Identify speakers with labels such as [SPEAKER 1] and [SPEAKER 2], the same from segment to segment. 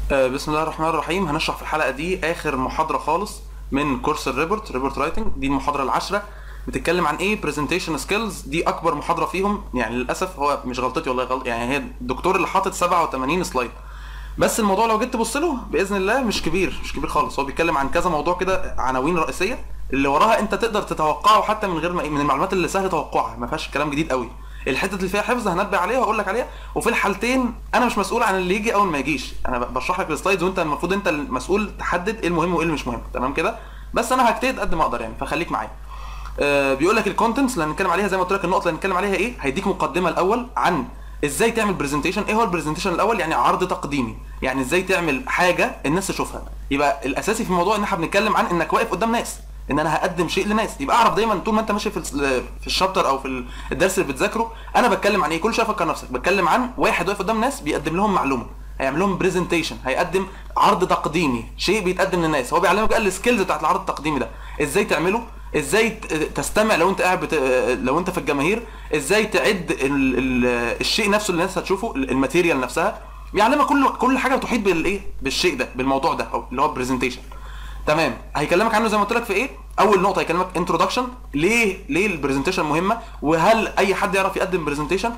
[SPEAKER 1] آه، بسم الله الرحمن الرحيم هنشرح في الحلقه دي اخر محاضره خالص من كورس الريبورت ريبورت رايتنج دي المحاضره العاشره بتتكلم عن ايه برزنتيشن سكيلز دي اكبر محاضره فيهم يعني للاسف هو مش غلطتي والله غلط يعني هي الدكتور اللي حاطط 87 سلايد بس الموضوع لو جيت تبص له باذن الله مش كبير مش كبير خالص هو بيتكلم عن كذا موضوع كده عناوين رئيسيه اللي وراها انت تقدر تتوقعه حتى من غير ما من المعلومات اللي سهل توقعها ما فيهاش كلام جديد قوي الحته اللي فيها حفظ هنبه عليها واقول لك عليها وفي الحالتين انا مش مسؤول عن اللي يجي او اللي ما يجيش انا بشرح لك السلايدز وانت المفروض انت المسؤول تحدد ايه المهم وايه اللي مش مهم تمام كده بس انا هجتهد قد ما اقدر يعني فخليك معايا آه بيقول لك الكونتنتس اللي هنتكلم عليها زي ما قلت لك النقطه اللي هنتكلم عليها ايه هيديك مقدمه الاول عن ازاي تعمل برزنتيشن ايه هو البرزنتيشن الاول يعني عرض تقديمي يعني ازاي تعمل حاجه الناس تشوفها يبقى الاساسي في الموضوع ان احنا بنتكلم عن انك واقف قدام ناس ان انا هقدم شيء لناس يبقى اعرف دايما طول ما انت ماشي في ال- في الشابتر او في الدرس اللي بتذاكره انا بتكلم عن ايه كل شويه فكر نفسك بتكلم عن واحد واقف قدام ناس بيقدم لهم معلومه هيعمل لهم برزنتيشن هيقدم عرض تقديمي شيء بيتقدم للناس هو بيعلمك بقى السكيلز بتاعت العرض التقديمي ده ازاي تعمله ازاي ت- تستمع لو انت قاعد بت... لو انت في الجماهير ازاي تعد ال... ال... الشيء نفسه اللي الناس هتشوفه الماتيريال نفسها بيعلمك كل كل حاجه تحيط بالايه بالشيء ده بالموضوع ده او اللي هو برزنتيشن تمام هيكلمك عنه زي ما قلت لك في ايه اول نقطه هيكلمك انتروداكشن ليه ليه البرزنتيشن مهمه وهل اي حد يعرف يقدم برزنتيشن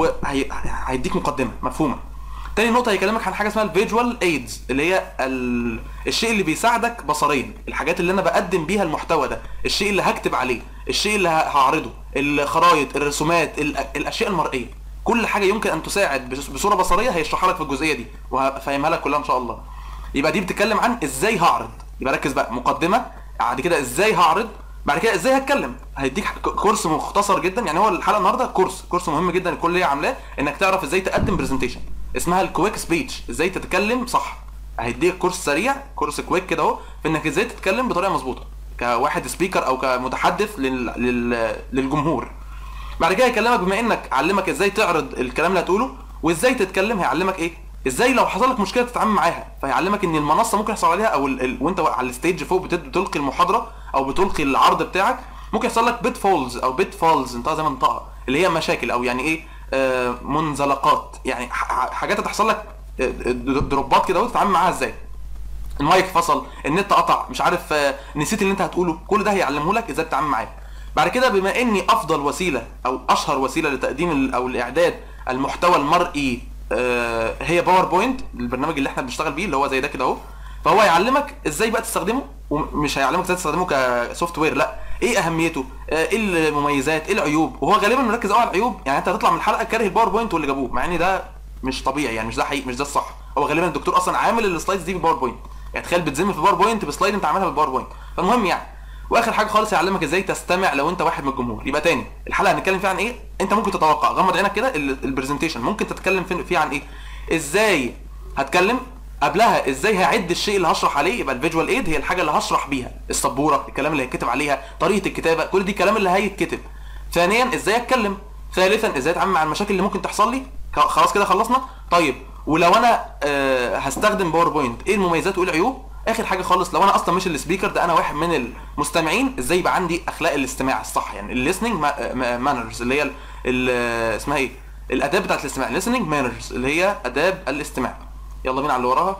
[SPEAKER 1] وهيديك مقدمه مفهومه تاني نقطة هيكلمك عن حاجة اسمها الفيجوال ايدز اللي هي ال... الشيء اللي بيساعدك بصريا، الحاجات اللي انا بقدم بيها المحتوى ده، الشيء اللي هكتب عليه، الشيء اللي ه- هعرضه، الخرايط، الرسومات، ال... الاشياء المرئية، كل حاجة يمكن ان تساعد بس- بصورة بصرية هيشرحها لك في الجزئية دي وهفهمها لك كلها ان شاء الله. يبقى دي بتتكلم عن ازاي هعرض، يبقى ركز بقى مقدمة، بعد كده ازاي هعرض، بعد كده ازاي هتكلم هيديك ك- كورس مختصر جدا يعني هو الحلقه النهارده كورس كورس مهم جدا الكليه عاملاه انك تعرف ازاي تقدم برزنتيشن اسمها الكويك سبيتش ازاي تتكلم صح هيديك كورس سريع كورس كويك كده اهو في انك ازاي تتكلم بطريقه مظبوطه كواحد سبيكر او كمتحدث لل... لل... للجمهور بعد كده هيكلمك بما انك علمك ازاي تعرض الكلام اللي هتقوله وازاي تتكلم هيعلمك ايه ازاي لو حصل لك مشكله تتعامل معاها فهيعلمك ان المنصه ممكن يحصل عليها او ال... ال... وانت على الستيج فوق بت... بتلقي المحاضره او بتلقي العرض بتاعك ممكن يحصل لك بيت فولز او بيت فالز انت زي ما انطقها اللي هي مشاكل او يعني ايه آه منزلقات يعني ح... حاجات هتحصل لك آه، د- دروبات كده وتتعامل معاها ازاي المايك فصل النت قطع مش عارف آه، نسيت اللي انت هتقوله كل ده هيعلمه لك ازاي تتعامل معاه بعد كده بما اني افضل وسيله او اشهر وسيله لتقديم ال- او لاعداد المحتوى المرئي آه، هي باوربوينت البرنامج اللي احنا بنشتغل بيه اللي هو زي ده كده اهو فهو هيعلمك ازاي بقى تستخدمه ومش هيعلمك ازاي تستخدمه كسوفت وير لا ايه اهميته آه، ايه المميزات ايه العيوب وهو غالبا مركز قوي على العيوب يعني انت هتطلع من الحلقه كاره الباوربوينت واللي جابوه مع ان ده مش طبيعي يعني مش ده حقيقي مش ده الصح هو غالبا الدكتور اصلا عامل السلايدز دي بالباوربوينت يعني تخيل بتزم في باوربوينت بسلايد انت عاملها بالباوربوينت فالمهم يعني واخر حاجه خالص هيعلمك ازاي تستمع لو انت واحد من الجمهور يبقى تاني الحلقه هنتكلم فيها عن ايه انت ممكن تتوقع غمض عينك كده ال- البرزنتيشن ممكن تتكلم فين- فيه عن ايه ازاي هتكلم قبلها ازاي هعد الشيء اللي هشرح عليه يبقى الفيجوال ايد هي الحاجه اللي هشرح بيها السبوره الكلام اللي هيتكتب عليها طريقه الكتابه كل دي الكلام اللي هيتكتب ثانيا ازاي اتكلم ثالثا ازاي اتعامل مع المشاكل اللي ممكن تحصل لي ك- خلاص كده خلصنا طيب ولو انا آه هستخدم باوربوينت ايه المميزات وايه العيوب اخر حاجه خالص لو انا اصلا مش السبيكر ده انا واحد من المستمعين ازاي يبقى عندي اخلاق الاستماع الصح يعني الليسننج مانرز اللي هي ال- ال- اسمها ايه الاداب بتاعت الاستماع listening مانرز اللي هي اداب الاستماع يلا بينا على اللي وراها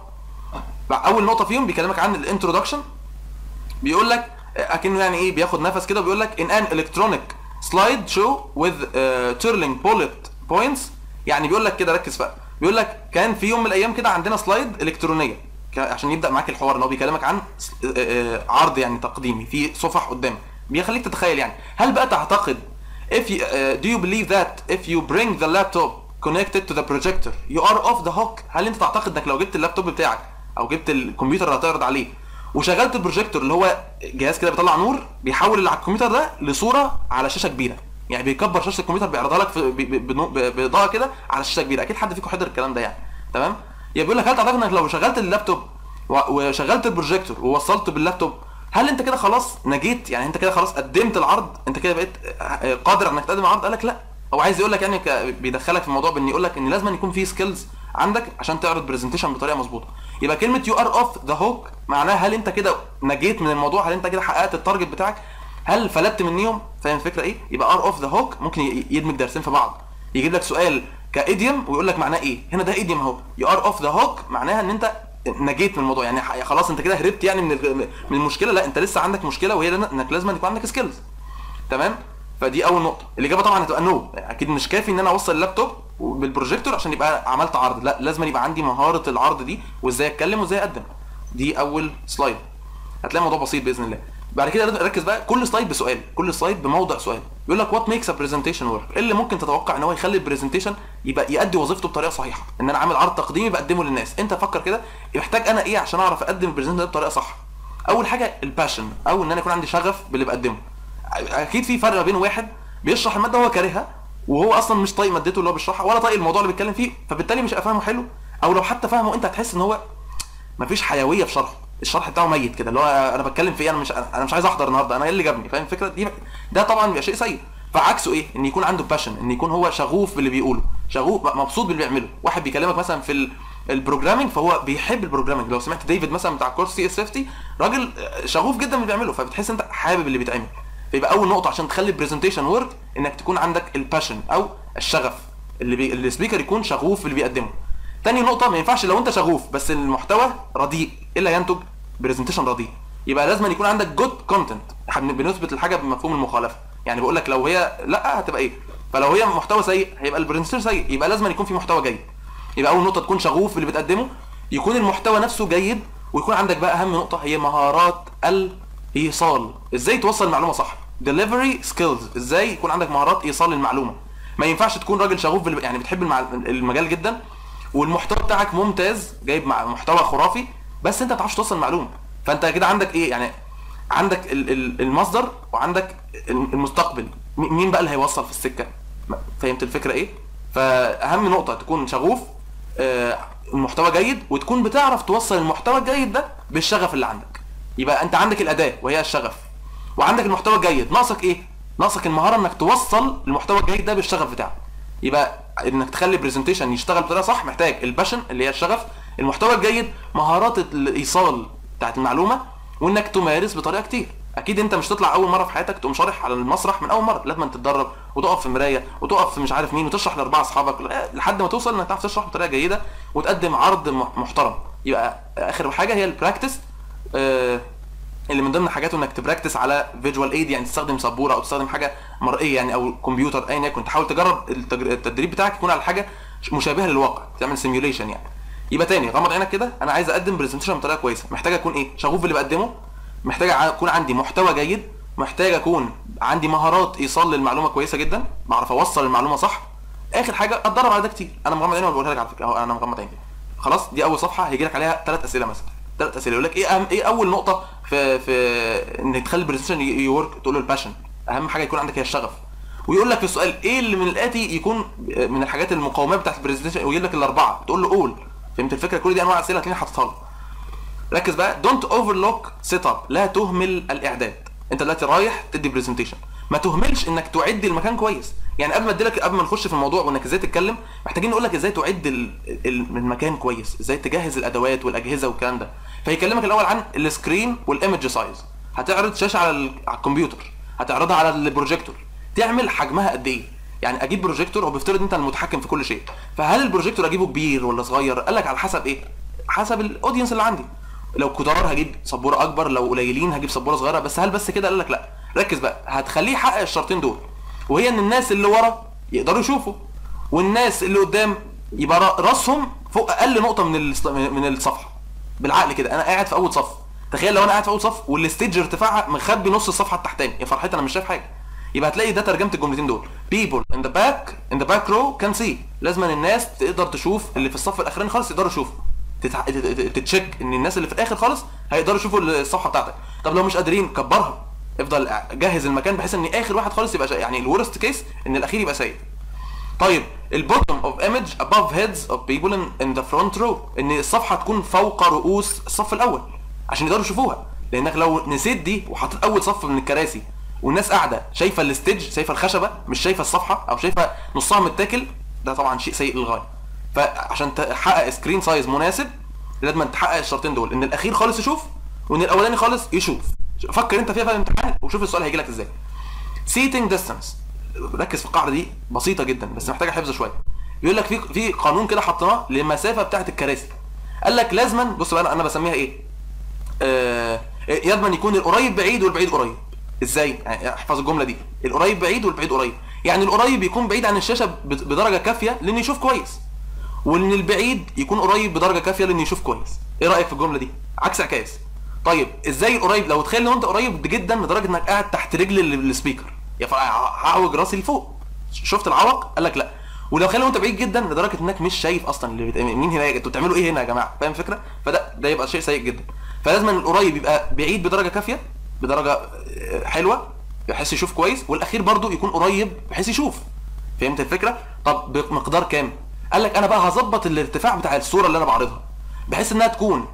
[SPEAKER 1] بقى اول نقطه فيهم بيكلمك عن الانترودكشن بيقول لك اكنه يعني ايه بياخد نفس كده وبيقول لك in an electronic slide show with uh, turning bullet points يعني بيقول لك كده ركز بقى بيقول لك كان في يوم من الايام كده عندنا سلايد الكترونيه ك- عشان يبدا معاك الحوار ان هو بيكلمك عن س- آه، آه، عرض يعني تقديمي في صفح قدامك بيخليك تتخيل يعني هل بقى تعتقد if you, uh, do you believe that if you bring the laptop connected to the projector you are off the hook هل انت تعتقد انك لو جبت اللابتوب بتاعك او جبت الكمبيوتر اللي هتعرض عليه وشغلت البروجيكتور اللي هو جهاز كده بيطلع نور بيحول اللي على الكمبيوتر ده لصوره على شاشه كبيره يعني بيكبر شاشه الكمبيوتر بيعرضها لك في- ب- ب- بنو- ب- باضاءه كده على شاشه كبيره اكيد حد فيكم حضر الكلام ده يعني تمام يبقى بيقول لك هل تعتقد انك لو شغلت اللابتوب و- وشغلت البروجيكتور ووصلته باللابتوب هل انت كده خلاص نجيت يعني انت كده خلاص قدمت العرض انت كده بقيت آه، قادر انك تقدم العرض قال لك لا هو عايز يقول لك يعني ك- بيدخلك في الموضوع بان يقول لك ان لازم يكون في سكيلز عندك عشان تعرض برزنتيشن بطريقه مظبوطه يبقى كلمه يو ار اوف ذا هوك معناها هل انت كده نجيت من الموضوع هل انت كده حققت التارجت بتاعك هل فلتت منيهم فاهم الفكره ايه يبقى ار اوف ذا هوك ممكن ي- يدمج درسين في بعض يجيب لك سؤال كايديوم ويقول لك معناه ايه هنا ده ايديوم اهو يو ار اوف ذا هوك معناها ان انت نجيت من الموضوع يعني ح- خلاص انت كده هربت يعني من ال- من المشكله لا انت لسه عندك مشكله وهي لن- انك لازم يكون عندك سكيلز تمام فدي اول نقطه الاجابه طبعا هتبقى نو اكيد مش كافي ان انا اوصل اللابتوب بالبروجيكتور عشان يبقى عملت عرض لا لازم يبقى عندي مهاره العرض دي وازاي اتكلم وازاي اقدم دي اول سلايد هتلاقي الموضوع بسيط باذن الله بعد كده لازم ركز بقى كل سلايد بسؤال كل سلايد بموضع سؤال يقول لك وات ميكس ا برزنتيشن ورك ايه اللي ممكن تتوقع ان هو يخلي البرزنتيشن يبقى يؤدي وظيفته بطريقه صحيحه ان انا عامل عرض تقديمي بقدمه للناس انت فكر كده محتاج انا ايه عشان اعرف اقدم البرزنتيشن ده بطريقه صح اول حاجه الباشن او ان انا يكون عندي شغف باللي بقدمه اكيد في فرق ما بين واحد بيشرح الماده هو كارهها وهو اصلا مش طايق مادته اللي هو بيشرحها ولا طايق الموضوع اللي بيتكلم فيه فبالتالي مش هيبقى فاهمه حلو او لو حتى فاهمه انت هتحس ان هو مفيش حيويه في شرحه الشرح بتاعه ميت كده اللي هو انا بتكلم في ايه انا مش انا مش عايز احضر النهارده انا ايه اللي جابني فاهم الفكره دي ده طبعا بيبقى شيء سيء فعكسه ايه ان يكون عنده باشن ان يكون هو شغوف باللي بيقوله شغوف مبسوط باللي بيعمله واحد بيكلمك مثلا في ال- البروجرامينج فهو بيحب البروجرامينج لو سمعت ديفيد مثلا بتاع كورس سي اس اف تي راجل شغوف جدا باللي بيعمله فبتحس انت حابب اللي بيتعمل فيبقى اول نقطه عشان تخلي البرزنتيشن ورك انك تكون عندك الباشن او الشغف اللي بي... السبيكر يكون شغوف باللي بيقدمه تاني نقطة ما ينفعش لو انت شغوف بس المحتوى رديء ايه اللي هينتج برزنتيشن رديء يبقى لازم يكون عندك جود كونتنت بنثبت الحاجة بمفهوم المخالفة يعني بقول لك لو هي لا هتبقى ايه فلو هي محتوى سيء هيبقى البرزنتيشن سيء يبقى لازم يكون في محتوى جيد يبقى اول نقطة تكون شغوف باللي بتقدمه يكون المحتوى نفسه جيد ويكون عندك بقى اهم نقطة هي مهارات الايصال ازاي توصل المعلومة صح delivery skills ازاي يكون عندك مهارات ايصال المعلومة ما ينفعش تكون راجل شغوف بال... يعني بتحب المع... المجال جدا والمحتوى بتاعك ممتاز جايب مع محتوى خرافي بس انت ما بتعرفش توصل المعلومه فانت كده عندك ايه يعني عندك ال- ال- المصدر وعندك المستقبل م- مين بقى اللي هيوصل في السكه فهمت الفكره ايه فاهم نقطه تكون شغوف آه، المحتوى جيد وتكون بتعرف توصل المحتوى الجيد ده بالشغف اللي عندك يبقى انت عندك الاداه وهي الشغف وعندك المحتوى الجيد ناقصك ايه ناقصك المهاره انك توصل المحتوى الجيد ده بالشغف بتاعك يبقى انك تخلي برزنتيشن يشتغل بطريقه صح محتاج الباشن اللي هي الشغف المحتوى الجيد مهارات الايصال بتاعت المعلومه وانك تمارس بطريقه كتير اكيد انت مش تطلع اول مره في حياتك تقوم شارح على المسرح من اول مره لازم تتدرب وتقف في مرايه وتقف في مش عارف مين وتشرح لاربعه اصحابك لحد ما توصل انك تعرف تشرح بطريقه جيده وتقدم عرض م- محترم يبقى اخر حاجه هي البراكتس آه اللي من ضمن حاجاته انك تبراكتس على فيجوال ايد يعني تستخدم سبوره او تستخدم حاجه مرئيه يعني او كمبيوتر ايا يكن تحاول تجرب التجر- التدريب بتاعك يكون على حاجه مشابهه للواقع تعمل سيميوليشن يعني يبقى تاني غمض عينك كده انا عايز اقدم برزنتيشن بطريقه كويسه محتاج اكون ايه شغوف باللي بقدمه محتاج ع- اكون عندي محتوى جيد محتاج اكون عندي مهارات ايصال للمعلومه كويسه جدا بعرف اوصل المعلومه صح اخر حاجه اتدرب على ده كتير انا مغمض عيني ولا بقولها لك على فكره اهو انا مغمض عيني خلاص دي اول صفحه هيجي لك عليها ثلاث اسئله مثلا ثلاث اسئله يقول لك ايه اهم ايه اول نقطه في في انك تخلي البرزنتيشن يورك تقول له الباشن اهم حاجه يكون عندك هي الشغف ويقول لك في السؤال ايه اللي من الاتي يكون من الحاجات المقومات بتاعت البرزنتيشن ويجيب لك الاربعه تقول له قول فهمت الفكره كل دي انواع اسئله هتلاقيني حاططها لك ركز بقى دونت اوفرلوك سيت اب لا تهمل الاعداد انت دلوقتي رايح تدي برزنتيشن ما تهملش انك تعد المكان كويس يعني قبل ما اديلك قبل ما نخش في الموضوع وانك ازاي تتكلم محتاجين نقول لك ازاي تعد ال- ال- المكان كويس ازاي تجهز الادوات والاجهزه والكلام ده فيكلمك الاول عن السكرين والايمج سايز هتعرض شاشه على ال- على الكمبيوتر هتعرضها على البروجيكتور تعمل حجمها قد ايه يعني اجيب بروجيكتور هو بيفترض انت المتحكم في كل شيء فهل البروجيكتور اجيبه كبير ولا صغير قال لك على حسب ايه حسب الاودينس اللي عندي لو كتار هجيب سبوره اكبر لو قليلين هجيب سبوره صغيره بس هل بس كده قال لك لا ركز بقى هتخليه يحقق الشرطين دول وهي ان الناس اللي ورا يقدروا يشوفوا والناس اللي قدام يبقى را- راسهم فوق اقل نقطه من الص- من الصفحه بالعقل كده انا قاعد في اول صف تخيل لو انا قاعد في اول صف والستيج ارتفاعها مخبي نص الصفحه التحتاني يا فرحتي انا مش شايف حاجه يبقى هتلاقي ده ترجمه الجملتين دول people in the back in the back row can see لازم الناس تقدر تشوف اللي في الصف الاخراني خالص يقدروا يشوفوا تتع... تت- تت- تتشيك ان الناس اللي في الاخر خالص هيقدروا يشوفوا الصفحه بتاعتك طب لو مش قادرين كبرها افضل جهز المكان بحيث ان اخر واحد خالص يبقى شا... يعني الورست كيس ان الاخير يبقى سيء طيب البوتوم اوف ايمج above heads of people in, in the front row ان الصفحه تكون فوق رؤوس الصف الاول عشان يقدروا يشوفوها لانك لو نسيت دي وحطيت اول صف من الكراسي والناس قاعده شايفه الستيج شايفه الخشبه مش شايفه الصفحه او شايفه نصها متاكل ده طبعا شيء سيء للغايه فعشان تحقق سكرين سايز مناسب لازم تحقق الشرطين دول ان الاخير خالص يشوف وان الاولاني خالص يشوف فكر انت فيها في الامتحان وشوف السؤال هيجي لك ازاي سيتنج ديستانس ركز في القاعده دي بسيطه جدا بس محتاجه حفظ شويه يقول لك في في قانون كده حطيناه للمسافه بتاعه الكراسي قال لك لازما بص بقى انا انا بسميها ايه آه يضمن يكون القريب بعيد والبعيد قريب ازاي يعني احفظ الجمله دي القريب بعيد والبعيد قريب يعني القريب يكون بعيد عن الشاشه ب- بدرجه كافيه لانه يشوف كويس وان البعيد يكون قريب بدرجه كافيه لانه يشوف كويس ايه رايك في الجمله دي عكس عكاس طيب ازاي القريب لو تخيل لو انت قريب جدا لدرجه انك قاعد تحت رجل ال- السبيكر يا ف- هعوج راسي لفوق شفت العوق قال لك لا ولو خلي انت بعيد جدا لدرجه انك مش شايف اصلا اللي بت... مين هنا انتوا بتعملوا ايه هنا يا جماعه فاهم الفكره فده ده يبقى شيء سيء جدا فلازم القريب يبقى بعيد بدرجه كافيه بدرجه آه، حلوه بحيث يشوف كويس والاخير برضو يكون قريب بحيث يشوف فهمت الفكره طب بمقدار كام قال لك انا بقى هظبط الارتفاع بتاع الصوره اللي انا بعرضها بحيث انها تكون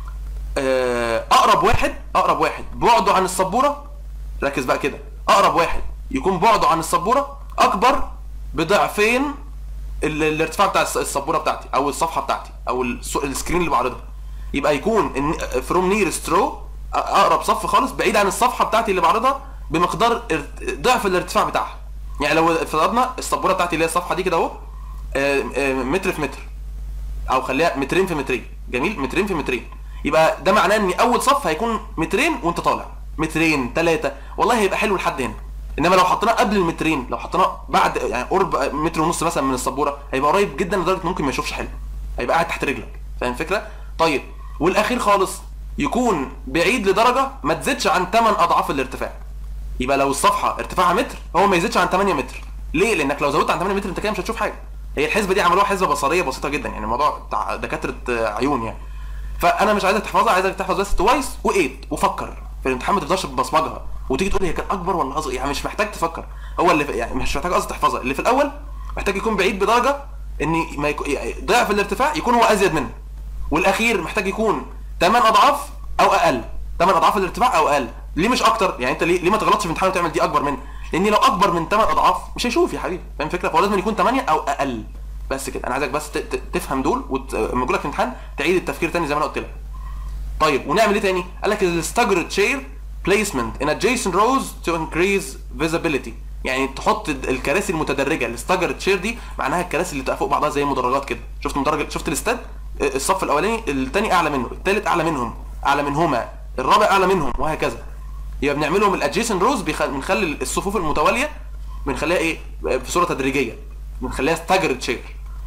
[SPEAKER 1] آه، اقرب واحد اقرب واحد بعده عن السبوره ركز بقى كده اقرب واحد يكون بعده عن السبوره اكبر بضعفين ال- الارتفاع بتاع الس- السبوره بتاعتي او الصفحه بتاعتي او الس- السكرين اللي بعرضها يبقى يكون فروم نير سترو اقرب صف خالص بعيد عن الصفحه بتاعتي اللي بعرضها بمقدار ارت- ضعف الارتفاع بتاعها يعني لو فرضنا السبوره بتاعتي اللي هي الصفحه دي كده اهو آه، آه، متر في متر او خليها مترين في مترين جميل مترين في مترين يبقى ده معناه ان اول صف هيكون مترين وانت طالع مترين ثلاثة والله هيبقى حلو لحد هنا انما لو حطيناه قبل المترين لو حطيناه بعد يعني قرب متر ونص مثلا من السبوره هيبقى قريب جدا لدرجه ممكن ما يشوفش حلو هيبقى قاعد تحت رجلك فاهم الفكره طيب والاخير خالص يكون بعيد لدرجه ما تزيدش عن 8 اضعاف الارتفاع يبقى لو الصفحه ارتفاعها متر هو ما يزيدش عن 8 متر ليه لانك لو زودت عن 8 متر انت كده مش هتشوف حاجه هي الحسبه دي عملوها حسبه بصريه بسيطه جدا يعني الموضوع بتاع دكاتره آه، عيون يعني فانا مش عايزك تحفظها عايزك تحفظ بس توايس وايت وفكر في الامتحان ما تفضلش تبصمجها وتيجي تقول هي كانت اكبر ولا اصغر يعني مش محتاج تفكر هو اللي في يعني مش محتاج قصدي تحفظها اللي في الاول محتاج يكون بعيد بدرجه ان ما يكون يعني ضعف الارتفاع يكون هو ازيد منه والاخير محتاج يكون 8 اضعاف او اقل 8 اضعاف الارتفاع او اقل ليه مش اكتر يعني انت ليه ليه ما تغلطش في الامتحان وتعمل دي اكبر منه لان لو اكبر من 8 اضعاف مش هيشوف يا حبيبي فاهم الفكره فهو لازم يكون 8 او اقل بس كده انا عايزك بس ت- ت- تفهم دول ولما اجي لك في الامتحان تعيد التفكير تاني زي ما انا قلت لك طيب ونعمل ايه تاني قال لك الستاجرد شير placement in adjacent rows to increase visibility يعني تحط الكراسي المتدرجه الستاجرد شير دي معناها الكراسي اللي تبقى فوق بعضها زي مدرجات كده شفت مدرج شفت الاستاد الصف الاولاني الثاني اعلى منه الثالث اعلى منهم اعلى منهما الرابع اعلى منهم وهكذا يبقى بنعملهم الادجيسنت روز بنخلي الصفوف المتواليه بنخليها ايه في صوره تدريجيه بنخليها ستاجرد شير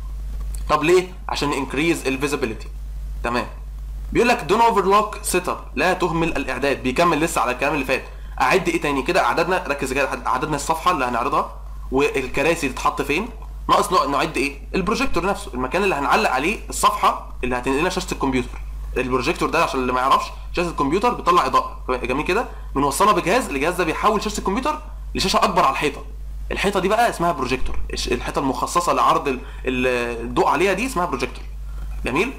[SPEAKER 1] طب ليه عشان انكريز الفيزيبيليتي تمام بيقول لك دون اوفرلوك سيت اب لا تهمل الاعداد بيكمل لسه على الكلام اللي فات اعد ايه تاني كده اعدادنا ركز كده عددنا الصفحه اللي هنعرضها والكراسي اللي تتحط فين ناقص نوع- نعد ايه البروجيكتور نفسه المكان اللي هنعلق عليه الصفحه اللي هتنقل لنا شاشه الكمبيوتر البروجيكتور ده عشان اللي ما يعرفش شاشه الكمبيوتر بتطلع اضاءه جميل كده بنوصلها بجهاز الجهاز ده بيحول شاشه الكمبيوتر لشاشه اكبر على الحيطه الحيطه دي بقى اسمها بروجيكتور الش- الحيطه المخصصه لعرض ال- ال- الضوء عليها دي اسمها بروجيكتور جميل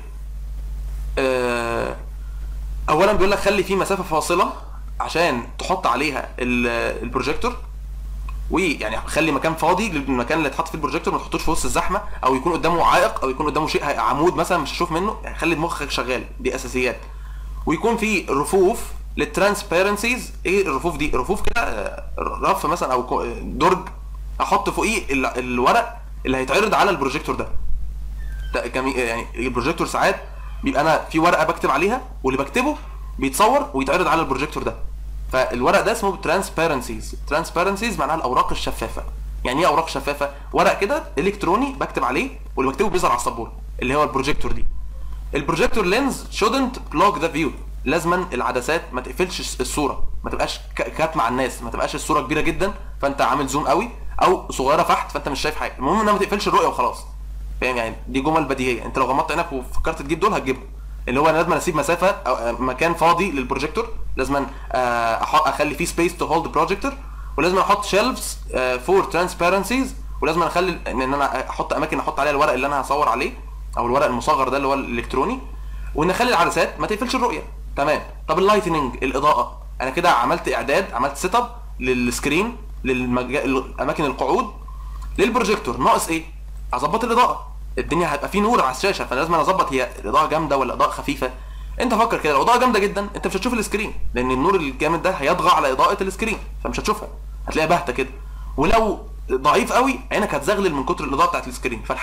[SPEAKER 1] آه، اولا بيقول لك خلي في مسافه فاصله عشان تحط عليها ال- البروجيكتور ويعني خلي مكان فاضي للمكان اللي اتحط فيه البروجيكتور ما تحطوش في وسط الزحمه او يكون قدامه عائق او يكون قدامه شيء هي- عمود مثلا مش هشوف منه يعني خلي مخك شغال دي اساسيات ويكون في رفوف للترانسبيرنسيز ايه الرفوف دي رفوف كده آه، رف مثلا او كو- درج احط فوقيه ال- الورق اللي هيتعرض على البروجيكتور ده ده جميل يعني البروجيكتور ساعات بيبقى انا في ورقه بكتب عليها واللي بكتبه بيتصور ويتعرض على البروجيكتور ده فالورق ده اسمه ترانسبيرنسيز ترانسبيرنسيز معناها الاوراق الشفافه يعني ايه اوراق شفافه ورق كده الكتروني بكتب عليه واللي بكتبه بيظهر على السبوره اللي هو البروجيكتور دي البروجيكتور لينز shouldn't block the view لازما العدسات ما تقفلش الصوره ما تبقاش ك- كاتمه على الناس ما تبقاش الصوره كبيره جدا فانت عامل زوم قوي او صغيره فحت فانت مش شايف حاجه المهم انها ما تقفلش الرؤيه وخلاص فاهم يعني دي جمل بديهيه انت لو غمضت عينك وفكرت تجيب دول هتجيبهم اللي هو انا لازم اسيب مسافه او آه، مكان فاضي للبروجيكتور لازم اخلي فيه سبيس تو هولد بروجيكتور ولازم احط شيلفز فور ترانسبيرنسيز ولازم اخلي ان انا احط اماكن احط عليها الورق اللي انا هصور عليه او الورق المصغر ده اللي هو الالكتروني وان اخلي العدسات ما تقفلش الرؤيه تمام طب اللايتنينج الاضاءه انا كده عملت اعداد عملت سيت اب للسكرين للاماكن القعود للبروجيكتور ناقص ايه اظبط الاضاءه الدنيا هيبقى في نور على الشاشه فلازم أنا اظبط هي الاضاءه جامده ولا اضاءه خفيفه انت فكر كده لو اضاءه جامده جدا انت مش هتشوف السكرين لان النور الجامد ده هيطغى على اضاءه السكرين فمش هتشوفها هتلاقيها باهته كده ولو ضعيف قوي عينك هتزغلل من كتر الاضاءه بتاعت السكرين فالحل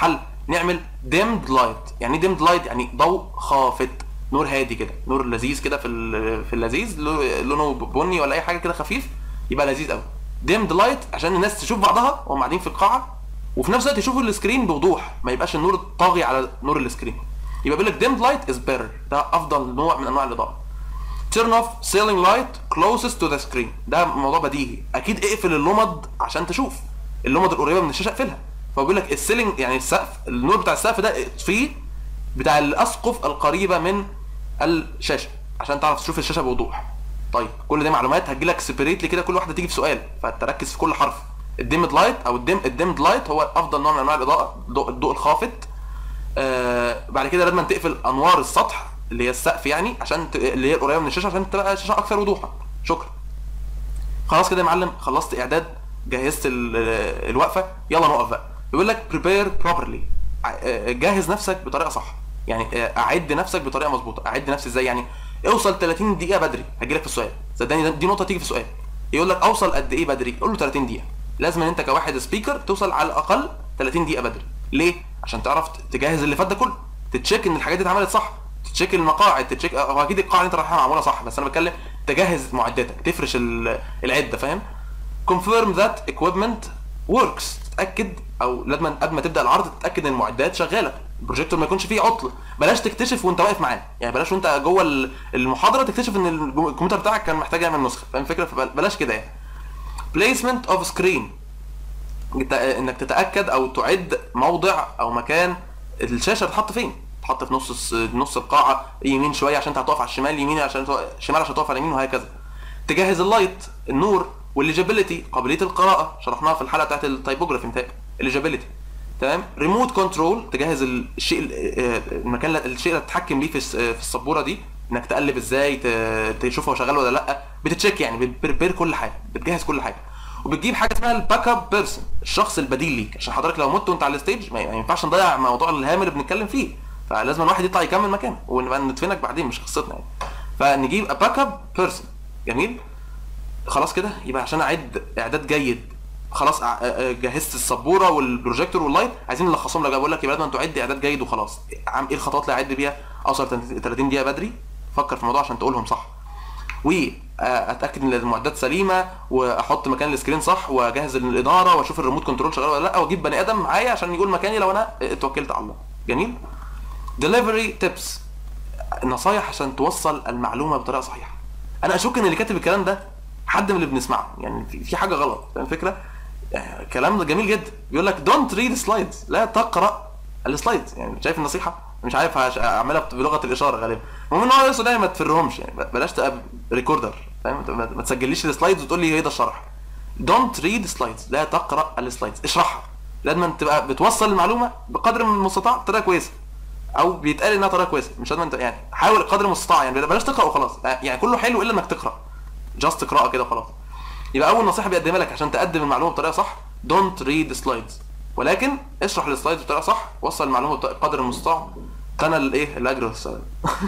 [SPEAKER 1] نعمل ديمد لايت يعني ايه ديمد لايت يعني ضوء خافت نور هادي كده نور لذيذ كده في ال- في اللذيذ لو- لونه بني ولا اي حاجه كده خفيف يبقى لذيذ قوي ديمد لايت عشان الناس تشوف بعضها وهم قاعدين في القاعه وفي نفس الوقت يشوفوا السكرين بوضوح ما يبقاش النور طاغي على نور السكرين يبقى بيقول لك ديمد لايت از بيتر ده افضل نوع من انواع الاضاءه turn off ceiling light closest to the screen ده موضوع بديهي اكيد اقفل اللمض عشان تشوف اللمض القريبه من الشاشه اقفلها فهو بيقول لك السيلينج يعني السقف النور بتاع السقف ده اطفيه بتاع الاسقف القريبه من الشاشه عشان تعرف تشوف الشاشه بوضوح طيب كل دي معلومات هتجيلك سيبريتلي كده كل واحده تيجي في سؤال فتركز في كل حرف الديمد لايت او الديم الديمد لايت هو افضل نوع من انواع الاضاءه الضوء, الضوء الخافت آه بعد كده لازم تقفل انوار السطح اللي هي السقف يعني عشان ت... اللي هي القريبه من الشاشه عشان تبقى الشاشه اكثر وضوحا شكرا خلاص كده يا معلم خلصت اعداد جهزت ال- ال- الوقفه يلا نقف بقى بيقول لك prepare properly ع- آه، جهز نفسك بطريقه صح يعني آه، اعد نفسك بطريقه مظبوطه اعد نفسي ازاي يعني اوصل 30 دقيقه بدري هجيلك في السؤال صدقني ده- دي نقطه تيجي في السؤال يقول لك اوصل قد ايه بدري قول له 30 دقيقه لازم ان انت كواحد سبيكر توصل على الاقل 30 دقيقه بدري ليه عشان تعرف تجهز اللي فات ده كله تتشيك ان الحاجات دي اتعملت صح تتشيك المقاعد تتشيك هو اكيد القاعه اللي انت رايحها معموله صح بس انا بتكلم تجهز معداتك تفرش ال- العده فاهم confirm that equipment works تتاكد او لازم قبل ما تبدا العرض تتاكد ان المعدات شغاله البروجيكتور ما يكونش فيه عطل بلاش تكتشف وانت واقف معاه يعني بلاش وانت جوه ال- المحاضره تكتشف ان الجو- الكمبيوتر بتاعك كان محتاج يعمل نسخه فاهم الفكره فبلاش كده يعني placement of screen انت- انك تتاكد او تعد موضع او مكان الشاشه تتحط فين تحط في نص الس- نص القاعه يمين شويه عشان انت هتقف على الشمال يمين عشان تو- شمال عشان تقف على اليمين وهكذا تجهز اللايت النور والليجابيلتي قابليه القراءه شرحناها في الحلقه بتاعت التايبوجرافي متهيألي الليجابيلتي تمام ريموت كنترول تجهز الشيء ال- المكان اللي- الشيء اللي تتحكم بيه في الس- في السبوره دي انك تقلب ازاي ت- تشوف هو شغال ولا لا بتتشيك يعني بتبريبير كل حاجه بتجهز كل حاجه وبتجيب حاجه اسمها الباك اب بيرسون الشخص البديل ليك عشان حضرتك لو مت وانت على الستيج ما ما ينفعش نضيع موضوع الهام اللي بنتكلم فيه فلازم الواحد يطلع يكمل مكانه ونبقى ندفنك بعدين مش قصتنا يعني فنجيب باك اب بيرسون جميل خلاص كده يبقى عشان اعد اعداد جيد خلاص أع- أ- أ- جهزت السبوره والبروجيكتور واللايت عايزين نلخصهم لك بقول لك يبقى لازم تعد اعداد جيد وخلاص عم ايه الخطوات اللي اعد بيها اوصل 30 دقيقه بدري فكر في الموضوع عشان تقولهم صح واتاكد ان المعدات سليمه واحط مكان السكرين صح واجهز الاداره واشوف الريموت كنترول شغال ولا لا واجيب بني ادم معايا عشان يقول مكاني لو انا اتوكلت على الله جميل ديليفري تيبس نصايح عشان توصل المعلومه بطريقه صحيحه انا اشك ان اللي كاتب الكلام ده حد من اللي بنسمعه يعني في, في حاجه غلط فاهم الفكره يعني كلام جميل جدا بيقول لك دونت ريد سلايدز لا تقرا السلايدز يعني شايف النصيحه مش عارف هش- اعملها بلغه الاشاره غالبا المهم ان هو يقصد يعني ما تفرهمش يعني بلاش تبقى ريكوردر فاهم ما ما تسجليش السلايدز وتقول لي ايه ده الشرح دونت ريد سلايدز لا تقرا السلايدز اشرحها لازم تبقى بتوصل المعلومه بقدر من المستطاع بطريقه كويسه او بيتقال انها طريقه كويسه مش لازم انت يعني حاول قدر المستطاع يعني بلاش تقرا وخلاص يعني كله حلو الا انك تقرا جاست قراءه كده وخلاص يبقى اول نصيحه بيقدمها لك عشان تقدم المعلومه بطريقه صح دونت ريد سلايدز ولكن اشرح السلايدز بطريقه صح وصل المعلومه بقدر المستطاع تنال الايه الاجر والثواب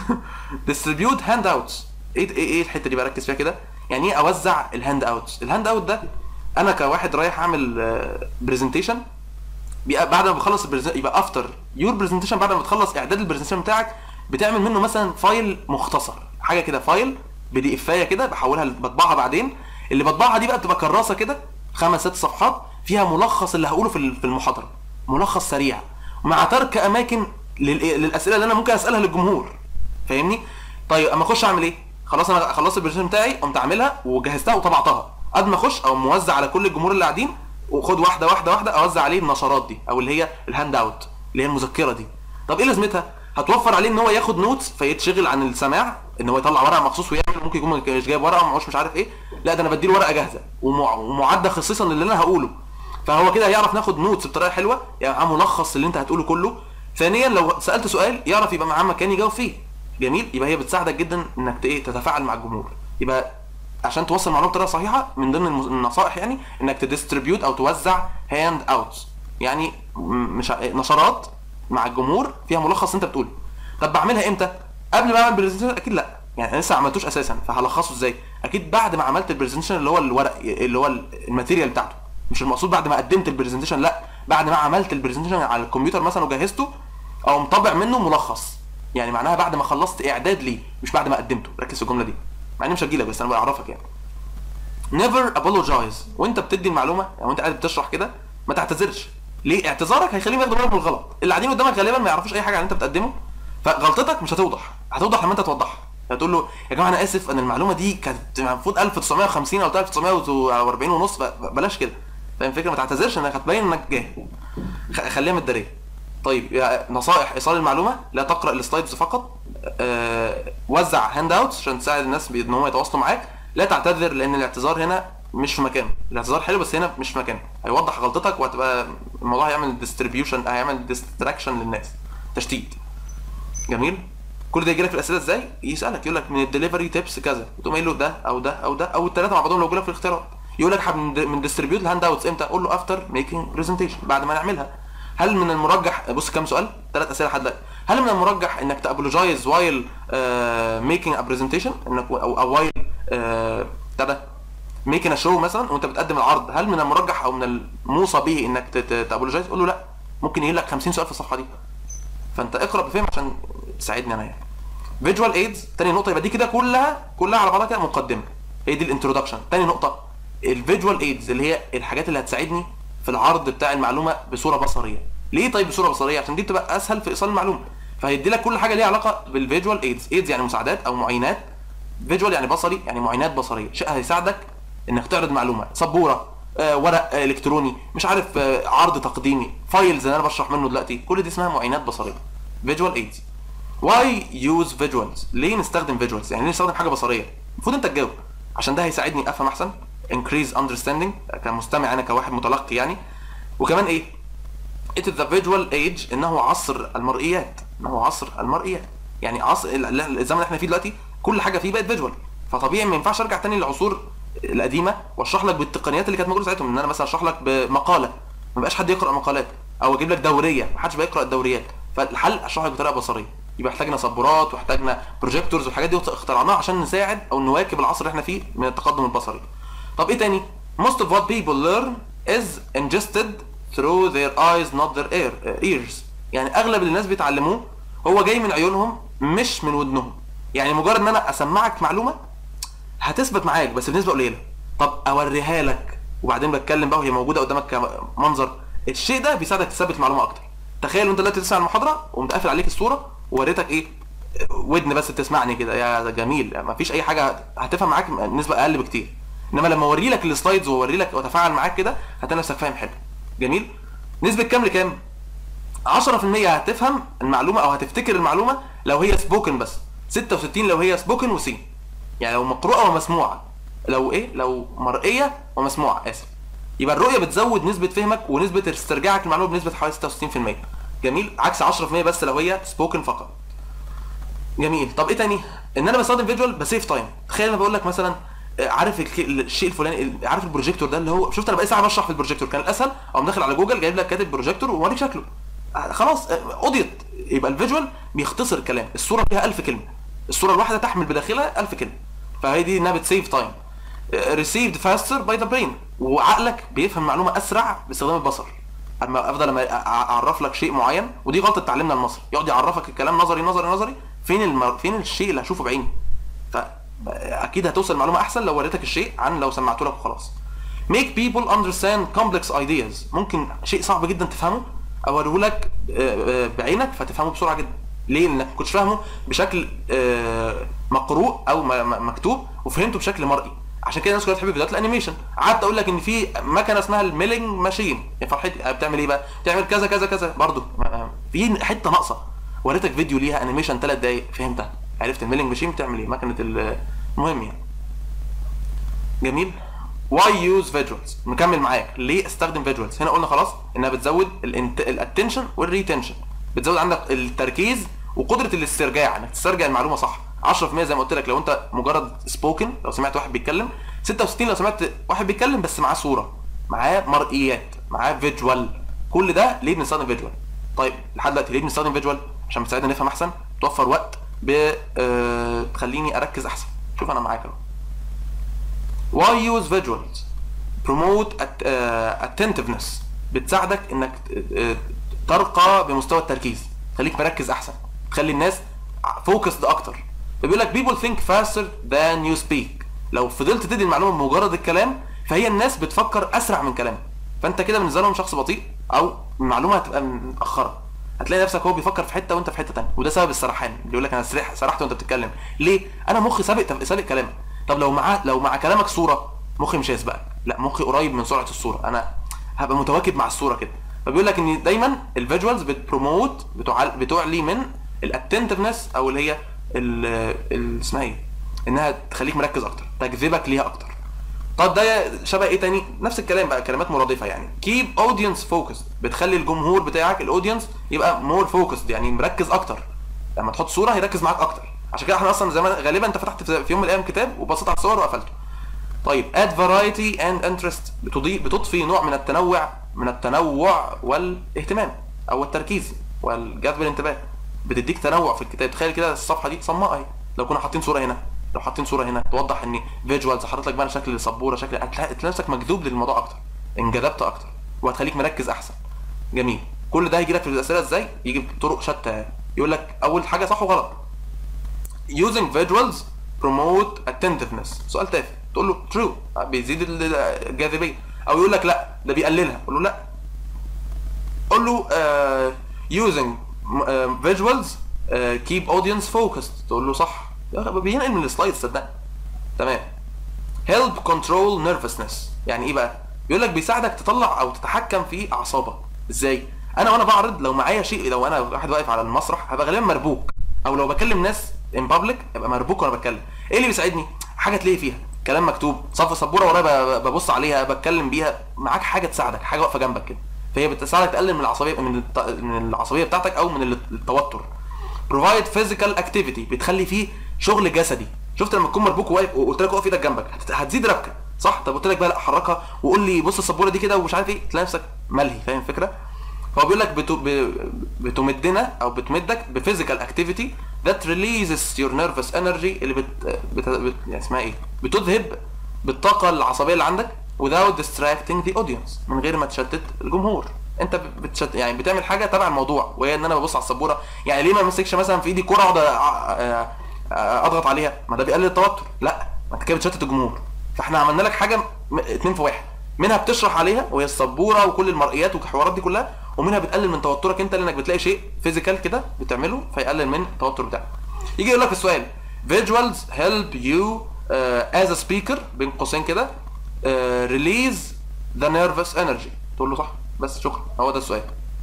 [SPEAKER 1] ديستريبيوت هاند اوتس ايه ايه ايه الحته دي بركز فيها كده يعني ايه اوزع الهاند اوتس الهاند اوت ده انا كواحد رايح اعمل برزنتيشن بيبقى بعد ما بخلص البرزن... يبقى افتر يور برزنتيشن بعد ما بتخلص اعداد البرزنتيشن بتاعك بتعمل منه مثلا فايل مختصر حاجه كده فايل بي دي افايه كده بحولها بطبعها بعدين اللي بطبعها دي بقى بتبقى كراسه كده خمس ست صفحات فيها ملخص اللي هقوله في ال- في المحاضره ملخص سريع مع ترك اماكن لل... للاسئله اللي انا ممكن اسالها للجمهور فاهمني طيب اما اخش اعمل ايه خلاص انا خلصت البرزنتيشن بتاعي قمت عاملها وجهزتها وطبعتها قبل ما اخش او موزع على كل الجمهور اللي قاعدين وخد واحده واحده واحده اوزع عليه النشرات دي او اللي هي الهاند اوت اللي هي المذكره دي طب ايه لازمتها هتوفر عليه ان هو ياخد نوتس فيتشغل عن السماع ان هو يطلع ورقه مخصوص ويعمل ممكن يكون مش جايب ورقه ومعهوش مش عارف ايه لا ده انا بديله ورقه جاهزه ومع- ومعده خصيصا للي انا هقوله فهو كده هيعرف ناخد نوتس بطريقه حلوه يعني معاه ملخص اللي انت هتقوله كله ثانيا لو سالت سؤال يعرف يبقى معاه مكان يجاوب فيه جميل يبقى هي بتساعدك جدا انك ت- ايه تتفاعل مع الجمهور يبقى عشان توصل المعلومه بطريقه صحيحه من ضمن المز- النصائح يعني انك تديستريبيوت او توزع هاند اوتس يعني م- مش ع- نشرات مع الجمهور فيها ملخص انت بتقوله طب بعملها امتى قبل ما اعمل برزنتيشن اكيد لا يعني انا لسه ما عملتوش اساسا فهلخصه ازاي اكيد بعد ما عملت البرزنتيشن اللي هو الورق اللي هو الماتيريال بتاعته مش المقصود بعد ما قدمت البرزنتيشن لا بعد ما عملت البرزنتيشن على الكمبيوتر مثلا وجهزته او مطبع منه ملخص يعني معناها بعد ما خلصت اعداد ليه مش بعد ما قدمته ركز في الجمله دي مع اني مش هجيلك بس انا بعرفك يعني never apologize وانت بتدي المعلومه او انت قاعد بتشرح كده ما تعتذرش ليه اعتذارك هيخليهم ياخدوا بالهم من الغلط اللي قاعدين قدامك غالبا ما يعرفوش اي حاجه عن اللي انت بتقدمه فغلطتك مش هتوضح هتوضح لما انت توضحها هتقول له يا جماعه انا اسف ان المعلومه دي كانت المفروض 1950 او 1940 ونص بلاش كده فاهم الفكره ما تعتذرش انك هتبين انك جاهل خ- خليها متداريه طيب يا نصائح ايصال المعلومه لا تقرا السلايدز فقط آه، وزع هاند اوتس عشان تساعد الناس بي- ان هم يتواصلوا معاك لا تعتذر لان الاعتذار هنا مش في مكانه الاعتذار حلو بس هنا مش في مكانه هيوضح غلطتك وهتبقى الموضوع هيعمل ديستريبيوشن هيعمل ديستراكشن للناس تشتيت جميل كل ده يجي لك في الاسئله ازاي يسالك يقول لك من الدليفري تيبس كذا وتقوم قايل له ده او ده او ده او الثلاثه مع بعضهم لو جالك في الاختيارات يقول لك من من ديستريبيوت الهاند اوتس امتى قول له افتر ميكينج برزنتيشن بعد ما نعملها هل من المرجح بص كام سؤال ثلاث اسئله لحد دلوقتي هل من المرجح انك تابولوجايز وايل ميكينج ا برزنتيشن انك او او وايل بتاع ده ميكينج شو مثلا وانت بتقدم العرض هل من المرجح او من الموصى به انك تابولوجايز قول له لا ممكن يجي لك 50 سؤال في الصفحه دي فانت اقرا بفهم عشان تساعدني انا يعني فيجوال ايدز تاني نقطه يبقى دي كده كلها كلها على بعضها كده مقدمه هي دي الانترودكشن تاني نقطه الفيجوال ايدز اللي هي الحاجات اللي هتساعدني في العرض بتاع المعلومه بصوره بصريه ليه طيب بصوره بصريه عشان دي بتبقى اسهل في ايصال المعلومه فهيدي لك كل حاجه ليها علاقه بالفيجوال ايدز ايدز يعني مساعدات او معينات فيجوال يعني بصري يعني معينات بصريه شيء هيساعدك انك تعرض معلومه سبوره آه ورق آه الكتروني مش عارف آه عرض تقديمي فايلز اللي انا بشرح منه دلوقتي كل دي اسمها معينات بصريه فيجوال ايدز واي يوز فيجوالز ليه نستخدم فيجوالز يعني ليه نستخدم حاجه بصريه المفروض انت تجاوب عشان ده هيساعدني افهم احسن increase understanding كمستمع انا كواحد متلقي يعني وكمان ايه it is the visual age انه عصر المرئيات انه عصر المرئيات يعني عصر ال- ال- الزمن اللي احنا فيه دلوقتي كل حاجه فيه بقت فيجوال فطبيعي ما ينفعش ارجع تاني للعصور القديمه واشرح لك بالتقنيات اللي كانت موجوده ساعتهم ان انا مثلا اشرح لك بمقاله ما بقاش حد يقرا مقالات او اجيب لك دوريه ما حدش بيقرا الدوريات فالحل اشرح لك بطريقه بصريه يبقى احتاجنا سبورات واحتاجنا بروجيكتورز والحاجات دي اخترعناها عشان نساعد او نواكب العصر اللي احنا فيه من التقدم البصري طب ايه تاني most of what people learn is ingested through their eyes not their ear, ears يعني اغلب اللي الناس بيتعلموه هو جاي من عيونهم مش من ودنهم يعني مجرد ان انا اسمعك معلومه هتثبت معاك بس بنسبه قليله طب اوريها لك وبعدين بتكلم بقى وهي موجوده قدامك كمنظر الشيء ده بيساعدك تثبت المعلومه اكتر تخيل انت دلوقتي تسمع المحاضره وقمت قافل عليك الصوره ووريتك ايه ودن بس تسمعني كده يا جميل ما فيش اي حاجه هتفهم معاك نسبه اقل بكتير انما لما اوري لك السلايدز واوري لك واتفاعل معاك كده هتلاقي نفسك فاهم حلو جميل نسبه كام لكام 10% هتفهم المعلومه او هتفتكر المعلومه لو هي سبوكن بس 66 لو هي سبوكن وسين يعني لو مقروءه ومسموعه لو ايه لو مرئيه ومسموعه اسف يبقى الرؤيه بتزود نسبه فهمك ونسبه استرجاعك المعلومه بنسبه حوالي 66% جميل عكس 10% بس لو هي سبوكن فقط جميل طب ايه تاني ان انا بستخدم فيجوال بسيف تايم تخيل انا بقول لك مثلا آه، عارف الك- الشيء الفلاني ال- عارف البروجيكتور ده اللي هو شفت انا بقى ساعه بشرح في البروجيكتور كان الاسهل اقوم داخل على جوجل جايب لك كاتب بروجيكتور وموريك شكله آه، خلاص آه، قضيت يبقى الفيجوال بيختصر الكلام الصوره فيها 1000 كلمه الصوره الواحده تحمل بداخلها 1000 كلمه فهي دي انها بتسيف تايم ريسيفد فاستر باي ذا برين وعقلك بيفهم معلومه اسرع باستخدام البصر اما افضل لما أ- اعرف لك شيء معين ودي غلطه تعلمنا المصري يقعد يعرفك الكلام نظري نظري نظري فين الم... فين الشيء اللي هشوفه بعيني فاكيد هتوصل المعلومه احسن لو وريتك الشيء عن لو سمعته لك وخلاص make people understand complex ideas ممكن شيء صعب جدا تفهمه اوريه لك آه، آه، بعينك فتفهمه بسرعه جدا ليه لانك ما كنتش فاهمه بشكل آه، مقروء او م- م- مكتوب وفهمته بشكل مرئي عشان كده الناس كلها بتحب فيديوهات الانيميشن قعدت اقول لك ان في مكنه اسمها الميلينج ماشين يا فرحتي بتعمل ايه بقى بتعمل كذا كذا كذا برضه في حته ناقصه وريتك فيديو ليها انيميشن 3 دقايق فهمتها عرفت الميلينج ماشين بتعمل ايه مكنه ال- المهم يعني جميل واي يوز فيجوالز نكمل معاك ليه استخدم فيجوالز هنا قلنا خلاص انها بتزود الاتنشن والريتنشن بتزود عندك التركيز وقدره الاسترجاع انك تسترجع المعلومه صح 10% زي ما قلت لك لو انت مجرد سبوكن لو سمعت واحد بيتكلم 66 لو سمعت واحد بيتكلم بس معاه صوره معاه مرئيات معاه فيجوال كل ده ليه بنستخدم فيجوال طيب لحد دلوقتي ليه بنستخدم فيجوال عشان بتساعدنا نفهم احسن توفر وقت ب آه، تخليني اركز احسن شوف انا معاك اهو Why use visuals? Promote at, uh, attentiveness بتساعدك انك ت- ترقى بمستوى التركيز خليك مركز احسن تخلي الناس فوكسد اكتر بيقول لك people think faster than you speak لو فضلت تدي المعلومه بمجرد الكلام فهي الناس بتفكر اسرع من كلامك فانت كده بالنسبه لهم شخص بطيء او المعلومه هتبقى متاخره هتلاقي نفسك هو بيفكر في حته وانت في حته تانية وده سبب السرحان اللي يقول لك انا سرح سرحت وانت بتتكلم ليه انا مخي سابق تف- سابق كلامك طب لو مع لو مع كلامك صوره مخي مش هيسبقك لا مخي قريب من سرعه الصوره انا هبقى متواكب مع الصوره كده فبيقول لك ان دايما الفيجوالز بتبروموت بتعل... بتعلي من الاتنتفنس او اللي هي ال... ال... اسمها ايه انها تخليك مركز اكتر تجذبك ليها اكتر طب ده شبه ايه تاني نفس الكلام بقى كلمات مرادفه يعني keep audience focused بتخلي الجمهور بتاعك الاودينس يبقى more focused يعني مركز اكتر لما تحط صوره هيركز معاك اكتر عشان كده احنا اصلا زمان غالبا انت فتحت في في يوم من الايام كتاب وبصيت على الصور وقفلته طيب add variety and interest بتضيف بتضفي نوع من التنوع من التنوع والاهتمام او التركيز والجذب الانتباه بتديك تنوع في الكتاب تخيل كده الصفحه دي صماء اهي لو كنا حاطين صوره هنا لو حاطين صوره هنا توضح ان فيجوالز حاطط لك بقى شكل السبوره شكل هتلاقي هتلاقي نفسك مجذوب للموضوع اكتر انجذبت اكتر وهتخليك مركز احسن جميل كل ده هيجي لك في الاسئله ازاي يجي بطرق شتى يقول لك اول حاجه صح وغلط using visuals promote attentiveness سؤال تافه تقول له true بيزيد ال- الجاذبيه او يقول لك لا ده بيقللها قول له لا قول له uh, using uh, visuals uh, keep audience focused تقول له صح يا أخي بينقل من السلايد صدقني تمام help control nervousness يعني ايه بقى بيقول لك بيساعدك تطلع او تتحكم في اعصابك ازاي انا وانا بعرض لو معايا شيء لو انا واحد واقف على المسرح هبقى غالبا مربوك او لو بكلم ناس ان بابليك ابقى مربوك وانا بتكلم ايه اللي بيساعدني حاجه تلاقي فيها كلام مكتوب صف سبوره ورايا ب- ببص عليها بتكلم بيها معاك حاجه تساعدك حاجه واقفه جنبك كده فهي بتساعدك تقلل من العصبيه من الت- من العصبيه بتاعتك او من التوتر بروفايد فيزيكال اكتيفيتي بتخلي فيه شغل جسدي شفت لما تكون مربوك واقف وقلت لك اقف ايدك جنبك هت- هتزيد ربكه صح طب قلت لك بقى لا حركها وقول لي بص السبوره دي كده ومش عارف ايه تلاقي نفسك ملهي فاهم الفكره فهو بيقول لك بتو... ب... بتمدنا او بتمدك بفيزيكال اكتيفيتي ذات ريليزز يور نيرفس انرجي اللي بت... بت... بت... يعني اسمها ايه بتذهب بالطاقه العصبيه اللي عندك without distracting the audience من غير ما تشتت الجمهور انت بتشت... يعني بتعمل حاجه تبع الموضوع وهي ان انا ببص على السبوره يعني ليه ما امسكش مثلا في ايدي كوره اقعد أ- أ- اضغط عليها ما ده بيقلل التوتر لا ما انت كده بتشتت الجمهور فاحنا عملنا لك حاجه م- اتنين في واحد منها بتشرح عليها وهي السبوره وكل المرئيات والحوارات دي كلها ومنها بتقلل من توترك انت لانك بتلاقي شيء فيزيكال كده بتعمله فيقلل من التوتر بتاعك يجي يقول لك السؤال visuals help you uh, as a speaker بين قوسين كده uh, release the nervous energy تقول له صح بس شكرا هو ده السؤال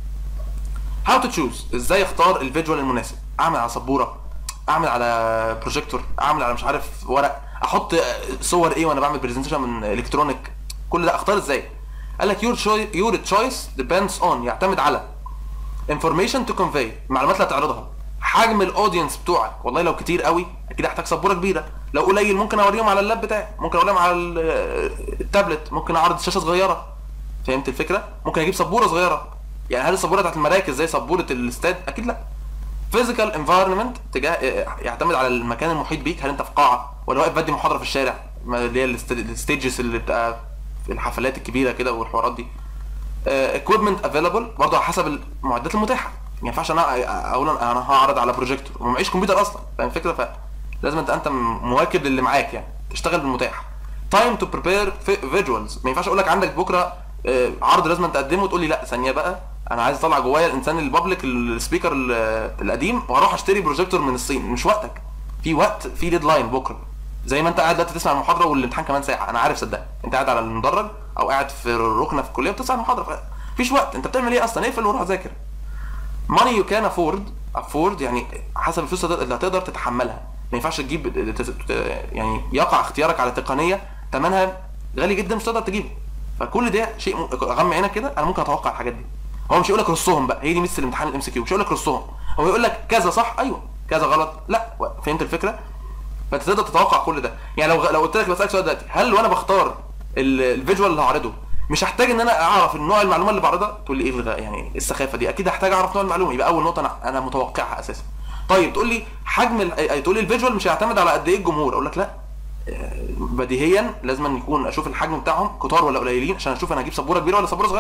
[SPEAKER 1] هاو تو تشوز ازاي اختار الفيجوال المناسب اعمل على سبوره اعمل على بروجيكتور اعمل على مش عارف ورق احط صور ايه وانا بعمل برزنتيشن من الكترونيك كل ده اختار ازاي قال لك يور يور تشويس ديبندز اون يعتمد على information to convey المعلومات اللي هتعرضها حجم الاودينس بتوعك والله لو كتير قوي اكيد هحتاج سبوره كبيره لو قليل ممكن اوريهم على اللاب بتاعي ممكن اوريهم على ال- التابلت ممكن اعرض شاشه صغيره فهمت الفكره ممكن اجيب سبوره صغيره يعني هل السبوره بتاعت المراكز زي سبوره الاستاد اكيد لا فيزيكال انفايرمنت تجاه يعتمد على المكان المحيط بيك هل انت في قاعه ولا واقف بدي محاضره في الشارع ما اللي هي الستيجز اللي بتبقى في الحفلات الكبيره كده والحوارات دي اكويبمنت افيلابل برضه على حسب المعدات المتاحه ما ينفعش انا اقول انا هعرض على بروجيكتور وما معيش كمبيوتر اصلا فاهم الفكره فلازم انت انت مواكب للي معاك يعني تشتغل بالمتاح تايم تو بريبير فيجوالز ما ينفعش اقول لك عندك بكره آه، عرض لازم تقدمه وتقول لي لا ثانيه بقى انا عايز اطلع جوايا الانسان البابليك السبيكر ال- القديم وهروح اشتري بروجيكتور من الصين مش وقتك في وقت في ديدلاين بكره زي ما انت قاعد دلوقتي تسمع المحاضره والامتحان كمان ساعه انا عارف صدقني انت قاعد على المدرج او قاعد في ركنه في الكليه بتسمع المحاضره مفيش وقت انت بتعمل ايه اصلا اقفل وروح ذاكر ماني يو كان افورد افورد يعني حسب الفلوس اللي هتقدر تتحملها ما ينفعش تجيب يعني يقع اختيارك على تقنيه ثمنها غالي جدا مش تقدر تجيبه فكل ده شيء م- غمي عينك كده انا ممكن اتوقع الحاجات دي هو مش يقول لك رصهم بقى هي دي مثل الامتحان الام سي كيو مش يقول لك رصهم هو يقول لك كذا صح ايوه كذا غلط لا فهمت الفكره فانت تقدر تتوقع كل ده يعني لو لو قلت لك بسالك سؤال دلوقتي هل وانا بختار ال- الفيجوال اللي هعرضه مش هحتاج ان انا اعرف النوع المعلومه اللي بعرضها تقول لي ايه الغ- يعني إيه السخافه دي اكيد هحتاج اعرف نوع المعلومه يبقى اول نقطه انا انا متوقعها اساسا طيب تقول لي حجم ال- تقول لي الفيجوال مش هيعتمد على قد ايه الجمهور اقول لك لا بديهيا لازم أن يكون اشوف الحجم بتاعهم كتار ولا قليلين عشان اشوف انا هجيب سبوره كبيره ولا سبوره صغيره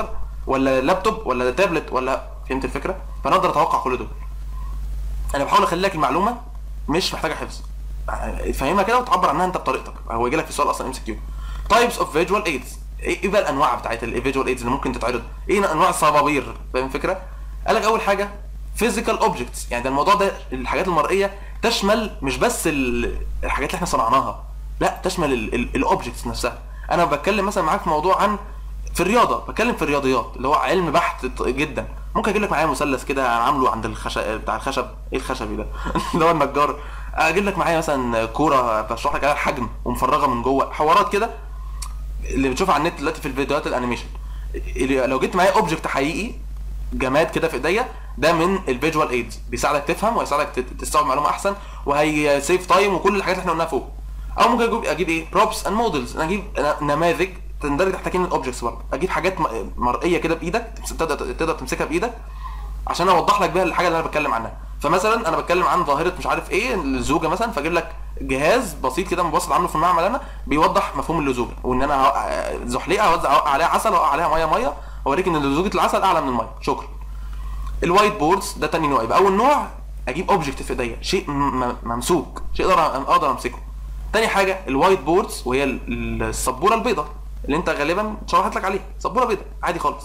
[SPEAKER 1] ولا لابتوب ولا تابلت ولا فهمت الفكره فانا اقدر اتوقع كل دول انا بحاول اخلي لك المعلومه مش محتاجه حفظ فهمها كده وتعبر عنها انت بطريقتك هو يجي لك في السؤال اصلا ام سي كيو تايبس اوف فيجوال ايدز ايه بقى الانواع بتاعت الفيجوال ايدز اللي ممكن تتعرض ايه انواع الصبابير فاهم الفكره قال لك اول حاجه فيزيكال اوبجكتس يعني ده الموضوع ده الحاجات المرئيه تشمل مش بس ال- الحاجات اللي احنا صنعناها لا تشمل الاوبجكتس نفسها انا بتكلم مثلا معاك في موضوع عن في الرياضه بتكلم في الرياضيات اللي هو علم بحت ط- جدا ممكن اجيب لك معايا مثلث كده انا عامله عند الخشب بتاع الخشب ايه الخشبي ده اللي هو النجار اجيب لك معايا مثلا كوره بشرح لك عليها الحجم ومفرغه من جوه حوارات كده اللي بتشوفها على النت دلوقتي في الفيديوهات الانيميشن اللي لو جبت معايا اوبجكت حقيقي جماد كده في ايديا ده من الفيجوال ايدز بيساعدك تفهم ويساعدك تت- تستوعب معلومه احسن وهي سيف تايم وكل الحاجات اللي احنا قلناها فوق او ممكن اجيب اجيب ايه بروبس اند مودلز انا اجيب ن- نماذج تندرج تحت كلمه اوبجكتس برضه اجيب حاجات م- مرئيه كده بايدك تمس- تقدر تقدر تمسكها بايدك عشان اوضح لك بيها الحاجه اللي انا بتكلم عنها فمثلا انا بتكلم عن ظاهره مش عارف ايه الزوجه مثلا فاجيب لك جهاز بسيط كده مبسط عامله في المعمل انا بيوضح مفهوم اللزوجه وان انا هوقع- زحليقه اوزع أوقع عليها عسل واوقع عليها ميه ميه واوريك ان لزوجه العسل اعلى من الميه شكرا الوايت بوردز ده تاني نوع يبقى اول نوع اجيب اوبجكت في ايديا شيء م- م- ممسوك شيء اقدر اقدر امسكه تاني حاجه الوايت بوردز وهي ال- السبوره البيضاء اللي انت غالبا شرحت لك عليها سبوره بيضاء عادي خالص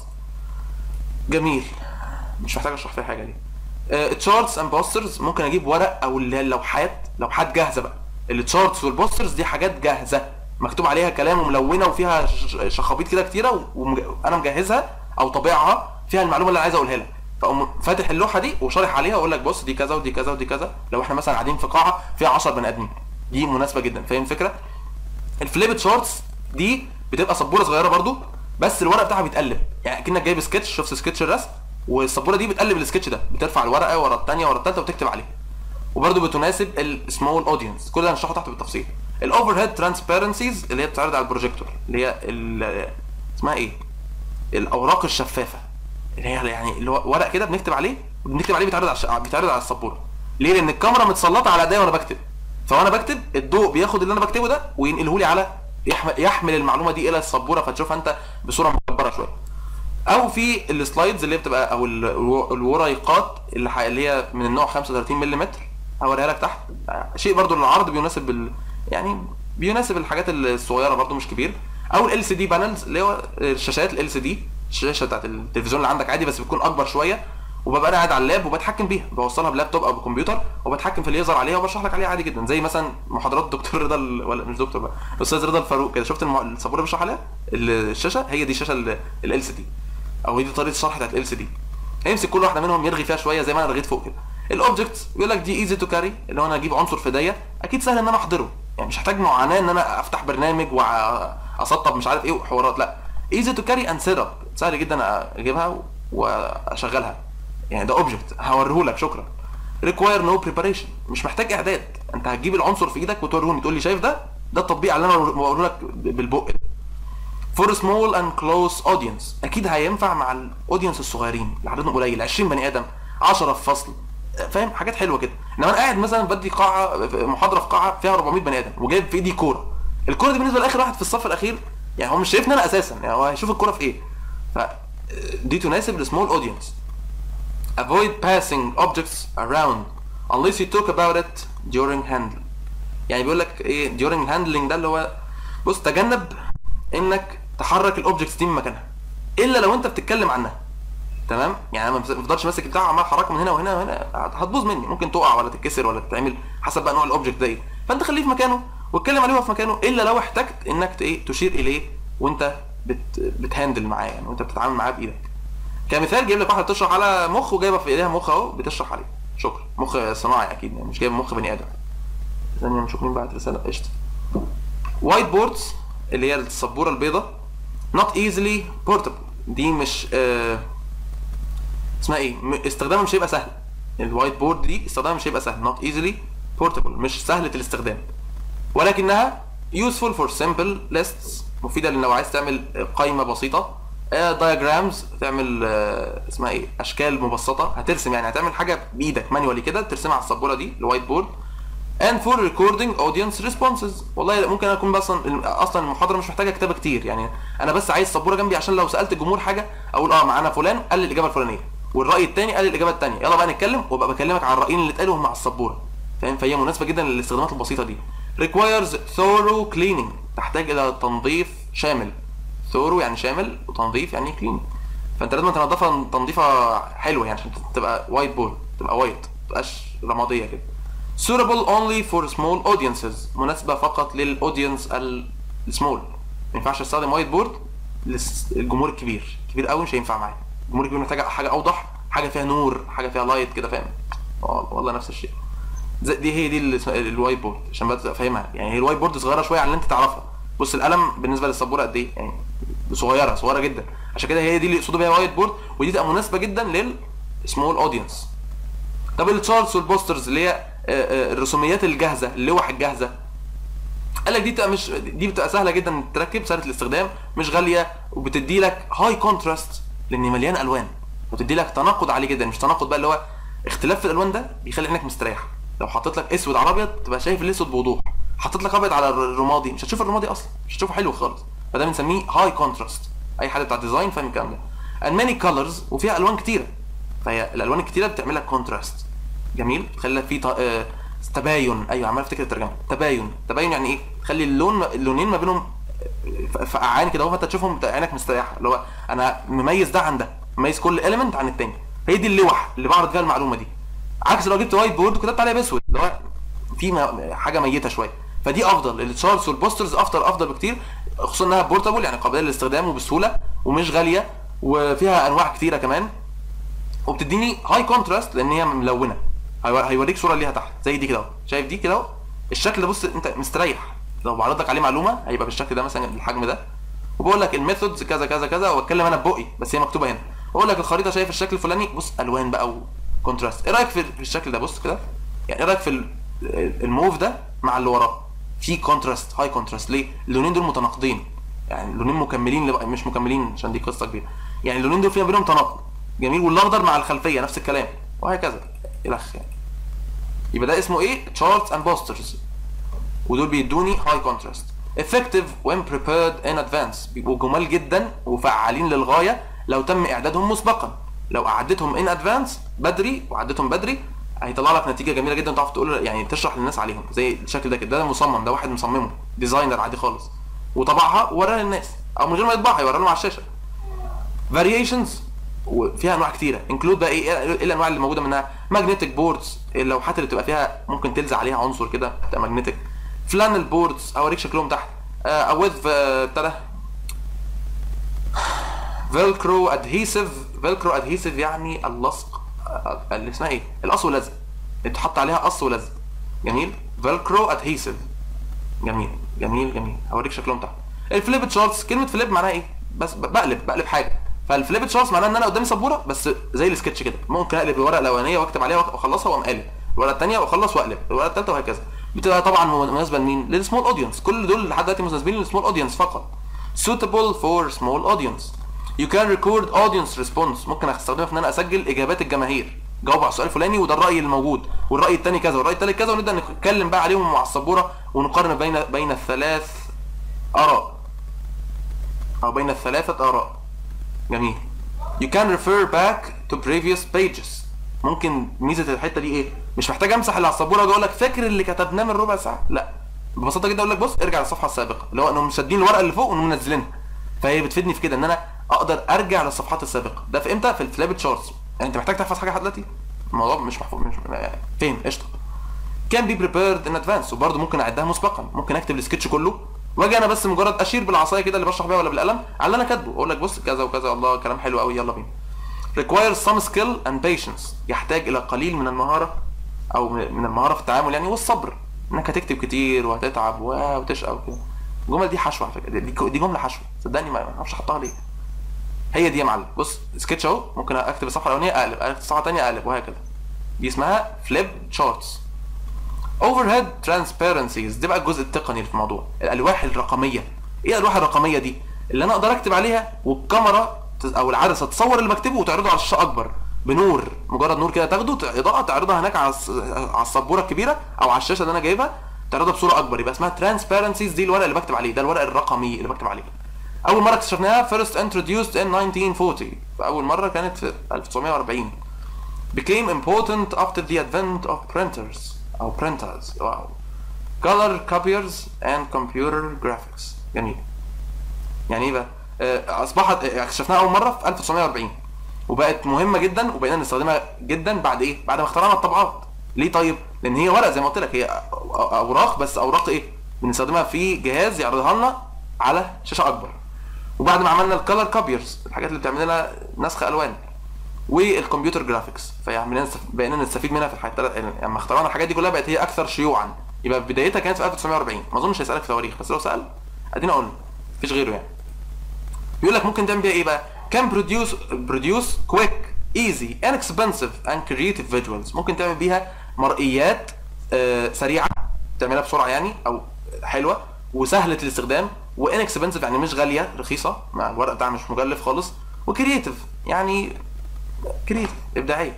[SPEAKER 1] جميل مش محتاج اشرح فيها حاجه دي تشارتس اند بوسترز ممكن اجيب ورق او اللي هي اللوحات لوحات جاهزه بقى التشارتس والبوسترز دي حاجات جاهزه مكتوب عليها كلام وملونه وفيها ش- ش- شخابيط كده كتيره وانا مجهزها او طابعها فيها المعلومه اللي انا عايز اقولها لك فاقوم فاتح اللوحه دي وشارح عليها واقول لك بص دي كذا ودي كذا ودي كذا لو احنا مثلا قاعدين في قاعه فيها 10 بني ادمين دي مناسبه جدا فاهم الفكره الفليب تشارتس دي بتبقى سبوره صغيره برضو بس الورق بتاعها بيتقلب يعني كأنك جايب سكتش شفت سكتش الرسم والسبوره دي بتقلب السكتش ده بترفع الورقه ورا الثانيه ورا الثالثه وتكتب عليها وبرضو بتناسب السمول اودينس كل ده هنشرحه تحت بالتفصيل الاوفر هيد ترانسبيرنسيز اللي هي بتتعرض على البروجيكتور اللي هي ال- اسمها ايه الاوراق الشفافه اللي هي يعني اللي هو ورق كده بنكتب عليه وبنكتب عليه بيتعرض على الش- بيتعرض على السبوره ليه لان الكاميرا متسلطه على ايديا وانا بكتب فوانا بكتب الضوء بياخد اللي انا بكتبه ده وينقله لي على يحمل, يحمل المعلومه دي الى السبوره فتشوفها انت بصوره مكبره شويه او في السلايدز اللي هي بتبقى او ال- الو- الوريقات اللي, ح- اللي هي من النوع 35 ملم هوريها لك تحت شيء برضو للعرض بيناسب ال... يعني بيناسب الحاجات الصغيره برضو مش كبير او ال سي دي بانلز اللي هو الشاشات ال سي دي الشاشه بتاعت التلفزيون اللي عندك عادي بس بتكون اكبر شويه وببقى انا قاعد على اللاب وبتحكم بيها بوصلها بلابتوب او بكمبيوتر وبتحكم في الليزر عليها وبشرح لك عليها عادي جدا زي مثلا محاضرات دكتور رضا ال- ولا مش دكتور بقى الاستاذ رضا الفاروق كده شفت الم- السبوره اللي بشرح عليها ال- الشاشه هي دي الشاشه ال سي دي او هي دي طريقه الشرح بتاعت ال سي دي يمسك كل واحده منهم يرغي فيها شويه زي ما انا رغيت فوق كده الاوبجكت بيقول لك دي ايزي تو كاري اللي هو انا اجيب عنصر في ايديا اكيد سهل ان انا احضره يعني مش هحتاج معاناه ان انا افتح برنامج واسطب مش عارف ايه وحوارات لا ايزي تو كاري اند سيت اب سهل جدا اجيبها واشغلها يعني ده اوبجكت هوريهولك شكرا ريكواير نو بريباريشن مش محتاج اعداد انت هتجيب العنصر في ايدك وتوريهوني تقول لي شايف ده ده التطبيق اللي انا بقوله لك بالبق ده فور سمول اند كلوز اودينس اكيد هينفع مع الاودينس الصغيرين اللي عددهم قليل 20 بني ادم 10 في فصل فاهم حاجات حلوه كده انما انا قاعد مثلا بدي قاعه محاضره في قاعه فيها 400 بني ادم وجايب في ايدي كوره الكوره دي بالنسبه لاخر واحد في الصف الاخير يعني هو مش شايفني انا اساسا يعني هو هيشوف الكوره في ايه ف دي تناسب السمول اودينس avoid passing objects around unless you talk about it during handling يعني بيقول لك ايه during handling ده اللي هو بص تجنب انك تحرك الاوبجكتس دي من مكانها الا لو انت بتتكلم عنها تمام يعني انا ما بفضلش ماسك بتاع عمال احركها من هنا وهنا وهنا هتبوظ مني ممكن تقع ولا تتكسر ولا تتعمل حسب بقى نوع الاوبجكت ده ايه فانت خليه في مكانه واتكلم عليه وهو في مكانه الا لو احتجت انك ت- ايه تشير اليه وانت بت بتهندل معاه يعني وانت بتتعامل معاه بايدك كمثال جايب لك واحده بتشرح على مخ وجايبه في ايديها مخ اهو بتشرح عليه شكرا مخ صناعي اكيد يعني مش جايب مخ بني ادم ثانيه نشوف مين بعت رساله قشطه وايت بوردز اللي هي السبوره البيضاء not easily portable دي مش آه اسمها ايه م- استخدامها مش هيبقى سهل الوايت بورد دي استخدامها مش هيبقى سهل not easily portable مش سهلة الاستخدام ولكنها useful for simple lists مفيدة لو عايز تعمل قائمة بسيطة دايجرامز تعمل آه، اسمها ايه اشكال مبسطة هترسم يعني هتعمل حاجة بايدك مانيوالي كده ترسمها على السبورة دي الوايت بورد and for recording audience responses والله ممكن اكون بس اصلا اصلا المحاضره مش محتاجه كتابه كتير يعني انا بس عايز سبوره جنبي عشان لو سالت الجمهور حاجه اقول اه معانا فلان قال لي الاجابه الفلانيه والراي الثاني قال لي الاجابه الثانيه يلا بقى نتكلم وابقى بكلمك عن الرايين اللي اتقالوا مع السبوره فاهم فهي مناسبه جدا للاستخدامات البسيطه دي requires thorough cleaning تحتاج الى تنظيف شامل thorough يعني شامل وتنظيف يعني cleaning فانت لازم تنظفها تنظيفه حلوه يعني عشان تبقى وايت بورد تبقى وايت ما تبقاش رماديه كده suitable only for small audiences مناسبه فقط للاودينس السمول ما ينفعش استخدم وايت بورد للجمهور الكبير كبير قوي مش هينفع معايا الجمهور الكبير محتاج حاجه اوضح حاجه فيها نور حاجه فيها لايت كده فاهم اه والله نفس الشيء زي- دي هي دي اللي اسمها الوايت بورد عشان بس افهمها يعني هي الوايت بورد صغيره شويه عن اللي انت تعرفها بص القلم بالنسبه للسبوره قد ايه يعني صغيره صغيره جدا عشان كده هي دي اللي يقصدوا بيها وايت بورد ودي تبقى مناسبه جدا للسمول اودينس طب التشارتس والبوسترز اللي هي آه، آه، الرسوميات الجاهزه اللوح الجاهزه قال لك دي بتبقى مش دي بتبقى سهله جدا تركب سهله الاستخدام مش غاليه وبتدي لك هاي كونتراست لان مليان الوان وتدي لك تناقض عالي جدا مش تناقض بقى اللي هو اختلاف في الالوان ده بيخلي عينك مستريح لو حطيت لك اسود على ابيض تبقى شايف الاسود بوضوح حطيت لك ابيض على الرمادي مش هتشوف الرمادي اصلا مش هتشوفه حلو خالص فده بنسميه هاي كونتراست اي حد بتاع ديزاين فاهم الكلام ده and many colors وفيها الوان كتيره فهي الالوان الكتيره بتعمل لك كونتراست جميل تخلي لك في ط- آه، تباين ايوه عمال افتكر الترجمه تباين تباين يعني ايه تخلي اللون اللونين ما بينهم ف- فقعان كده اهو فانت تشوفهم بتاع عينك مستريحه اللي هو انا مميز ده عن ده مميز كل اليمنت عن التاني هي دي اللوح اللي بعرض فيها المعلومه دي عكس لو جبت وايت بورد وكتبت عليها باسود اللي هو في م- حاجه ميته شويه فدي افضل التشارتس والبوسترز افضل افضل بكتير خصوصا انها بورتابل يعني قابله للاستخدام وبسهوله ومش غاليه وفيها انواع كتيره كمان وبتديني هاي كونتراست لان هي ملونه هيو- هيوريك صوره ليها تحت زي دي كده اهو شايف دي كده اهو الشكل ده بص انت مستريح لو بعرض لك عليه معلومه هيبقى بالشكل ده مثلا بالحجم ده وبقول لك الميثودز كذا كذا كذا واتكلم انا ببقي بس هي مكتوبه هنا بقول لك الخريطه شايف الشكل الفلاني بص الوان بقى وكونتراست ايه رايك في في الشكل ده بص كده يعني ايه رايك في ال- الموف ده مع اللي وراه في كونتراست هاي كونتراست ليه اللونين دول متناقضين يعني اللونين مكملين لبقى مش مكملين عشان دي قصه كبيره يعني اللونين دول فيها بينهم تناقض جميل والاخضر مع الخلفيه نفس الكلام وهكذا الخ يعني يبقى ده اسمه ايه charts and posters ودول بيدوني هاي كونتراست effective when prepared in advance بيبقوا جمال جدا وفعالين للغايه لو تم اعدادهم مسبقا لو اعدتهم in advance بدري وعدتهم بدري هيطلع لك نتيجه جميله جدا تعرف تقول يعني تشرح للناس عليهم زي الشكل ده كده ده مصمم ده واحد مصممه ديزاينر عادي خالص وطبعها ووراها للناس او من غير ما يطبعها يوريها لهم على الشاشه variations وفيها انواع كتيره انكلود بقى ايه ايه الانواع اللي موجوده منها ماجنتيك بوردز اللوحات اللي بتبقى فيها ممكن تلزق عليها عنصر كده تبقى ماجنتيك فلانل بوردز اوريك شكلهم تحت او وذ ابتدى فيلكرو ادهيسيف فيلكرو ادهيسيف يعني اللصق آه، اللي اسمها ايه القص واللزق اتحط عليها قص ولزق جميل فيلكرو ادهيسيف جميل جميل جميل هوريك شكلهم تحت الفليب تشارتس كلمه فليب معناها ايه بس ب- بقلب بقلب حاجه فالفليب تشارتس معناها ان انا قدامي سبوره بس زي السكتش كده ممكن اقلب الورقه الاولانيه واكتب عليها واخلصها واقوم قالب الورقه الثانيه واخلص واقلب الورقه الثالثه وهكذا بتبقى طبعا مناسبه لمين للسمول اودينس كل دول لحد دلوقتي مناسبين للسمول اودينس فقط suitable for small audience you can record audience response ممكن استخدمها في ان انا اسجل اجابات الجماهير جاوب على السؤال الفلاني وده الراي الموجود والراي الثاني كذا والراي الثالث كذا ونبدا نتكلم بقى عليهم مع السبوره ونقارن بين بين الثلاث اراء او بين الثلاثه اراء جميل you can refer back to previous pages ممكن ميزه الحته دي ايه مش محتاج امسح اللي على السبوره واجي اقول لك فاكر اللي كتبناه من ربع ساعه لا ببساطه جدا اقول لك بص ارجع للصفحه السابقه اللي هو انهم شادين الورقه اللي فوق وانهم منزلينها فهي بتفيدني في كده ان انا اقدر ارجع للصفحات السابقه ده في امتى في الفلاب تشارتس يعني انت محتاج تحفظ حاجه لحد دلوقتي الموضوع مش محفوظ مش فين قشطه كان بي بريبيرد ان ادفانس وبرده ممكن اعدها مسبقا ممكن اكتب السكتش كله واجي انا بس مجرد اشير بالعصايه كده اللي بشرح بيها ولا بالقلم على اللي انا كاتبه اقول لك بص كذا وكذا الله كلام حلو قوي يلا بينا requires some skill and patience يحتاج الى قليل من المهاره او من المهاره في التعامل يعني والصبر انك هتكتب كتير وهتتعب و- وتشقى وكده الجمل دي حشوه على فكره دي, دي جمله حشوه صدقني ما ما اعرفش احطها ليه هي دي يا معلم بص سكتش اهو ممكن اكتب الصفحه الاولانيه اقلب اكتب الصفحه الثانيه اقلب وهكذا دي اسمها فليب تشارتس overhead transparencies دي بقى الجزء التقني اللي في الموضوع الالواح الرقميه ايه الالواح الرقميه دي اللي انا اقدر اكتب عليها والكاميرا تز- او العدسه تصور اللي بكتبه وتعرضه على الشاشه اكبر بنور مجرد نور كده تاخده ت- اضاءه تعرضها هناك على الس- على السبوره الكبيره او على الشاشه اللي انا جايبها تعرضها بصوره اكبر يبقى اسمها ترانسبيرنسيز دي الورق اللي بكتب عليه ده الورق الرقمي اللي بكتب عليه اول مره اكتشفناها first introduced in 1940 فاول مره كانت في 1940 became important after the advent of printers او printers واو color copiers and computer graphics جميل يعني ايه بقى آه، اصبحت آه، اكتشفناها اول مره في 1940 وبقت مهمه جدا وبقينا نستخدمها جدا بعد ايه بعد ما اخترعنا الطبعات ليه طيب لان هي ورق زي ما قلت لك هي أ- أ- اوراق بس اوراق ايه بنستخدمها في جهاز يعرضها لنا على شاشه اكبر وبعد ما عملنا الكالر كوبيرز الحاجات اللي بتعمل لنا نسخ الوان والكمبيوتر جرافيكس فيعني بقينا نستفيد منها في الحياه التلات- لما اخترعنا الحاجات دي كلها بقت هي اكثر شيوعا يبقى بدايتها كانت في 1940 ما اظنش هيسالك في تواريخ بس لو سال ادينا قلنا مفيش غيره يعني بيقول لك ممكن تعمل بيها ايه بقى can produce produce quick easy inexpensive and creative visuals ممكن تعمل بيها مرئيات آه، سريعه تعملها بسرعه يعني او حلوه وسهله الاستخدام وانكسبنسيف يعني مش غاليه رخيصه مع الورق بتاعها مش مكلف خالص وكرييتيف يعني كرييتيف ابداعيه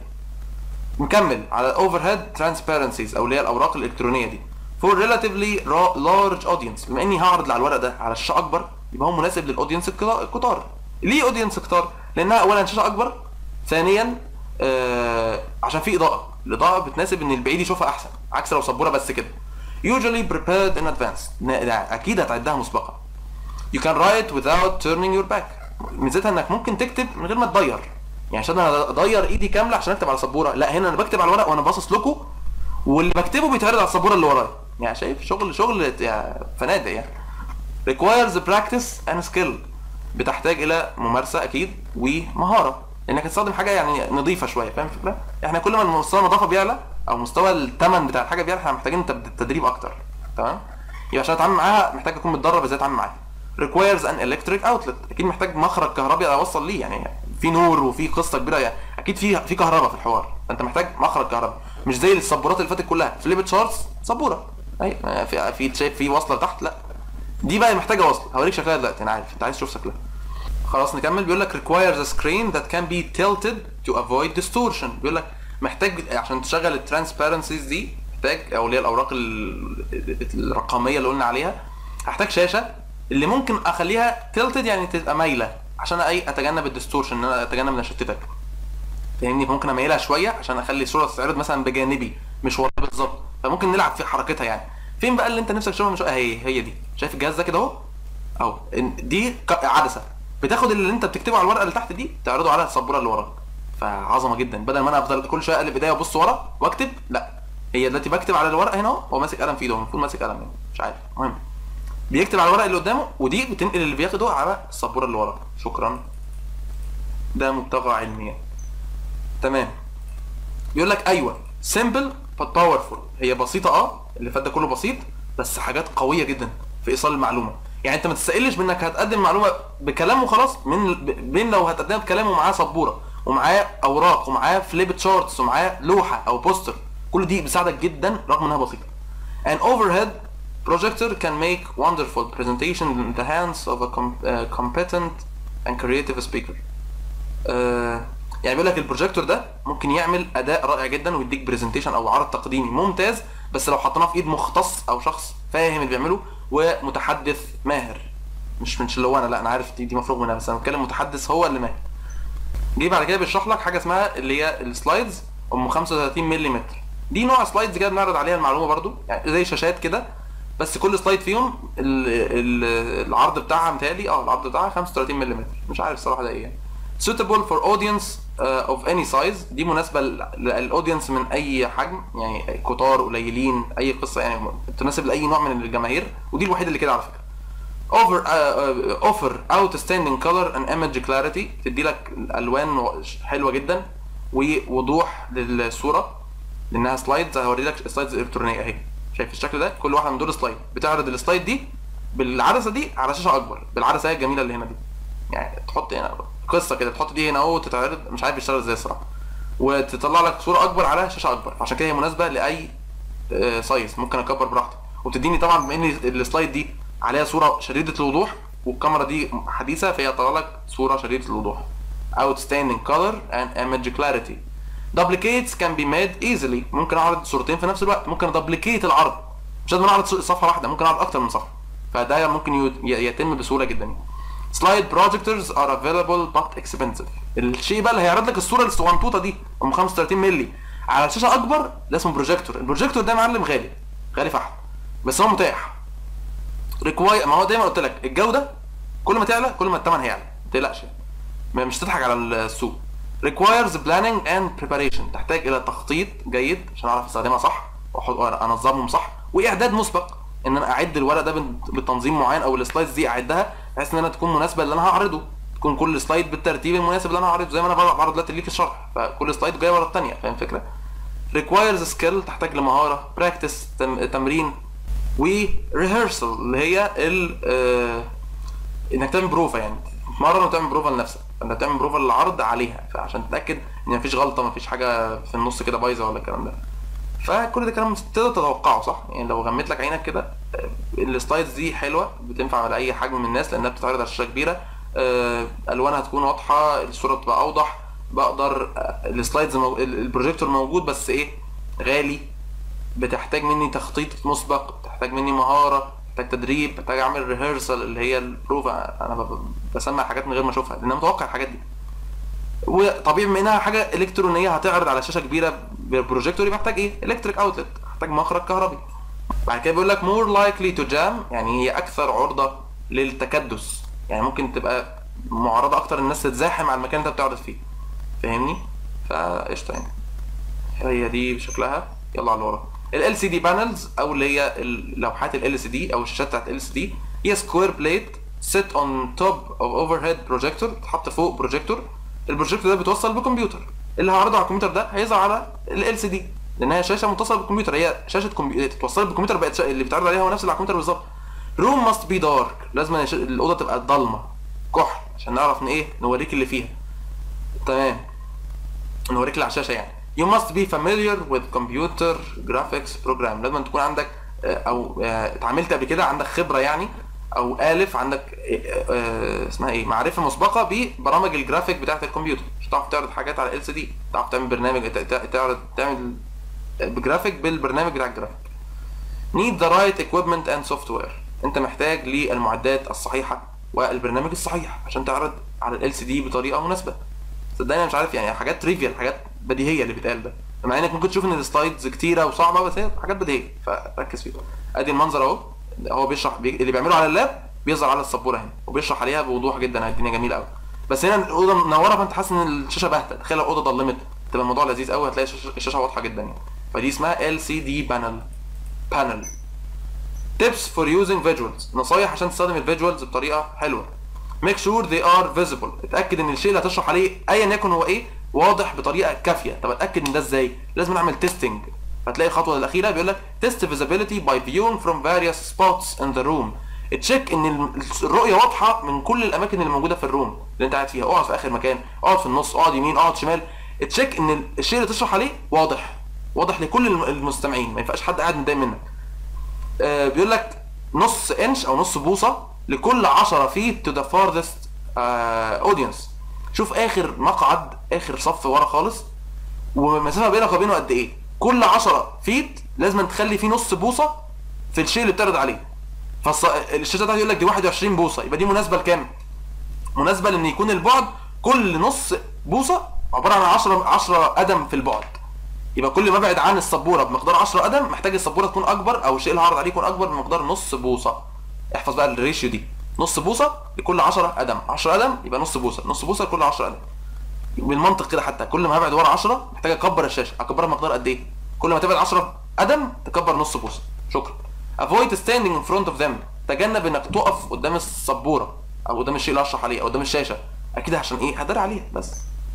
[SPEAKER 1] نكمل على overhead transparencies او اللي هي الاوراق الالكترونيه دي for relatively ra- large audience بما اني هعرض على الورق ده على شاشه اكبر يبقى هو مناسب للاودينس الكلا- الكتار ليه اودينس كتار لانها اولا شاشه اكبر ثانيا آه عشان في اضاءه الاضاءه بتناسب ان البعيد يشوفها احسن عكس لو سبوره بس كده usually prepared in advance ن- ده اكيد هتعدها مسبقا you can write without turning your back ميزتها انك ممكن تكتب من غير ما تضير يعني عشان انا اضير ايدي كامله عشان اكتب على سبوره لا هنا انا بكتب على الورق وانا باصص لكم واللي بكتبه بيتعرض على السبوره اللي ورايا يعني شايف شغل شغل يعني فنادق يعني requires practice and skill بتحتاج الى ممارسه اكيد ومهاره انك تستخدم حاجه يعني نظيفه شويه فاهم الفكره احنا كل ما مستوى النظافه بيعلى او مستوى الثمن بتاع الحاجه بيعلى احنا محتاجين تد- تدريب اكتر تمام يبقى عشان اتعامل معاها محتاج اكون متدرب ازاي اتعامل معاها requires an electric outlet اكيد محتاج مخرج كهربي اوصل ليه يعني في نور وفي قصه كبيره يعني اكيد في في كهرباء في الحوار فانت محتاج مخرج كهربي مش زي السبورات اللي فاتت كلها فليب تشارتس سبوره اي في في شايف في وصله تحت لا دي بقى محتاجه وصل هوريك شكلها دلوقتي انا عارف انت عايز تشوف شكلها خلاص نكمل بيقول لك requires a screen that can be tilted to avoid distortion بيقول لك محتاج عشان تشغل الترانسبيرنسيز دي محتاج او اللي هي الاوراق ال- الرقميه اللي قلنا عليها هحتاج شاشه اللي ممكن اخليها tilted يعني تبقى مايله عشان اي اتجنب الديستورشن ان انا اتجنب ان اشتتك فاهمني ممكن اميلها شويه عشان اخلي الصوره تتعرض مثلا بجانبي مش ورايا بالظبط فممكن نلعب في حركتها يعني فين بقى اللي انت نفسك تشوفها مش هي هي دي شايف الجهاز ده كده اهو اهو إن- دي ك- عدسه بتاخد اللي انت بتكتبه على الورقه اللي تحت دي تعرضه على السبوره اللي وراك فعظمه جدا بدل ما انا افضل كل شويه اقلب ايديا وابص ورا واكتب لا هي دلوقتي بكتب على الورقه هنا اهو هو ماسك قلم في ايده هو المفروض ماسك قلم يعني مش عارف المهم بيكتب على الورق اللي قدامه ودي بتنقل اللي بياخده على السبوره اللي وراه شكرا ده مبتغى علمي يعني. تمام بيقول لك ايوه سيمبل but باورفول هي بسيطه اه اللي فات ده كله بسيط بس حاجات قويه جدا في ايصال المعلومه يعني انت ما تستقلش بانك هتقدم معلومه بكلام وخلاص من ب- بين لو هتقدمها بكلام ومعاه سبوره ومعاه اوراق ومعاه فليب تشارتس ومعاه لوحه او بوستر كل دي بتساعدك جدا رغم انها بسيطه An overhead projector can make wonderful presentation in the hands of a com- uh, competent and creative speaker. آه، يعني بيقول لك البروجيكتور ده ممكن يعمل اداء رائع جدا ويديك برزنتيشن او عرض تقديمي ممتاز بس لو حطيناه في ايد مختص او شخص فاهم اللي بيعمله ومتحدث ماهر مش مش اللي هو انا لا انا عارف دي, دي مفروغ منها بس انا بتكلم متحدث هو اللي ماهر جه بعد كده بيشرح لك حاجه اسمها اللي هي السلايدز ام 35 ملم دي نوع سلايدز كده بنعرض عليها المعلومه برضو يعني زي شاشات كده بس كل سلايد فيهم ال ال العرض بتاعها متهيألي اه العرض بتاعها 35 ملم مش عارف الصراحه ده ايه يعني suitable for audience uh, of any size دي مناسبه للاودينس من اي حجم يعني كتار قليلين اي قصه يعني تناسب لاي نوع من الجماهير ودي الوحيده اللي كده على فكره offer uh, uh, offer outstanding color and image clarity تدي لك الالوان حلوه جدا ووضوح للصوره لانها سلايد هوري لك سلايدز الكترونيه اهي شايف الشكل ده كل واحده من دول سلايد بتعرض السلايد دي بالعدسه دي على شاشه اكبر بالعدسه هي الجميله اللي هنا دي يعني تحط هنا قصه كده تحط دي هنا اهو وتتعرض مش عارف بيشتغل ازاي الصراحه وتطلع لك صوره اكبر على شاشه اكبر عشان كده هي مناسبه لاي آه، سايز ممكن اكبر براحتي وبتديني طبعا بما ان السلايد دي عليها صوره شديده الوضوح والكاميرا دي حديثه فهي طلع لك صوره شديده الوضوح outstanding color and image clarity duplicates can be made easily ممكن اعرض صورتين في نفس الوقت ممكن ادبليكيت العرض مش لازم اعرض صفحه واحده ممكن اعرض اكتر من صفحه فده ممكن يت- يتم بسهوله جدا يعني. slide projectors are available but expensive الشيء بقى اللي هيعرض لك الصوره الصغنطوطه دي ام 35 مللي على شاشه اكبر ده اسمه بروجيكتور البروجيكتور ده يا معلم غالي غالي فحم بس هو متاح ريكواير ما هو دايما قلت لك الجوده كل ما تعلى كل ما الثمن هيعلى ما تقلقش يعني. ما- مش تضحك على السوق requires planning and preparation تحتاج الى تخطيط جيد عشان اعرف استخدمها صح واحط انظمهم صح واعداد مسبق ان انا اعد الورق ده بن- بتنظيم معين او السلايدز دي اعدها بحيث ان انا تكون مناسبه اللي انا هعرضه تكون كل سلايد بالترتيب المناسب اللي انا هعرضه زي ما انا بعرض دلوقتي ليك الشرح فكل سلايد جايه ورا الثانيه فاهم الفكره requires skill تحتاج لمهاره practice تم... تمرين و rehearsal اللي هي ال آه، انك تعمل بروفا يعني تتمرن وتعمل بروفا لنفسك فانت بتعمل بروفا للعرض عليها فعشان تتاكد ان مفيش غلطه مفيش حاجه في النص كده بايظه ولا الكلام ده فكل ده كلام تقدر تتوقعه صح يعني لو غميت لك عينك كده آه، السلايدز دي حلوه بتنفع على اي حجم من الناس لانها بتتعرض على شاشه كبيره آه، الوانها تكون واضحه الصوره بتبقى اوضح بقدر آه، السلايدز مو... ال- البروجيكتور موجود بس ايه غالي بتحتاج مني تخطيط مسبق بتحتاج مني مهاره بتحتاج تدريب بحتاج اعمل ريهرسال اللي هي البروفا انا ب- بسمع حاجات من غير ما اشوفها لان انا متوقع الحاجات دي وطبيعي بما انها حاجه الكترونيه هتعرض على شاشه كبيره ببروجيكتور يبقى محتاج ايه الكتريك اوتلت محتاج مخرج كهربي بعد كده بيقول لك more likely to jam يعني هي اكثر عرضه للتكدس يعني ممكن تبقى معرضه اكتر الناس تتزاحم على المكان اللي انت بتعرض فيه فاهمني فقشطه يعني هي دي شكلها يلا على اللي ورا ال LCD بانلز او اللي هي اللوحات ال LCD او الشاشات بتاعت ال LCD هي سكوير بليت sit on top of overhead projector تحط فوق بروجيكتور البروجيكتور ده بيتوصل بكمبيوتر اللي هعرضه على الكمبيوتر ده هيظهر على ال LCD لان هي شاشه متصله بالكمبيوتر هي شاشه كمبيوتر تتوصل بالكمبيوتر بقت شا... اللي بيتعرض عليها هو نفس اللي على الكمبيوتر بالظبط روم ماست بي دارك لازم يش- الاوضه تبقى ضلمه كحل عشان نعرف ان ايه نوريك اللي فيها تمام نوريك اللي على الشاشه يعني you must be familiar with computer graphics program لازم تكون عندك آه، او آه، اتعاملت قبل كده عندك خبره يعني او الف عندك آه، آه، اسمها ايه معرفه مسبقه ببرامج الجرافيك بتاعه الكمبيوتر مش هتعرف تعرض حاجات على ال سي دي تعرف تعمل برنامج ت- ت- تعرض تعمل بجرافيك بالبرنامج بتاع الجرافيك need the right equipment and software انت محتاج للمعدات الصحيحه والبرنامج الصحيح عشان تعرض على ال سي دي بطريقه مناسبه صدقني انا مش عارف يعني حاجات تريفيال حاجات بديهيه اللي بيتقال ده مع انك ممكن تشوف ان السلايدز كتيره وصعبه بس هي حاجات بديهيه فركز فيها ادي المنظر اهو هو بيشرح بي... اللي بيعمله على اللاب بيظهر على السبوره هنا وبيشرح عليها بوضوح جدا الدنيا جميله قوي بس هنا الاوضه منوره فانت حاسس ان الشاشه باهته تخيل لو الاوضه ضلمت تبقى الموضوع لذيذ قوي هتلاقي الشاشه, الشاشة واضحه جدا يعني فدي اسمها ال سي دي بانل بانل tips for using visuals نصايح عشان تستخدم الفيجوالز بطريقه حلوه make sure they are visible اتاكد ان الشيء اللي هتشرح عليه ايا يكن هو ايه واضح بطريقه كافيه طب اتاكد من ده ازاي لازم نعمل تيستنج هتلاقي الخطوه الاخيره بيقول لك test visibility by viewing from various spots in the room تشيك ان ال- الرؤيه واضحه من كل الاماكن اللي موجوده في الروم اللي انت قاعد فيها اقعد في اخر مكان اقعد في النص اقعد يمين اقعد شمال تشيك ان الشيء اللي تشرح عليه واضح واضح لكل الم- المستمعين ما ينفعش حد قاعد متضايق منك آه، بيقول لك نص انش او نص بوصه لكل 10 فيت تو ذا فارذست اودينس شوف اخر مقعد اخر صف ورا خالص والمسافه بينك وبينه قد ايه كل 10 فيت لازم تخلي فيه نص بوصه في الشيء اللي بتعرض عليه فالشاشه بتاعتي يقول لك دي 21 بوصه يبقى دي مناسبه لكام مناسبه لان يكون البعد كل نص بوصه عباره عن 10 10 قدم في البعد يبقى كل ما ابعد عن السبوره بمقدار 10 قدم محتاج السبوره تكون اكبر او الشيء اللي هعرض عليه يكون اكبر بمقدار نص بوصه احفظ بقى الريشيو دي نص بوصه لكل 10 قدم 10 قدم يبقى نص بوصه نص بوصه لكل 10 قدم بالمنطق كده حتى كل ما هبعد ورا 10 محتاج اكبر الشاشه اكبرها بمقدار قد ايه كل ما تبعد 10 قدم تكبر نص بوصه شكرا avoid standing in front of them تجنب انك تقف قدام السبوره او قدام الشيء اللي هشرح عليه او قدام الشاشه اكيد عشان ايه هدار عليها بس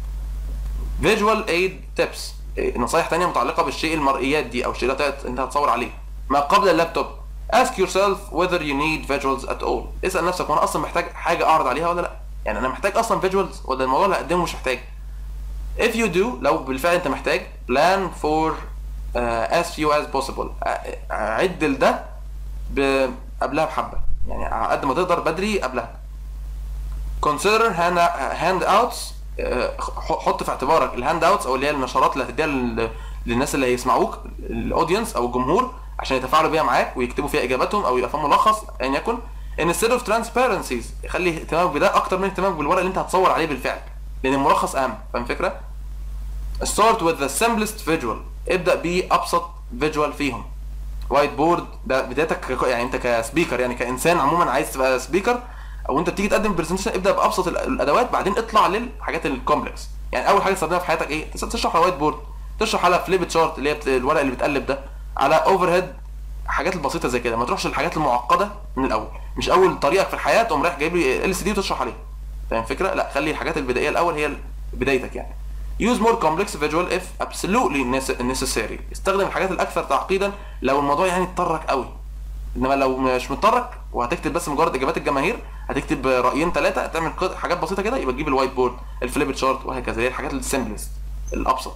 [SPEAKER 1] فيجوال ايد تيبس نصايح تانية متعلقة بالشيء المرئيات دي او الشيء اللي هت- انت هتصور عليه ما قبل اللابتوب ask yourself whether you need visuals at all اسأل نفسك وانا اصلا محتاج حاجة اعرض عليها ولا لا يعني انا محتاج اصلا visuals ولا الموضوع اللي هقدمه مش محتاج if you do لو بالفعل انت محتاج plan for uh, as few as possible أ- عد لده ب- قبلها بحبة يعني على قد ما تقدر بدري قبلها consider hand- handouts آه، ح- حط في اعتبارك الهاند اوتس او اللي هي النشرات اللي هتديها لل- للناس اللي هيسمعوك الاودينس او الجمهور عشان يتفاعلوا بيها معاك ويكتبوا فيها اجاباتهم او يبقى فيها ملخص ايا يكن ان instead of transparencies يخلي اهتمامك بده اكتر من اهتمامك بالورق اللي انت هتصور عليه بالفعل لان الملخص اهم فاهم الفكره؟ start with the simplest visual ابدا بابسط فيجوال فيهم وايت بورد ده بدايتك ك- يعني انت كسبيكر يعني كانسان عموما عايز تبقى سبيكر او انت بتيجي تقدم برزنتيشن ابدا بابسط ال- الادوات بعدين اطلع للحاجات الكومبلكس يعني اول حاجه تستخدمها في حياتك ايه تس- تشرح على وايت بورد تشرح على فليب تشارت اللي هي بت- الورق اللي بتقلب ده على اوفر هيد حاجات البسيطه زي كده ما تروحش للحاجات المعقده من الاول مش اول طريقك في الحياه تقوم رايح جايب لي ال سي دي وتشرح عليه فاهم الفكره لا خلي الحاجات البدائيه الاول هي بدايتك يعني use more complex visual if absolutely nece- necessary استخدم الحاجات الاكثر تعقيدا لو الموضوع يعني اتطرق قوي انما لو مش متطرق وهتكتب بس مجرد اجابات الجماهير هتكتب رايين ثلاثه تعمل قد- حاجات بسيطه كده يبقى تجيب الوايت بورد الفليب تشارت وهكذا هي الحاجات السمبلست الابسط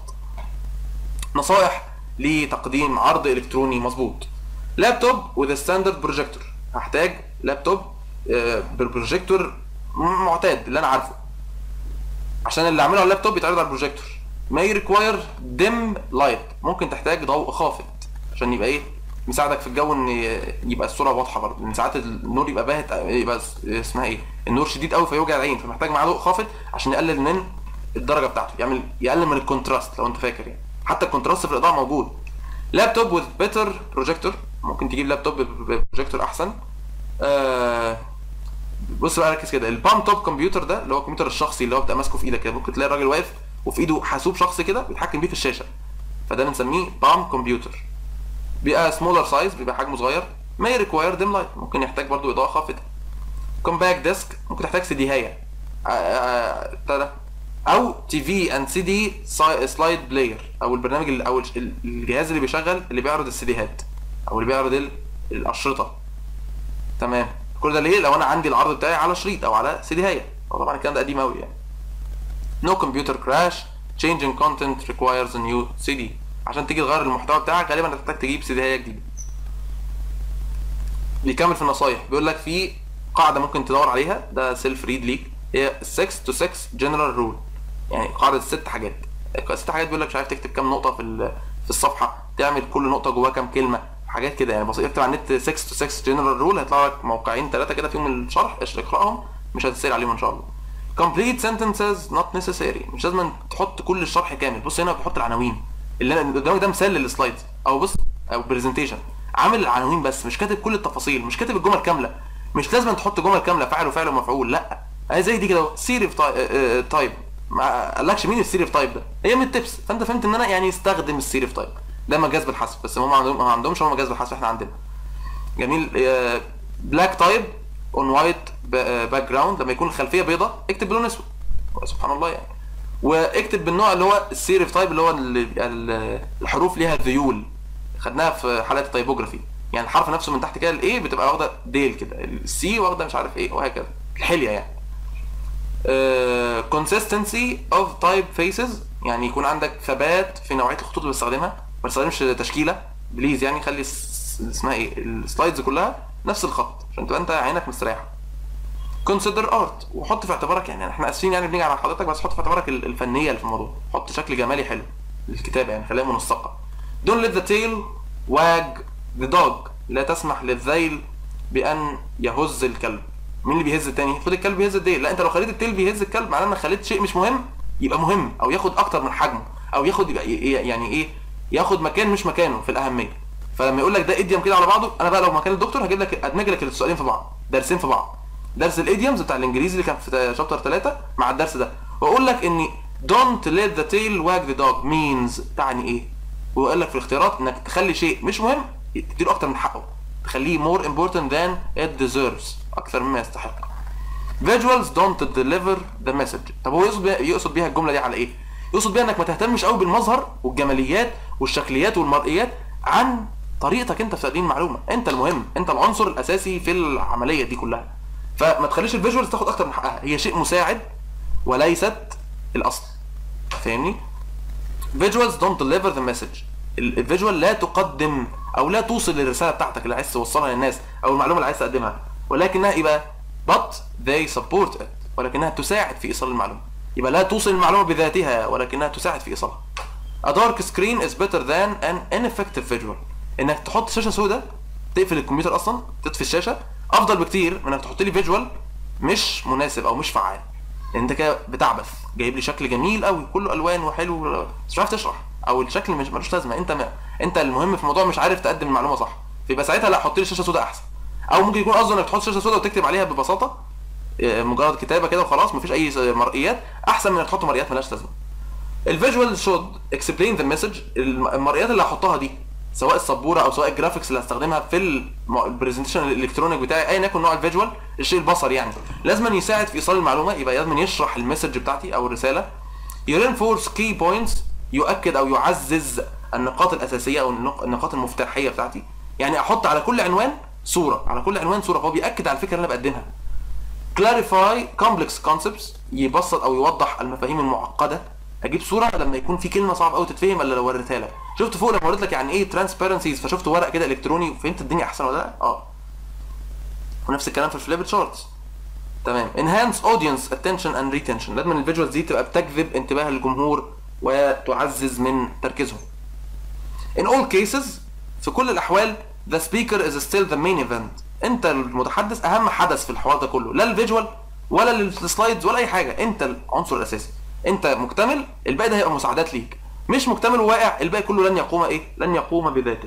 [SPEAKER 1] نصائح لتقديم عرض الكتروني مظبوط لابتوب وذ ستاندرد بروجيكتور هحتاج لابتوب آه، بالبروجيكتور م- معتاد اللي انا عارفه عشان اللي اعمله على اللابتوب يتعرض على البروجيكتور may require dim light ممكن تحتاج ضوء خافت عشان يبقى ايه مساعدك في الجو ان يبقى الصوره واضحه برضه لان ساعات النور يبقى باهت يبقى اس- اسمها ايه النور شديد قوي فيوجع العين فمحتاج معاه ضوء خافت عشان يقلل من الدرجه بتاعته يعمل يقلل من الكونتراست لو انت فاكر يعني حتى الكونتراست في الاضاءه موجود لابتوب with better بروجيكتور ممكن تجيب لابتوب بروجيكتور احسن آه بص بقى ركز كده البام توب كمبيوتر ده اللي هو الكمبيوتر الشخصي اللي هو بتبقى ماسكه في ايدك كده ممكن تلاقي الراجل واقف وفي ايده حاسوب شخصي كده بيتحكم بيه في الشاشه فده بنسميه بام كمبيوتر بيبقى سمولر سايز بيبقى حجمه صغير may require dim light ممكن يحتاج برضو اضاءه خافتة كومباكت ديسك ممكن تحتاج سي دي هايه بتاع ده او تي في اند سي دي سلايد بلاير او البرنامج اللي او الج- الجهاز اللي بيشغل اللي بيعرض السيديهات او اللي بيعرض ال- الاشرطه تمام كل ده ليه لو انا عندي العرض بتاعي على شريط او على سي دي هايه طبعا الكلام ده قديم قوي يعني no computer crash changing content requires a new CD عشان تيجي تغير المحتوى بتاعك غالبا هتحتاج تجيب سي دي هايه جديده بيكمل في النصايح بيقول لك في قاعده ممكن تدور عليها ده سيلف ريد ليك هي 6 to 6 جنرال رول يعني قاعده ست حاجات ست حاجات بيقول لك مش عارف تكتب كام نقطه في ال- في الصفحه تعمل كل نقطه جواها كام كلمه حاجات كده يعني بسيط اكتب على النت 6 to 6 جنرال رول هيطلع لك موقعين ثلاثه كده فيهم الشرح اش- اقراهم مش هتسال عليهم ان شاء الله complete sentences not necessary مش لازم تحط كل الشرح كامل بص هنا بحط العناوين اللي انا قدامك ده مثال للسلايدز او بص او برزنتيشن عامل العناوين بس مش كاتب كل التفاصيل مش كاتب الجمل كامله مش لازم تحط جمل كامله فاعل وفعل ومفعول لا هي زي دي كده سيري في تايب ما قالكش مين السيري في تايب ده هي من التبس فانت فهمت ان انا يعني استخدم السيري في تايب ده مجاز بالحذف بس هم عندهم ما عندهمش هم مجاز بالحذف احنا عندنا جميل بلاك تايب اون وايت باك جراوند لما يكون الخلفيه بيضاء اكتب بلون اسود سبحان الله يعني واكتب بالنوع اللي هو السيريف تايب اللي هو ال- ال- الحروف ليها ذيول خدناها في حالات التايبوجرافي يعني الحرف نفسه من تحت كده الايه بتبقى واخده ديل كده السي واخده مش عارف ايه وهكذا الحليه يعني كونسيستنسي اوف تايب فيسز يعني يكون عندك ثبات في نوعيه الخطوط اللي بستخدمها ما تستخدمش تشكيله بليز يعني خلي الس- اسمها ايه السلايدز كلها نفس الخط عشان تبقى انت عينك مستريحه كونسيدر ارت وحط في اعتبارك يعني احنا اسفين يعني بنيجي على حضرتك بس حط في اعتبارك ال- الفنيه اللي في الموضوع حط شكل جمالي حلو للكتابه يعني خليها منسقه don't let the tail wag the dog لا تسمح للذيل بان يهز الكلب مين اللي بيهز التاني خد الكلب بيهز الديل لا انت لو خليت التيل بيهز الكلب معناه انك خليت شيء مش مهم يبقى مهم او ياخد اكتر من حجمه او ياخد يبقى ي- يعني ايه ياخد مكان مش مكانه في الاهميه فلما يقول لك ده ايديوم كده على بعضه انا بقى لو مكان الدكتور هجيب لك ادمج لك السؤالين في بعض درسين في بعض درس الايديومز بتاع الانجليزي اللي كان في شابتر 3 مع الدرس ده واقول لك ان don't let the tail wag the dog means تعني ايه ويقول لك في الاختيارات انك تخلي شيء مش مهم تديله اكتر من حقه تخليه more important than it deserves اكثر مما يستحق visuals don't deliver the message طب هو يقصد بيها يقصد بيها الجمله دي على ايه يقصد بيها انك ما تهتمش قوي بالمظهر والجماليات والشكليات والمرئيات عن طريقتك انت في تقديم المعلومه انت المهم انت العنصر الاساسي في العمليه دي كلها فما تخليش الفيجوالز تاخد اكتر من حقها هي شيء مساعد وليست الاصل فاهمني visuals don't deliver the message ال- الفيجوال لا تقدم او لا توصل للرساله بتاعتك اللي عايز توصلها للناس او المعلومه اللي عايز تقدمها ولكنها ايه بقى but they support it ولكنها تساعد في ايصال المعلومه يبقى لا توصل المعلومه بذاتها ولكنها تساعد في ايصالها A dark screen is better than an ineffective visual انك تحط شاشه سوداء تقفل الكمبيوتر اصلا تطفي الشاشه افضل بكتير من انك تحط لي فيجوال مش مناسب او مش فعال لان انت كده بتعبث جايب لي شكل جميل قوي كله الوان وحلو بس مش عارف تشرح او الشكل مش ملوش لازمه انت ما انت المهم في الموضوع مش عارف تقدم المعلومه صح فيبقى ساعتها لا حط لي شاشه سوداء احسن او ممكن يكون قصده انك تحط شاشه سوداء وتكتب عليها ببساطه آه، مجرد كتابه كده وخلاص مفيش اي مرئيات احسن من انك تحط مرئيات ملهاش لازمه الفيجوال شود اكسبلين ذا مسج المرئيات اللي هحطها دي سواء السبوره او سواء الجرافيكس اللي هستخدمها في البرزنتيشن الالكترونيك بتاعي ايا يكن نوع الفيجوال الشيء البصري يعني لازم يساعد في ايصال المعلومه يبقى لازم يشرح المسج بتاعتي او الرساله يرينفورس كي بوينتس يؤكد او يعزز النقاط الاساسيه او النق- النقاط المفتاحيه بتاعتي يعني احط على كل عنوان صوره على كل عنوان صوره فهو بياكد على الفكره اللي انا بقدمها clarify complex concepts يبسط او يوضح المفاهيم المعقده اجيب صوره لما يكون في كلمه صعب قوي تتفهم الا لو وريتها لك شفت فوق لما وريت لك يعني ايه ترانسبيرنسيز فشفت ورق كده الكتروني وفهمت الدنيا احسن ولا لا اه ونفس الكلام في الفليب تشارتس تمام enhance audience attention and retention لازم الفيجوالز دي تبقى بتجذب انتباه الجمهور وتعزز من تركيزهم in all cases في كل الاحوال the speaker is still the main event انت المتحدث اهم حدث في الحوار ده كله لا الفيجوال ولا السلايدز ولا اي حاجه انت العنصر الاساسي انت مكتمل الباقي ده هيبقى مساعدات ليك مش مكتمل وواقع الباقي كله لن يقوم ايه لن يقوم بذاته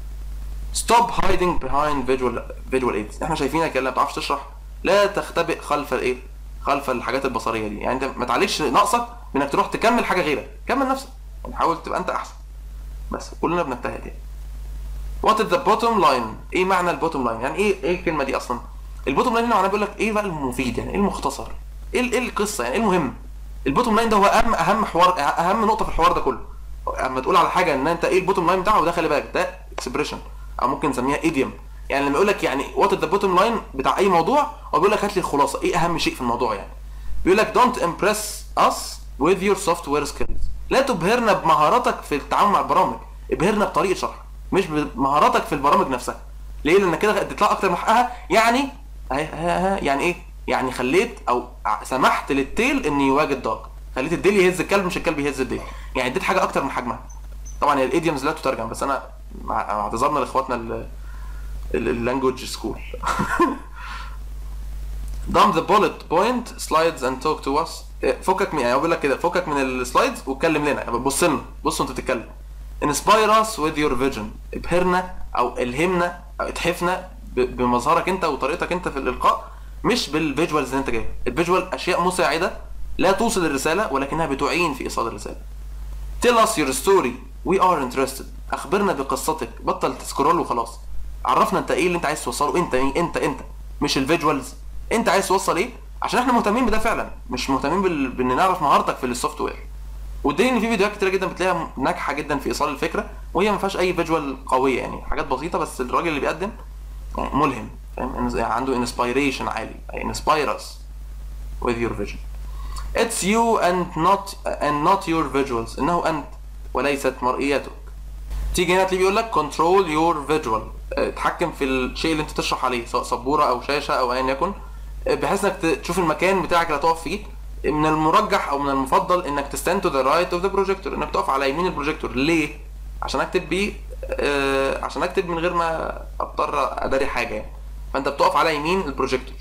[SPEAKER 1] stop hiding behind visual visual aids احنا شايفينك يلا ما بتعرفش تشرح لا تختبئ خلف الايه خلف الحاجات البصريه دي يعني انت ما تعالجش ناقصك بانك تروح تكمل حاجه غيرك كمل نفسك يعني حاول تبقى انت احسن بس كلنا بنجتهد يعني What is the bottom line؟ ايه معنى البوتوم لاين؟ يعني ايه ايه الكلمه دي اصلا؟ البوتوم لاين هنا معناه بيقول لك ايه بقى المفيد يعني ايه المختصر؟ ايه ال- ايه القصه يعني ايه المهم؟ البوتوم لاين ده هو اهم اهم حوار اهم نقطه في الحوار ده كله. اما تقول على حاجه ان انت ايه البوتوم لاين بتاعه وده خلي بالك ده اكسبريشن او ممكن نسميها ايديوم يعني لما يقول لك يعني وات ذا بوتوم لاين بتاع اي موضوع هو بيقول لك هات لي الخلاصه ايه اهم شيء في الموضوع يعني. بيقول لك don't impress us with your software skills لا تبهرنا بمهاراتك في التعامل مع البرامج ابهرنا بطريقه شرح مش بمهاراتك في البرامج نفسها ليه لان كده اديت لها اكتر من حقها يعني ها ها ها يعني ايه يعني خليت او ع- سمحت للتيل ان يواجد دوج خليت الديل يهز الكلب مش الكلب يهز الديل يعني اديت حاجه اكتر من حجمها طبعا هي الايديومز لا تترجم بس انا مع مع اعتذارنا لاخواتنا اللانجوج سكول dump the bullet point slides and talk to us إيه، فكك من يعني هو بيقول لك كده فكك من السلايدز واتكلم لنا يعني بص لنا بص انت بتتكلم inspire us with your vision ابهرنا او الهمنا او اتحفنا ب- بمظهرك انت وطريقتك انت في الالقاء مش بالفيجوالز اللي انت جايبها الفيجوال اشياء مساعده لا توصل الرساله ولكنها بتعين في ايصال الرساله tell us your story we are interested اخبرنا بقصتك بطل تسكرول وخلاص عرفنا انت ايه اللي انت عايز توصله انت مين انت انت مش الفيجوالز انت عايز توصل ايه عشان احنا مهتمين بده فعلا مش مهتمين بال... بان نعرف مهارتك في السوفت وير والدليل ان في فيديوهات كتيره جدا بتلاقيها ناجحه جدا في ايصال الفكره وهي ما فيهاش اي فيجوال قويه يعني حاجات بسيطه بس الراجل اللي بيقدم يعني ملهم فاهم يعني عنده انسبيريشن عالي انسباير us with your vision It's you and not and not your visuals انه انت وليست مرئياتك تيجي هنا تلاقيه بيقول لك control your visual اه، اتحكم في الشيء اللي انت تشرح عليه سواء سبوره او شاشه او ايا يكن اه، بحيث انك ت- تشوف المكان بتاعك اللي هتقف فيه من المرجح او من المفضل انك تستند تو ذا رايت اوف ذا بروجيكتور انك تقف على يمين البروجيكتور ليه عشان اكتب بيه اه، عشان اكتب من غير ما اضطر اداري حاجه يعني فانت بتقف على يمين البروجيكتور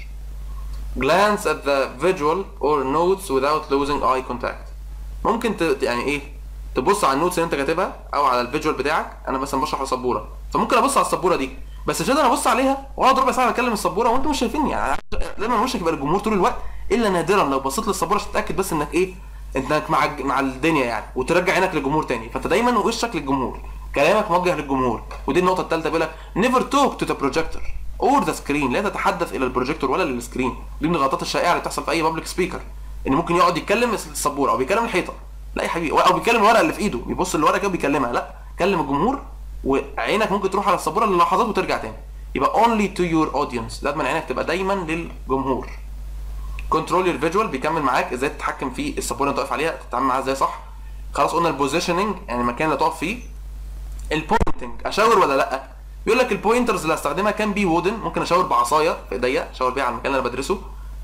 [SPEAKER 1] glance at the visual or notes without losing eye contact ممكن ت... يعني ايه تبص على النوتس اللي انت كاتبها او على الفيجوال بتاعك انا مثلا بشرح على سبوره فممكن ابص على السبوره دي بس مش قادر ابص عليها واقعد ربع ساعه بكلم السبوره وانتم مش شايفيني يعني دايما وشك يبقى الجمهور طول الوقت الا نادرا لو بصيت للسبوره عشان تتاكد بس انك ايه انك مع الج- مع الدنيا يعني وترجع عينك للجمهور تاني فانت دايما وشك للجمهور كلامك موجه للجمهور ودي النقطه الثالثه بيقول لك never talk to the projector or the screen لا تتحدث الى البروجيكتور ولا للسكرين دي من الغلطات الشائعه اللي بتحصل في اي بابليك سبيكر ان ممكن يقعد يتكلم السبوره او بيكلم الحيطه لا يا حبيبي او بيكلم الورقه اللي في ايده بيبص للورقه كده وبيكلمها لا كلم الجمهور وعينك ممكن تروح على السبوره للحظات وترجع تاني يبقى only to your audience لازم عينك تبقى دايما للجمهور كنترول يور فيجوال بيكمل معاك ازاي تتحكم في السبوره اللي تقف عليها تتعامل معاها ازاي صح خلاص قلنا البوزيشننج يعني المكان اللي تقف فيه البوينتنج اشاور ولا لا بيقول لك البوينترز اللي هستخدمها كان بي وودن ممكن اشاور بعصايه في ايديا اشاور بيها على المكان اللي انا بدرسه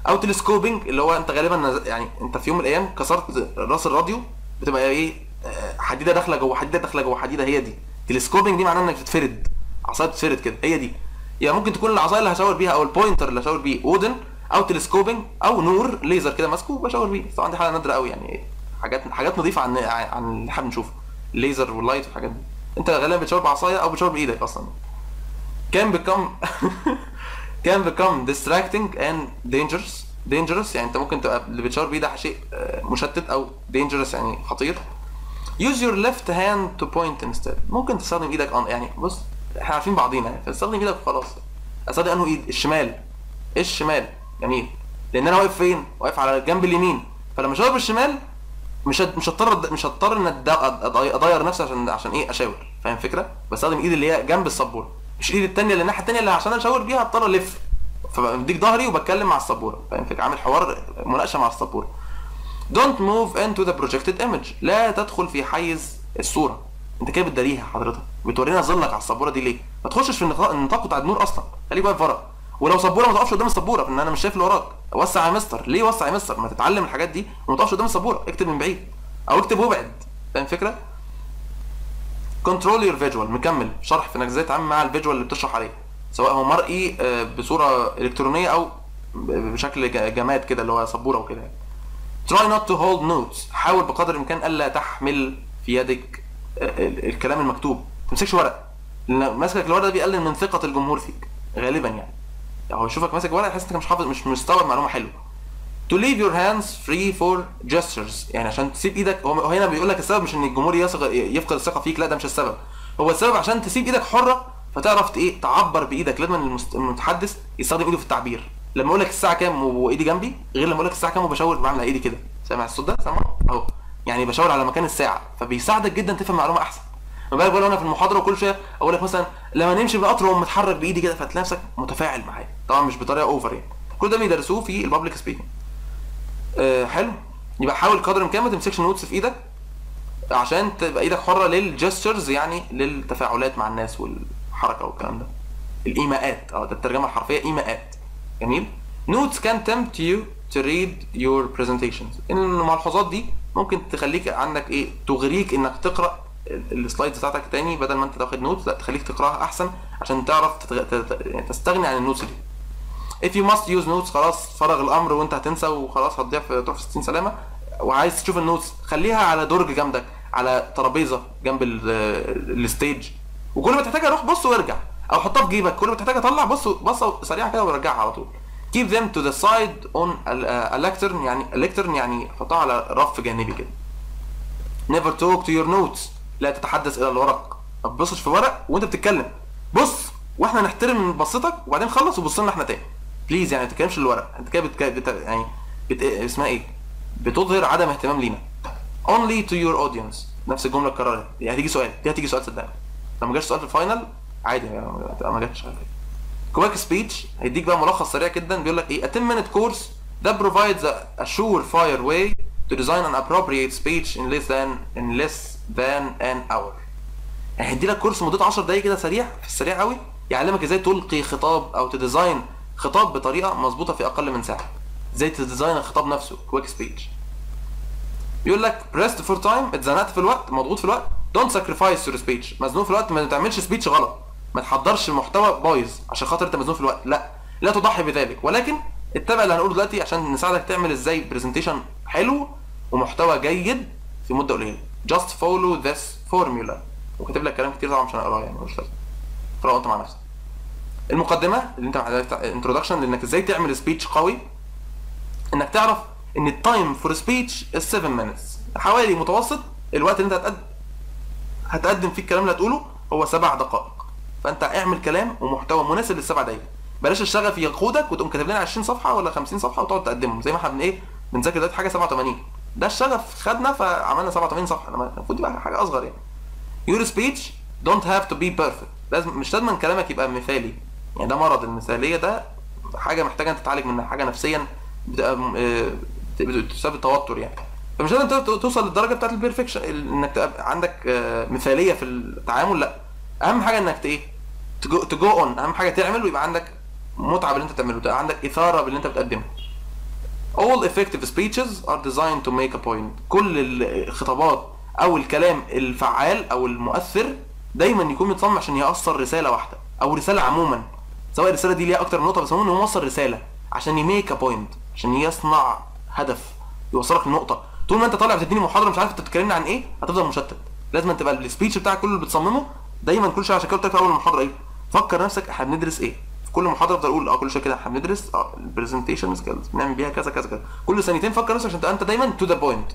[SPEAKER 1] او تلسكوبنج اللي هو انت غالبا نز- يعني انت في يوم من الايام كسرت راس الراديو بتبقى ايه آه، حديده داخله جوه حديده داخله جوه حديده هي دي تلسكوبنج دي معناها انك بتتفرد عصايه بتتفرد كده هي دي يعني ممكن تكون العصايه اللي هشاور بيها او البوينتر اللي هشاور بيه وودن او تلسكوبنج او نور ليزر كده ماسكه وبشاور بيه طبعا دي حاجه نادره قوي يعني حاجات حاجات نظيفه عن عن اللي احنا بنشوفه الليزر واللايت والحاجات دي انت غالبا بتشاور بعصايه او بتشاور بايدك اصلا can become can become distracting and dangerous dangerous يعني انت ممكن تبقى اللي بتشاور بيه ده شيء آه، مشتت او dangerous يعني خطير use your left hand to point instead ممكن تستخدم ايدك on يعني بص احنا عارفين بعضينا يعني فاستخدم ايدك وخلاص استخدم انه ايد الشمال الشمال جميل لان انا واقف فين واقف على الجنب اليمين فلما اشاور بالشمال مش هت- مش هضطر مش هضطر ان أد- أضي- اضير نفسي عشان عشان ايه اشاور فاهم الفكره بستخدم ايدي اللي هي جنب السبوره مش ايدي التانية اللي الناحيه التانية اللي عشان اشاور بيها هضطر الف فبديك ظهري وبتكلم مع السبوره فاهم الفكره عامل حوار مناقشه مع السبوره Don't move into the projected image لا تدخل في حيز الصورة انت كده بتداريها حضرتك بتورينا ظلك على السبورة دي ليه ما تخشش في النطاق النطاق بتاع النور اصلا خليك واقف ورا ولو سبورة ما تقفش قدام السبورة ان انا مش شايف اللي وراك وسع يا مستر ليه وسع يا مستر ما تتعلم الحاجات دي وما تقفش قدام السبورة اكتب من بعيد او اكتب وابعد فاهم الفكرة كنترول يور فيجوال مكمل شرح في انك ازاي تتعامل مع الفيجوال اللي بتشرح عليه سواء هو مرئي آه، بصورة الكترونية او بشكل ج- جماد كده اللي هو سبورة وكده يعني. try not to hold notes حاول بقدر الامكان الا تحمل في يدك ال- ال- الكلام المكتوب ما تمسكش ورق لان مسكك الورق ده بيقلل من ثقه الجمهور فيك غالبا يعني يعني هو يشوفك ماسك ورق يحس انك مش حافظ مش مستوعب معلومه حلوه to leave your hands free for gestures يعني عشان تسيب ايدك هو هو هنا بيقول لك السبب مش ان الجمهور يثق يفقد الثقه فيك لا ده مش السبب هو السبب عشان تسيب ايدك حره فتعرف ت- ايه تعبر بايدك لازم المست- المتحدث يستخدم ايده في التعبير لما اقول لك الساعه كام وايدي جنبي غير لما اقول لك الساعه كام وبشاور بعمل ايدي كده سامع الصوت ده سامع اهو يعني بشاور على مكان الساعه فبيساعدك جدا تفهم معلومه احسن ما بالك بقى انا في المحاضره وكل شويه اقول لك مثلا لما نمشي بالقطر واقوم متحرك بايدي كده فتلاقي نفسك متفاعل معايا طبعا مش بطريقه اوفر يعني كل ده بيدرسوه في البابليك سبيكنج آه حلو يبقى حاول قدر الامكان ما تمسكش نوتس في ايدك عشان تبقى ايدك حره للجسترز يعني للتفاعلات مع الناس والحركه والكلام ده الايماءات اه ده الترجمه الحرفيه ايماءات جميل notes can tempt you to read your presentations ان الملحوظات دي ممكن تخليك عندك ايه تغريك انك تقرا ال- السلايدز بتاعتك تاني بدل ما انت تاخد نوتس لا تخليك تقراها احسن عشان تعرف تتغ... تت... يعني تستغني عن النوتس دي if you must use notes خلاص فرغ الامر وانت هتنسى وخلاص هتضيع في تروح في 60 سلامه وعايز تشوف النوتس خليها على درج جنبك على ترابيزه جنب ال- الستيج وكل ما تحتاجها روح بص وارجع او حطها في جيبك كل ما تحتاجها طلع بص بصه سريعه كده ورجعها على طول keep them to the side on a, a lectern يعني a lectern يعني حطها على رف جانبي كده never talk to your notes لا تتحدث الى الورق ما تبصش في ورق وانت بتتكلم بص واحنا نحترم بصتك وبعدين خلص وبص لنا احنا تاني بليز يعني ما تتكلمش الورق انت كده بتك... بت... يعني بت... اسمها ايه بتظهر عدم اهتمام لينا only to your audience نفس الجمله اتكررت دي هتيجي سؤال دي هتيجي سؤال صدقني لو ما جاش سؤال في الفاينل عادي يعني ما ما جاتش على فكره كويك سبيتش هيديك بقى ملخص سريع جدا بيقول لك ايه a 10 minute course that provides a, a surefire way to design an appropriate speech in less than in less than an hour يعني هيدي لك كورس مدته 10 دقايق كده سريع في السريع قوي يعلمك ازاي تلقي خطاب او تديزاين خطاب بطريقه مظبوطه في اقل من ساعه ازاي تديزاين الخطاب نفسه كويك سبيتش بيقول لك بريست فور تايم اتزنقت في الوقت مضغوط في الوقت دونت ساكريفايس يور سبيتش مزنوق في الوقت ما تعملش سبيتش غلط ما تحضرش محتوى بايظ عشان خاطر انت مزنوق في الوقت لا لا تضحي بذلك ولكن اتبع اللي هنقوله دلوقتي عشان نساعدك تعمل ازاي برزنتيشن حلو ومحتوى جيد في مده قليله just follow this formula وكاتب لك كلام كتير طبعا مش هنقراه يعني مش لازم اقراه انت مع نفسك المقدمه اللي انت انتروداكشن لانك ازاي تعمل سبيتش قوي انك تعرف ان التايم فور سبيتش is 7 minutes حوالي متوسط الوقت اللي انت هتقدم هتقدم فيه الكلام اللي هتقوله هو سبع دقائق فانت اعمل كلام ومحتوى مناسب للسبع دقايق بلاش الشغف يقودك وتقوم كاتب لنا 20 صفحه ولا 50 صفحه وتقعد تقدمهم زي ما احنا بن ايه بنذاكر دلوقتي حاجه 87 ده الشغف خدنا فعملنا 87 صفحه لما المفروض يبقى حاجه اصغر يعني يور سبيتش دونت هاف تو بي بيرفكت لازم مش لازم كلامك يبقى مثالي يعني ده مرض المثاليه ده حاجه محتاجه انت تتعالج منها حاجه نفسيا بتبقى م- آه، بت- بتسبب توتر يعني فمش لازم تو- توصل للدرجه بتاعت البيرفكشن انك تبقى عندك آه، مثاليه في التعامل لا اهم حاجه انك ت- ايه تجو اون اهم حاجه تعمل ويبقى عندك متعه باللي انت بتعمله تبقى عندك اثاره باللي انت بتقدمه all effective speeches are designed to make a point كل الخطابات او الكلام الفعال او المؤثر دايما يكون متصمم عشان يوصل رساله واحده او رساله عموما سواء الرساله دي ليها اكتر من نقطه بس المهم انه يوصل رساله عشان يميك ا بوينت عشان يصنع هدف يوصلك لنقطه طول ما انت طالع بتديني محاضره مش عارف انت بتتكلمني عن ايه هتفضل مشتت لازم تبقى السبيتش بتاعك كله اللي بتصممه دايما كل شويه عشان كده قلت لك في اول المحاضره ايه فكر نفسك احنا بندرس ايه في كل محاضره افضل اقول اه كل شويه كده احنا بندرس اه البرزنتيشن سكيلز بنعمل بيها كذا كذا كذا كل ثانيتين فكر نفسك عشان تبقى انت دايما تو ذا بوينت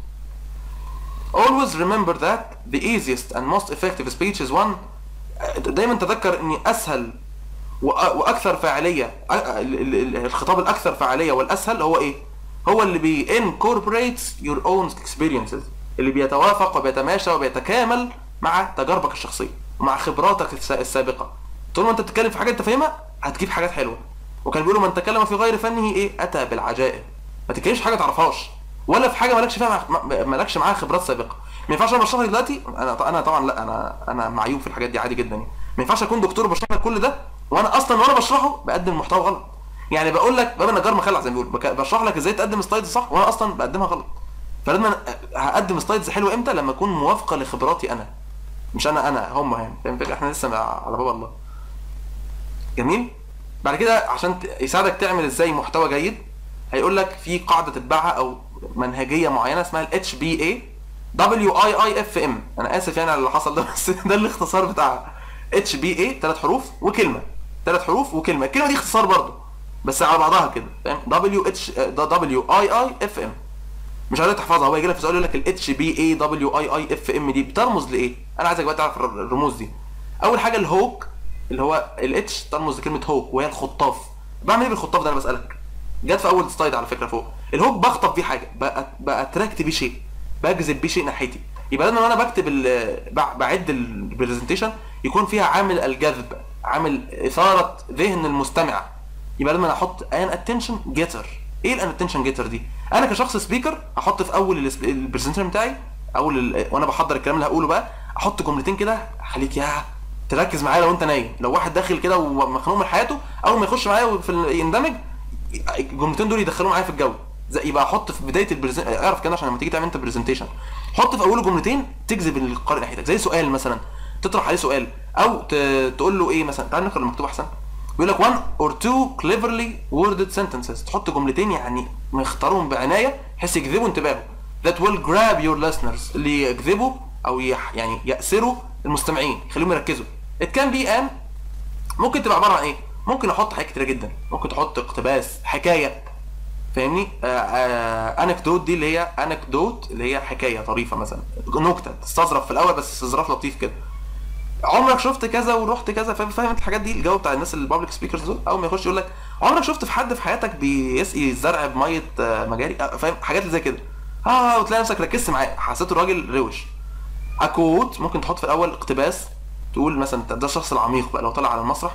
[SPEAKER 1] always remember that the easiest and most effective speech is one دايما تذكر ان اسهل وأ- واكثر فاعليه أ- ال- ال- الخطاب الاكثر فاعليه والاسهل هو ايه هو اللي بي incorporates your own experiences اللي بيتوافق وبيتماشى وبيتكامل مع تجاربك الشخصيه ومع خبراتك الس- السابقه طول ما انت بتتكلم في حاجه انت فاهمها هتجيب حاجات حلوه وكان بيقولوا من تكلم في غير فنه ايه اتى بالعجائب ما تتكلمش في حاجه تعرفهاش ولا في حاجه مالكش فيها مع- مالكش معاها خبرات سابقه ما ينفعش انا بشرح لك دلوقتي انا انا طبعا لا انا انا معيوب في الحاجات دي عادي جدا يعني ما ينفعش اكون دكتور بشرح لك كل ده وانا اصلا وانا بشرحه بقدم محتوى غلط يعني بقول لك باب النجار مخلع زي ما بيقول بك- بشرح لك ازاي تقدم سلايدز صح وانا اصلا بقدمها غلط فلازم أنا هقدم سلايدز حلوه امتى لما اكون موافقه لخبراتي انا مش انا انا هم يعني فاهم الفكرة؟ احنا لسه مع- على باب الله جميل بعد كده عشان ت- يساعدك تعمل ازاي محتوى جيد هيقول لك في قاعده تتبعها او منهجيه معينه اسمها ال HBA WIIFM انا اسف يعني على اللي حصل ده بس ده الاختصار بتاعها HBA ثلاث حروف وكلمه ثلاث حروف وكلمه الكلمه دي اختصار برضه بس على بعضها كده فاهم WH WIIFM مش عايزك تحفظها هو يجي لك في سؤال يقول لك ال اتش بي اي دبليو اي اي اف ام دي بترمز لايه؟ انا عايزك بقى تعرف الر- الرموز دي. اول حاجه الهوك اللي هو الاتش ترمز لكلمه هوك وهي الخطاف. بعمل ايه بالخطاف ده انا بسالك؟ جت في اول سلايد على فكره فوق. الهوك بخطف بيه حاجه بأ- باتراكت بيه شيء بجذب بيه شيء ناحيتي. يبقى لازم وانا بكتب ال- بع- بعد البرزنتيشن يكون فيها عامل الجذب عامل اثاره ذهن المستمع يبقى لازم أنا احط ان اتنشن جيتر ايه الان اتنشن جيتر دي انا كشخص سبيكر احط في اول البرزنتيشن بتاعي اول ال- وانا بحضر الكلام اللي هقوله بقى احط جملتين كده خليك يا تركز معايا لو انت نايم لو واحد داخل كده ومخنوق من حياته اول ما يخش معايا في ال- يندمج الجملتين دول يدخلوه معايا في الجو زي يبقى احط في بدايه البرزنتيشن اعرف كده عشان لما تيجي تعمل انت برزنتيشن حط في اوله جملتين تجذب القارئ ناحيتك زي سؤال مثلا تطرح عليه سؤال او ت... تقول له ايه مثلا تعال نقرا المكتوب احسن بيقول لك one or two cleverly worded sentences تحط جملتين يعني مختارهم بعنايه بحيث يجذبوا انتباهه that will grab your listeners اللي يجذبوا او يح... يعني يأسروا المستمعين يخليهم يركزوا it can be an ممكن تبقى عباره عن ايه ممكن احط حاجات كتيره جدا ممكن تحط اقتباس حكايه فاهمني انكدوت دي اللي هي انكدوت اللي هي حكايه طريفه مثلا نكته تستظرف في الاول بس استظراف لطيف كده عمرك شفت كذا ورحت كذا فاهم فاهم انت الحاجات دي الجو بتاع الناس البابليك سبيكرز دول اول ما يخش يقول لك عمرك شفت في حد في حياتك بيسقي الزرع بميه آه، مجاري آه، فاهم حاجات زي كده اه وتلاقي نفسك ركزت معاه حسيت الراجل روش اكوت ممكن تحط في الاول اقتباس تقول مثلا ده الشخص العميق بقى لو طلع على المسرح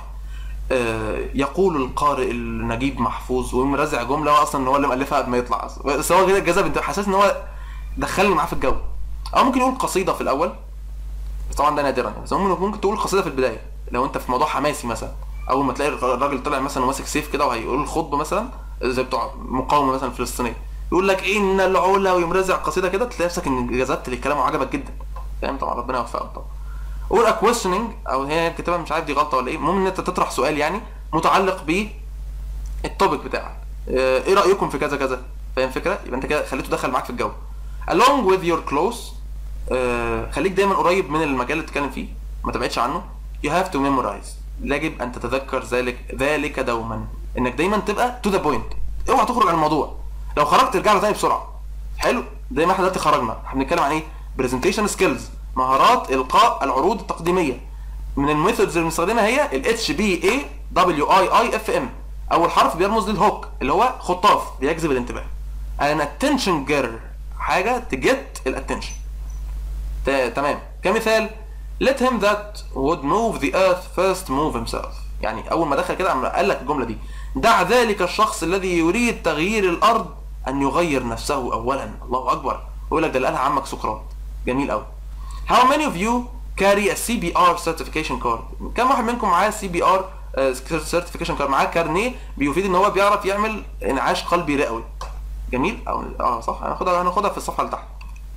[SPEAKER 1] آه، يقول القارئ النجيب محفوظ ويقوم رازع جمله هو اصلا هو اللي مالفها قبل ما يطلع اصلا بس هو كده جذب انت حاسس ان هو دخلني معاه في الجو او ممكن يقول قصيده في الاول بس طبعا ده نادرا يعني بس ممكن ممكن تقول قصيده في البدايه لو انت في موضوع حماسي مثلا اول ما تلاقي الراجل طلع مثلا وماسك سيف كده وهيقول الخطبه مثلا زي بتوع مقاومه مثلا فلسطينيه يقول لك ان العلا ويقوم رازع قصيده كده تلاقي نفسك ان جذبت للكلام وعجبك جدا فاهم طبعا ربنا يوفقك طبعا اور ا questioning او هي الكتابه مش عارف دي غلطه ولا ايه المهم ان انت تطرح سؤال يعني متعلق ب التوبيك بتاعك آه، ايه رايكم في كذا كذا فاهم الفكره يبقى انت كده خليته دخل معاك في الجو along with your close آه، خليك دايما قريب من المجال اللي بتتكلم فيه ما تبعدش عنه you have to memorize يجب ان تتذكر ذلك ذلك دوما انك دايما تبقى to the point اوعى تخرج عن الموضوع لو خرجت ترجع له تاني بسرعه حلو زي ما احنا دلوقتي خرجنا احنا بنتكلم عن ايه برزنتيشن سكيلز مهارات القاء العروض التقديميه من الميثودز اللي بنستخدمها هي ال اتش بي اي دبليو اي اي اف ام اول حرف بيرمز للهوك اللي هو خطاف بيجذب الانتباه an attention getter حاجه تجت الاتنشن تمام كمثال let him that would move the earth first move himself يعني اول ما دخل كده قام قال لك الجمله دي دع ذلك الشخص الذي يريد تغيير الارض ان يغير نفسه اولا الله اكبر ويقول لك ده اللي قالها عمك سقراط جميل قوي how many of you carry a CBR certification card كم واحد منكم معاه CBR آه، certification card معاه كارنيه بيفيد ان هو بيعرف يعمل انعاش قلبي رئوي جميل او اه صح هناخدها هناخدها في الصفحه اللي تحت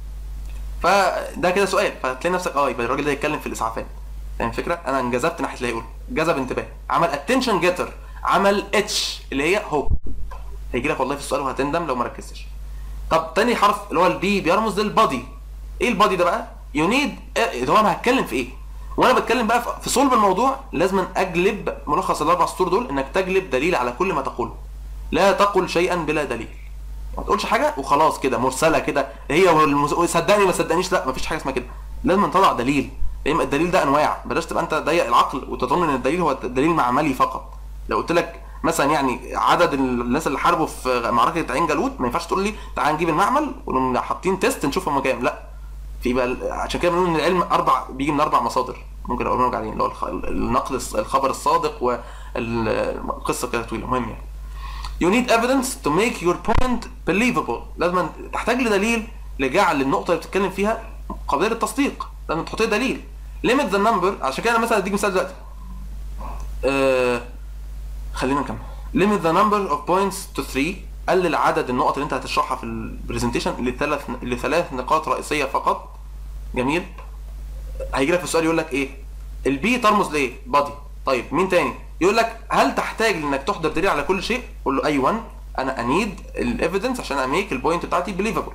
[SPEAKER 1] فده كده سؤال فتلاقي نفسك اه يبقى الراجل ده يتكلم في الاسعافات فاهم الفكره انا انجذبت ناحيه اللي هيقول جذب انتباه عمل اتنشن جيتر عمل اتش اللي هي هوب هيجي لك والله في السؤال وهتندم لو ما ركزتش طب تاني حرف اللي هو البي بيرمز للبادي ايه البادي ده بقى يو نيد اللي هو انا هتكلم في ايه وانا بتكلم بقى في- في صلب الموضوع لازم اجلب ملخص الاربع سطور دول انك تجلب دليل على كل ما تقوله لا تقل شيئا بلا دليل ما تقولش حاجه وخلاص كده مرسله كده هي والمز... صدقني ما صدقنيش لا مفيش حاجه اسمها كده لازم نطلع دليل لان الدليل ده انواع بلاش تبقى انت ضيق العقل وتظن ان الدليل هو دليل معملي فقط لو قلت لك مثلا يعني عدد الناس اللي حاربوا في معركه عين جالوت ما ينفعش تقول لي تعال نجيب المعمل ونقوم حاطين تيست نشوف هم كام لا في بقى عشان كده بنقول ان العلم اربع بيجي من اربع مصادر ممكن اقول لك عليهم اللي هو الخ- النقل الص- الخبر الصادق والقصه كده طويله مهم يعني You need evidence to make your point believable لازم تحتاج لدليل لجعل النقطة اللي بتتكلم فيها قابلة للتصديق لازم تحط لي دليل limit the number عشان كده انا مثلا اديك مثال دلوقتي آه خلينا نكمل limit the number of points to 3 قلل عدد النقط اللي انت هتشرحها في البرزنتيشن لثلاث لثلاث نقاط رئيسية فقط جميل هيجي لك في السؤال يقول لك ايه البي ترمز لايه بادي طيب مين تاني يقول لك هل تحتاج انك تحضر دليل على كل شيء قول له ايوه انا انيد الايفيدنس عشان اميك البوينت بتاعتي بليفبل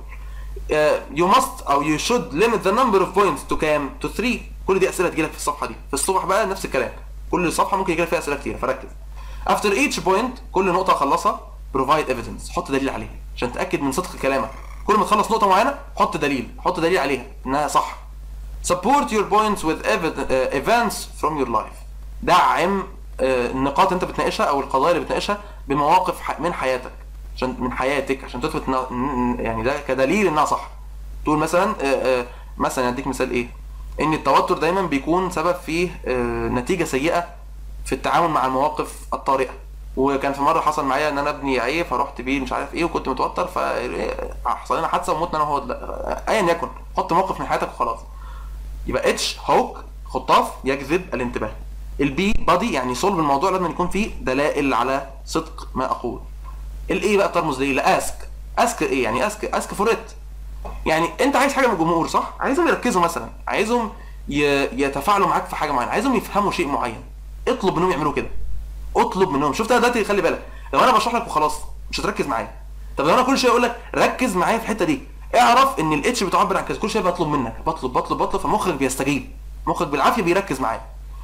[SPEAKER 1] يو ماست او يو شود ليميت ذا نمبر اوف بوينتس تو كام تو 3 كل دي اسئله تجيلك في الصفحه دي في الصبح بقى نفس الكلام كل صفحه ممكن يجيلك فيها اسئله كتير فركز افتر ايتش بوينت كل نقطه اخلصها بروفايد ايفيدنس حط دليل عليها عشان تاكد من صدق كلامك كل ما تخلص نقطه معينه حط دليل حط دليل عليها انها صح support your points with evid- uh, events from your life دعم آه، النقاط اللي انت بتناقشها او القضايا اللي بتناقشها بمواقف ح- من حياتك عشان من حياتك عشان تثبت إنها- إن- يعني ده كدليل انها صح تقول مثلا آه، آه، مثلا اديك مثال ايه ان التوتر دايما بيكون سبب فيه آه، نتيجه سيئه في التعامل مع المواقف الطارئه وكان في مره حصل معايا ان انا ابني عيه فرحت بيه مش عارف ايه وكنت متوتر فحصل لنا حادثه ومتنا انا وهو ايا يكن حط موقف من حياتك وخلاص يبقى اتش هوك خطاف يجذب الانتباه البي بادي يعني صلب الموضوع لازم يكون فيه دلائل على صدق ما اقول الايه بقى بترمز لايه لاسك اسك ايه يعني اسك اسك فور ات يعني انت عايز حاجه من الجمهور صح عايزهم يركزوا مثلا عايزهم ي- يتفاعلوا معاك في حاجه معينه عايزهم يفهموا شيء معين اطلب منهم يعملوا كده اطلب منهم شفت انا دلوقتي خلي بالك لو انا بشرح لك وخلاص مش هتركز معايا طب لو انا كل شويه اقول لك ركز معايا في الحته دي اعرف ان الاتش بتعبر عن كذا كل شويه بطلب منك بطلب بطلب بطلب فمخك بيستجيب مخك بالعافيه بيركز معايا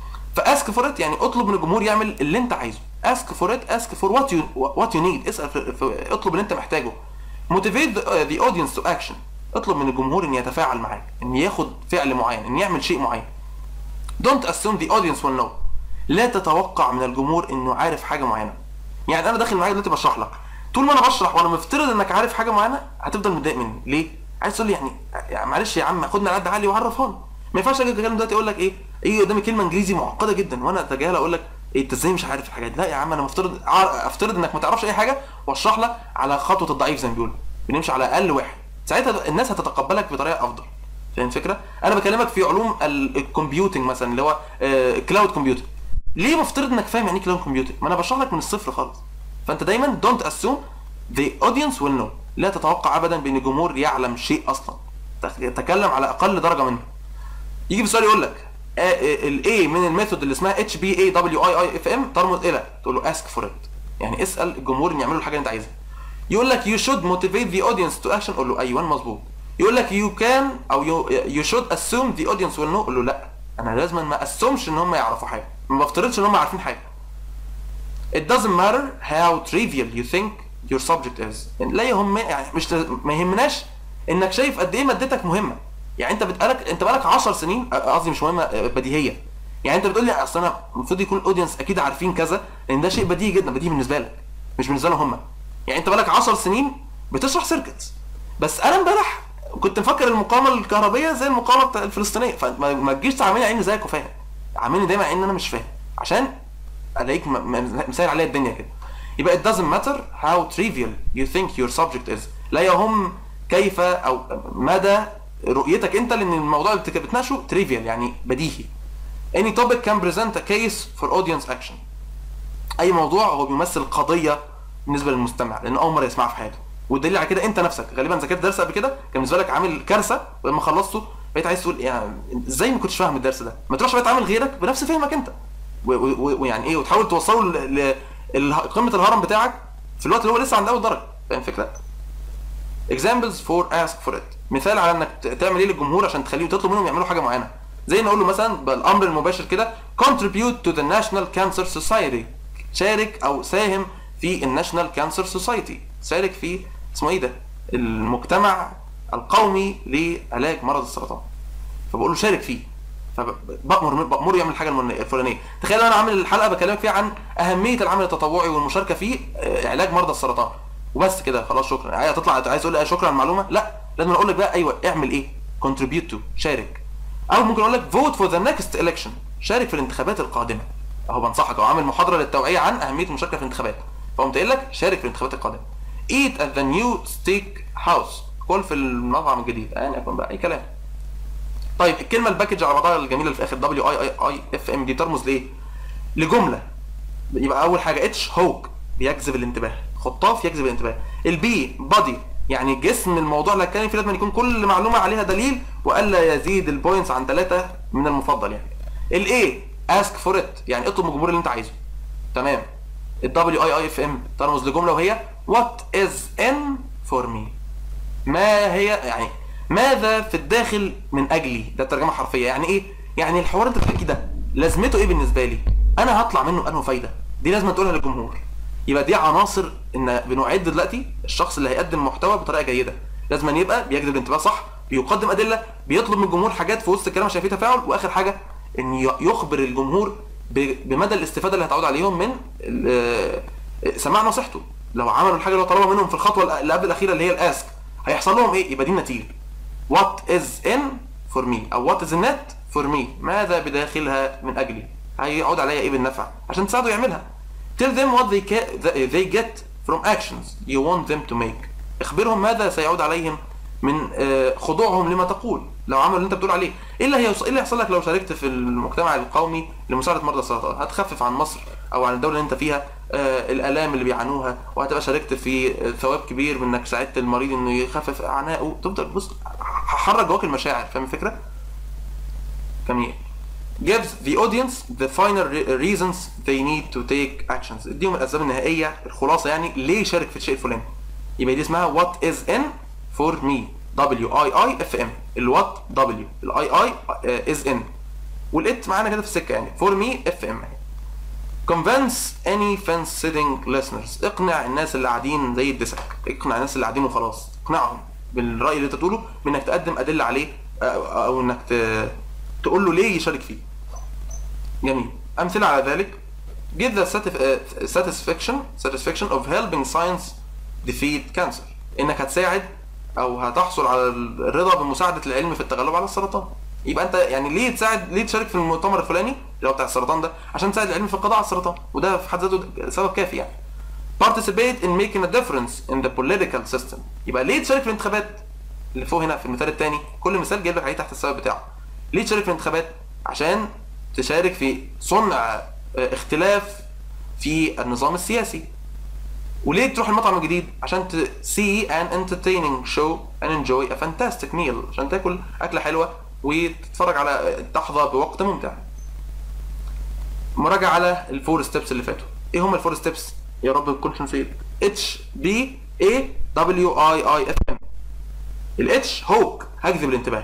[SPEAKER 1] فاسك فور ات يعني اطلب من الجمهور يعمل اللي انت عايزه اسك فور ات اسك فور وات يو وات يو نيد اسال في في اطلب اللي انت محتاجه موتيفيت ذا اودينس تو اكشن اطلب من الجمهور ان يتفاعل معاك ان ياخد فعل معين ان يعمل شيء معين don't assume the audience will know لا تتوقع من الجمهور انه عارف حاجه معينه يعني انا داخل معاك دلوقتي بشرح لك طول ما انا بشرح وانا مفترض انك عارف حاجه معينه هتفضل متضايق مني ليه عايز تقول لي يعني, يعني معلش يا عم خدنا على قد عقلي وعرفها لي ما ينفعش اجي اتكلم دلوقتي اقول لك ايه ايه قدامي كلمه انجليزي معقده جدا وانا اتجاهل اقول لك إيه انت ازاي مش عارف الحاجات دي لا يا عم انا مفترض ع- افترض انك ما تعرفش اي حاجه واشرح لك على خطوه الضعيف زي ما بيقولوا بنمشي على اقل واحد ساعتها الناس هتتقبلك بطريقه افضل فاهم الفكره انا بكلمك في علوم ال- الكمبيوتنج مثلا اللي هو كلاود كمبيوتنج ليه مفترض انك فاهم يعني ايه كلاود كمبيوتنج ما انا بشرح لك من الصفر خالص فانت دايما دونت اسوم the audience will know لا تتوقع ابدا بان الجمهور يعلم شيء اصلا تكلم على اقل درجه منه يجي في السؤال يقول لك الاي من الميثود اللي اسمها اتش بي اي دبليو اي اي اف ام ترمز الى تقول له اسك فور ات يعني اسال الجمهور ان يعملوا الحاجه اللي انت عايزها يقول لك you should motivate the audience to action قول له ايوه مظبوط يقول لك you can او you, you should assume the audience will know قول له لا انا لازم ما اسومش ان هم يعرفوا حاجه ما بفترضش ان هم عارفين حاجه it doesn't matter how trivial you think your subject is يعني لا يهم يعني مش ما يهمناش انك شايف قد ايه مادتك مهمه يعني انت بتقالك انت بقالك 10 سنين قصدي مش مهمه بديهيه يعني انت بتقول لي اصل انا المفروض يكون الاودينس اكيد عارفين كذا لان ده شيء بديهي جدا بديهي بالنسبه لك مش بالنسبه لهم هم يعني انت بقالك 10 سنين بتشرح سيركتس بس انا امبارح كنت مفكر المقاومه الكهربيه زي المقاومه بتاع الفلسطينيه فما ما تجيش تعاملني عيني زيك وفاهم عاملني دايما ان انا مش فاهم عشان الاقيك م- م- مسائل عليا الدنيا كده يبقى it doesn't matter how trivial you think your subject is لا يهم كيف او مدى رؤيتك انت لان الموضوع اللي بتك- بتناقشه trivial يعني بديهي any topic can present a case for audience action اي موضوع هو بيمثل قضيه بالنسبه للمستمع لانه اول مره يسمعها في حياته والدليل على كده انت نفسك غالبا ذاكرت درس قبل كده كان بالنسبه لك عامل كارثه ولما خلصته بقيت عايز تقول يعني ازاي ما كنتش فاهم الدرس ده ما تروحش بقى تعامل غيرك بنفس فهمك انت و- و- ويعني ايه وتحاول توصله ل- ل- لقمه الهرم بتاعك في الوقت اللي هو لسه عند اول درجه فاهم الفكره؟ examples for ask for it مثال على انك ت- تعمل ايه للجمهور عشان تخليه تطلب منهم يعملوا حاجه معينه زي نقول له مثلا بالامر المباشر كده contribute to the national cancer society شارك او ساهم في الناشونال كانسر سوسايتي شارك في اسمه ايه ده المجتمع القومي لعلاج مرض السرطان فبقول له شارك فيه فبأمر بأمره يعمل الحاجه المن- الفلانيه تخيل انا عامل الحلقه بكلمك فيها عن اهميه العمل التطوعي والمشاركه في آه، علاج مرضى السرطان وبس كده خلاص شكرا عايز تطلع عايز تقول لي شكرا على المعلومه لا لازم اقول لك بقى ايوه اعمل ايه contribute to شارك او ممكن اقول لك vote for the next election شارك في الانتخابات القادمه اهو بنصحك او عامل محاضره للتوعيه عن اهميه المشاركه في الانتخابات فقمت قايل لك شارك في الانتخابات القادمه eat at the new steak house كل في المطعم الجديد يعني يكون بقى اي كلام طيب الكلمه الباكج على بعضها الجميله اللي في اخر دبليو اي اي اي اف ام دي ترمز لايه؟ لجمله يبقى اول حاجه اتش هوك بيجذب الانتباه خطاف يجذب الانتباه البي بادي يعني جسم الموضوع اللي هتكلم فيه لازم يكون كل معلومه عليها دليل والا يزيد البوينتس عن ثلاثه من المفضل يعني الاي اسك فور ات يعني اطلب من الجمهور اللي انت عايزه تمام الدبليو اي اي اف ام ترمز لجمله وهي وات از ان فور مي ما هي يعني ماذا في الداخل من اجلي ده ترجمه حرفيه يعني ايه يعني الحوار اللي انت بتحكيه ده لازمته ايه بالنسبه لي انا هطلع منه انه فايده دي لازم تقولها للجمهور يبقى دي عناصر ان بنعد دلوقتي الشخص اللي هيقدم محتوى بطريقه جيده لازم أن يبقى بيجذب الانتباه صح بيقدم ادله بيطلب من الجمهور حاجات في وسط الكلام عشان فيه تفاعل واخر حاجه ان ي- يخبر الجمهور ب- بمدى الاستفاده اللي هتعود عليهم من ال- سماع نصيحته لو عملوا الحاجه اللي هو طلبها منهم في الخطوه اللي قبل الاخيره اللي هي الاسك هيحصل لهم ايه يبقى دي النتيجه what is in for me او what is in it for me ماذا بداخلها من اجلي هيعود عليا ايه بالنفع عشان تساعده يعملها tell them what they, ca- they get from actions you want them to make اخبرهم ماذا سيعود عليهم من آه، خضوعهم لما تقول لو عملوا اللي انت بتقول عليه ايه اللي هيوصل ايه اللي هيحصل لك لو شاركت في المجتمع القومي لمساعده مرضى السرطان هتخفف عن مصر او عن الدوله اللي انت فيها آه، الالام اللي بيعانوها وهتبقى شاركت في آه، ثواب كبير من انك ساعدت المريض انه يخفف اعنائه تفضل بص هحرك جواك المشاعر فاهم الفكره؟ جميل gives the audience the final re- reasons they need to take actions اديهم الاسباب النهائيه الخلاصه يعني ليه شارك في الشيء الفلاني يبقى دي اسمها what is in for me W I I F M الوات W الاي اي is in والات معانا كده في السكه يعني for me F M convince any fence sitting listeners اقنع الناس اللي قاعدين زي الدسك اقنع الناس اللي قاعدين وخلاص اقنعهم بالراي اللي انت تقوله بانك تقدم ادله عليه او, أو انك ت... تقول له ليه يشارك فيه جميل امثله على ذلك give the satisf- uh, satisfaction satisfaction of helping science defeat cancer انك هتساعد او هتحصل على الرضا بمساعده العلم في التغلب على السرطان يبقى انت يعني ليه تساعد ليه تشارك في المؤتمر الفلاني اللي هو بتاع السرطان ده عشان تساعد العلم في القضاء على السرطان وده في حد ذاته سبب كافي يعني participate in making a difference in the political system يبقى ليه تشارك في الانتخابات اللي فوق هنا في المثال الثاني كل مثال جايب لك عليه تحت السبب بتاعه ليه تشارك في الانتخابات عشان تشارك في صنع آه، اختلاف في النظام السياسي وليه تروح المطعم الجديد عشان ت see an entertaining show and enjoy a fantastic meal عشان تاكل اكله حلوه وتتفرج على تحظى بوقت ممتع مراجعه على الفور ستيبس اللي فاتوا ايه هم الفور ستيبس يا رب نكونش نسيت اتش بي اي دبليو اي اي اف ام الاتش هوك هجذب الانتباه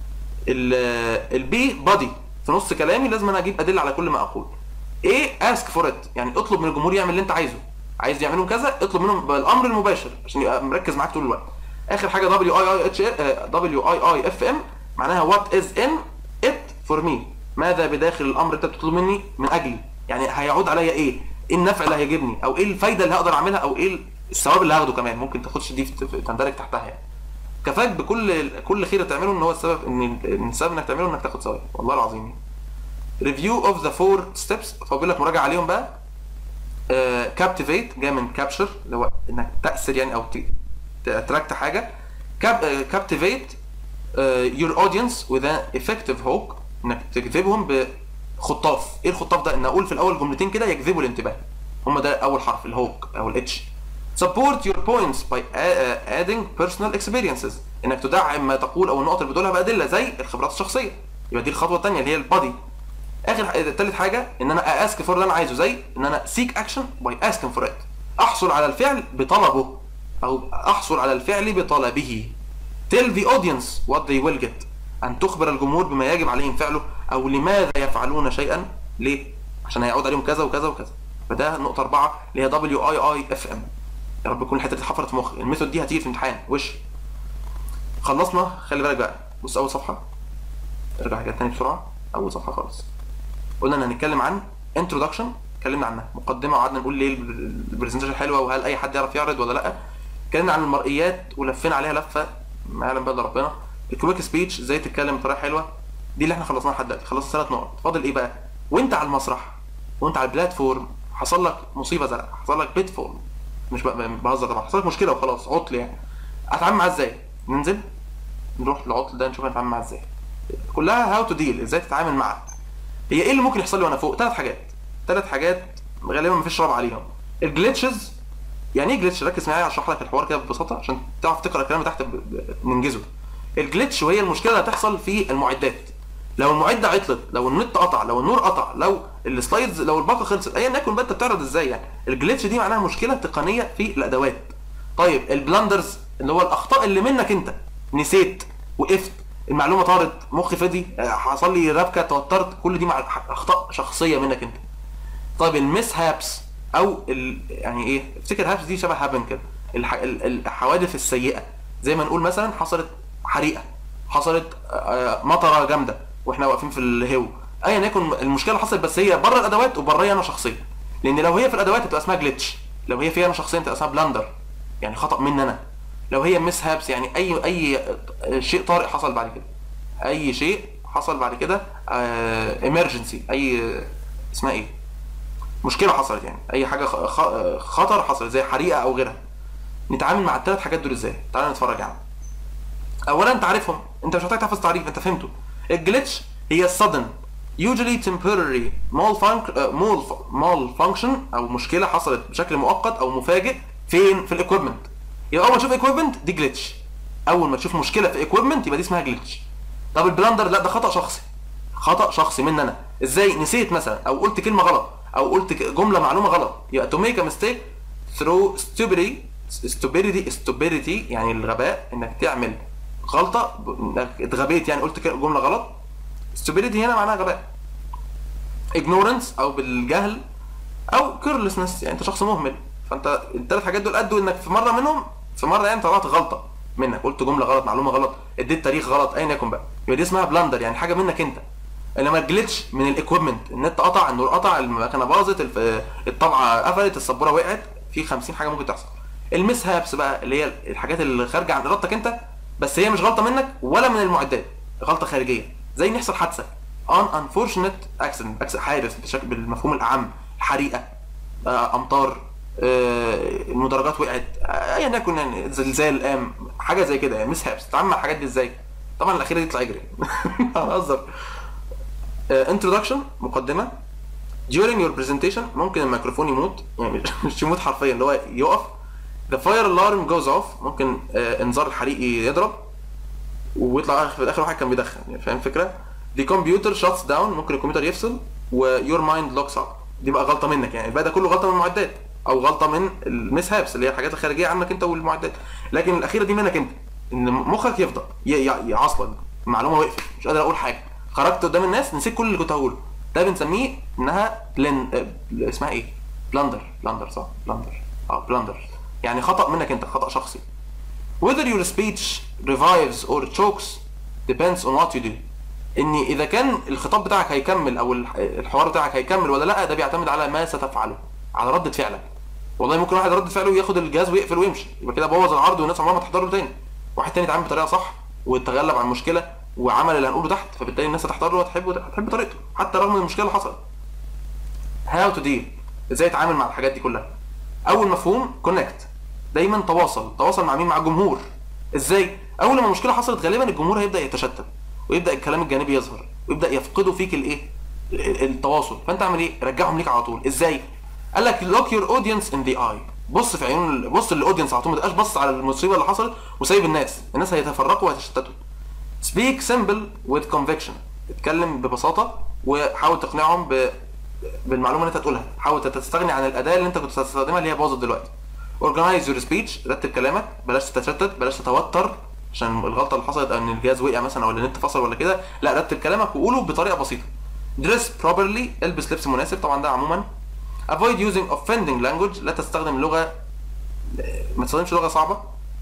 [SPEAKER 1] البي بادي في نص كلامي لازم انا اجيب ادله على كل ما اقول ايه اسك فور ات يعني اطلب من الجمهور يعمل اللي انت عايزه عايز يعملوا كذا اطلب منهم بالامر المباشر عشان يبقى مركز معاك طول الوقت اخر حاجه دبليو اي اي اتش دبليو اي اي اف ام معناها وات از ان ات فور مي ماذا بداخل الامر انت بتطلب مني من اجلي يعني هيعود عليا ايه ايه النفع اللي هيجيبني او ايه الفايده اللي هقدر اعملها او ايه الثواب اللي هاخده كمان ممكن تاخدش دي في- في- تندرج تحتها يعني كفاك بكل كل خير تعمله ان هو السبب ان إن السبب انك تعمله انك تاخد ثواب والله العظيم ريفيو اوف ذا فور ستيبس فبقول لك مراجعه عليهم بقى كابتيفيت جاي من كابشر اللي هو انك تاثر يعني او تراكت حاجه كابتيفيت يور اودينس وذ افكتيف هوك انك تجذبهم بخطاف ايه الخطاف ده ان اقول في الاول جملتين كده يجذبوا الانتباه هم ده اول حرف الهوك او الاتش support your points by a- uh, adding personal experiences انك تدعم ما تقول او النقط اللي بتقولها بادله زي الخبرات الشخصيه يبقى دي الخطوه الثانيه اللي هي البادي اخر ثالث حاجه ان انا اسك فور اللي انا عايزه زي ان انا سيك اكشن باي اسكن فور ات احصل على الفعل بطلبه او احصل على الفعل بطلبه tell the audience what they will get ان تخبر الجمهور بما يجب عليهم فعله او لماذا يفعلون شيئا ليه عشان هيعود عليهم كذا وكذا وكذا فده نقطه اربعه اللي هي دبليو اي اي اف ام يا رب تكون الحته دي اتحفرت في مخي الميثود دي هتيجي في امتحان وش خلصنا خلي بالك بقى بص اول صفحه ارجع كده تاني بسرعه اول صفحه خالص قلنا ان هنتكلم عن انترودكشن اتكلمنا عنها مقدمه وقعدنا نقول ليه البرزنتيشن حلوه وهل اي حد يعرف يعرض ولا لا اتكلمنا عن المرئيات ولفينا عليها لفه ما يعلم بقى إلا ربنا الكويك سبيتش ازاي تتكلم بطريقه حلوه دي اللي احنا خلصناها لحد دلوقتي خلصت ثلاث نقط فاضل ايه بقى وانت على المسرح وانت على البلاتفورم حصل لك مصيبه زرقاء حصل لك بيت فول مش بقى بهزر طبعا حصل لك مشكله وخلاص عطل يعني اتعامل معاه ازاي ننزل نروح العطل ده نشوف هنتعامل معاه ازاي كلها هاو تو ديل ازاي تتعامل معاه هي ايه اللي ممكن يحصل لي وانا فوق ثلاث حاجات ثلاث حاجات غالبا مفيش رابع عليهم الجلitches يعني ايه جلitch ركز معايا اشرح لك الحوار كده ببساطه عشان تعرف تقرا الكلام اللي تحت ب- ب- ننجزه الجلitch وهي المشكله اللي هتحصل في المعدات لو المعده عطلت لو النت قطع لو النور قطع لو السلايدز لو الباقه خلصت ايا يكن بقى انت بتعرض ازاي يعني الجلitch دي معناها مشكله تقنيه في الادوات طيب البلاندرز اللي هو الاخطاء اللي منك انت نسيت وقفت المعلومه طارت مخي فضي آه، حصل لي ربكه توترت كل دي مع اخطاء شخصيه منك انت طيب المس هابس او ال... يعني ايه افتكر هابس دي شبه هابن كده الح... ال- الحوادث السيئه زي ما نقول مثلا حصلت حريقه حصلت آه، مطره جامده واحنا واقفين في الهو ايا يكن المشكله حصلت بس هي بره الادوات وبره انا شخصيا لان لو هي في الادوات هتبقى اسمها جلitch لو هي فيها انا شخصيا تبقى اسمها بلاندر يعني خطا مني انا لو هي مس هابس يعني اي اي شيء طارئ حصل بعد كده اي شيء حصل بعد كده ايمرجنسي اي اسمها ايه مشكله حصلت يعني اي حاجه خ- خ- خطر حصل زي حريقه او غيرها نتعامل مع الثلاث حاجات دول ازاي تعال نتفرج عنهم اولا انت عارفهم انت مش محتاج تحفظ تعريف انت فهمته الجلitch هي sudden usually temporary malfunc- uh, mal- malfunction او مشكله حصلت بشكل مؤقت او مفاجئ فين في الاكويبمنت يبقى اول ما تشوف اكويبمنت دي جلitch اول ما تشوف مشكله في اكويبمنت يبقى دي اسمها جلitch طب البلاندر لا ده خطا شخصي خطا شخصي مني انا ازاي نسيت مثلا او قلت كلمه غلط او قلت ك- جمله معلومه غلط يبقى to make a mistake through stupidity stupidity stupidity يعني الغباء انك تعمل غلطه ب- انك اتغبيت يعني قلت ك- جمله غلط stupidity هنا معناها غباء ignorance او بالجهل او carelessness يعني انت شخص مهمل فانت الثلاث حاجات دول ادوا انك في مره منهم في مره يعني طلعت غلطه منك قلت جمله غلط معلومه غلط اديت تاريخ غلط ايا يكن بقى يبقى دي اسمها بلاندر يعني حاجه منك انت انما الجلitch من الاكويبمنت النت قطع النور قطع المكنه باظت الف- الطبعه قفلت السبوره وقعت في 50 حاجه ممكن تحصل المس هابس بقى اللي هي الحاجات اللي خارجه عن ارادتك انت بس هي مش غلطه منك ولا من المعدات غلطه خارجيه زي ان يحصل حادثه ان unfortunate accident accident حادث بشكل بالمفهوم الاعم حريقه آه، امطار آه، المدرجات وقعت آه، ايا يكن يعني زلزال قام حاجه زي كده يعني مس هابس تتعامل مع الحاجات دي ازاي طبعا الاخيره دي يطلع يجري هنهزر انترودكشن مقدمه during your presentation ممكن الميكروفون يموت يعني مش- مش يموت حرفيا اللي هو يقف the fire alarm goes off ممكن آه، انذار الحريق يضرب ويطلع في الاخر واحد كان بيدخن يعني فاهم الفكره the computer shuts down ممكن الكمبيوتر يفصل و your mind locks up دي بقى غلطه منك يعني الباقي ده كله غلطه من المعدات او غلطه من المس هابس اللي هي الحاجات الخارجيه عنك انت والمعدات لكن الاخيره دي منك انت ان مخك يفضل ي- ي- يعصلك المعلومه وقفت مش قادر اقول حاجه خرجت قدام الناس نسيت كل اللي كنت هقوله ده بنسميه انها بلن آه، اسمها ايه بلاندر بلاندر صح بلاندر اه بلاندر يعني خطا منك انت خطا شخصي whether your speech revives or chokes depends on what you do ان اذا كان الخطاب بتاعك هيكمل او الح- الحوار بتاعك هيكمل ولا لا ده بيعتمد على ما ستفعله على ردة فعلك والله ممكن واحد ردة فعله ياخد الجهاز ويقفل ويمشي يبقى كده بوظ العرض والناس عمرها ما تحضر له تاني واحد تاني اتعامل بطريقه صح وتغلب على المشكله وعمل اللي هنقوله تحت فبالتالي الناس هتحضر له وهتحب هتحب طريقته حتى رغم المشكله اللي حصلت هاو تو ديل ازاي اتعامل مع الحاجات دي كلها اول مفهوم كونكت دايما تواصل تواصل مع مين مع الجمهور ازاي اول ما المشكله حصلت غالبا الجمهور هيبدا يتشتت ويبدا الكلام الجانبي يظهر ويبدا يفقدوا فيك الايه ال- التواصل فانت اعمل ايه رجعهم ليك على طول ازاي قال لك look your audience in the eye بص في عيون بص للاودينس على طول ما تبقاش بص على المصيبه اللي حصلت وسايب الناس الناس هيتفرقوا وهيتشتتوا speak simple with conviction اتكلم ببساطه وحاول تقنعهم ب... بالمعلومه اللي انت تقولها حاول تستغني عن الاداه اللي انت كنت تستخدمها اللي هي باظت دلوقتي organize your speech رتب كلامك بلاش تتشتت بلاش تتوتر عشان الغلطه اللي حصلت ان الجهاز وقع مثلا او النت فصل ولا كده لا رتب كلامك وقوله بطريقه بسيطه dress properly البس لبس مناسب طبعا ده عموما avoid using offending language لا تستخدم لغه ما تستخدمش لغه صعبه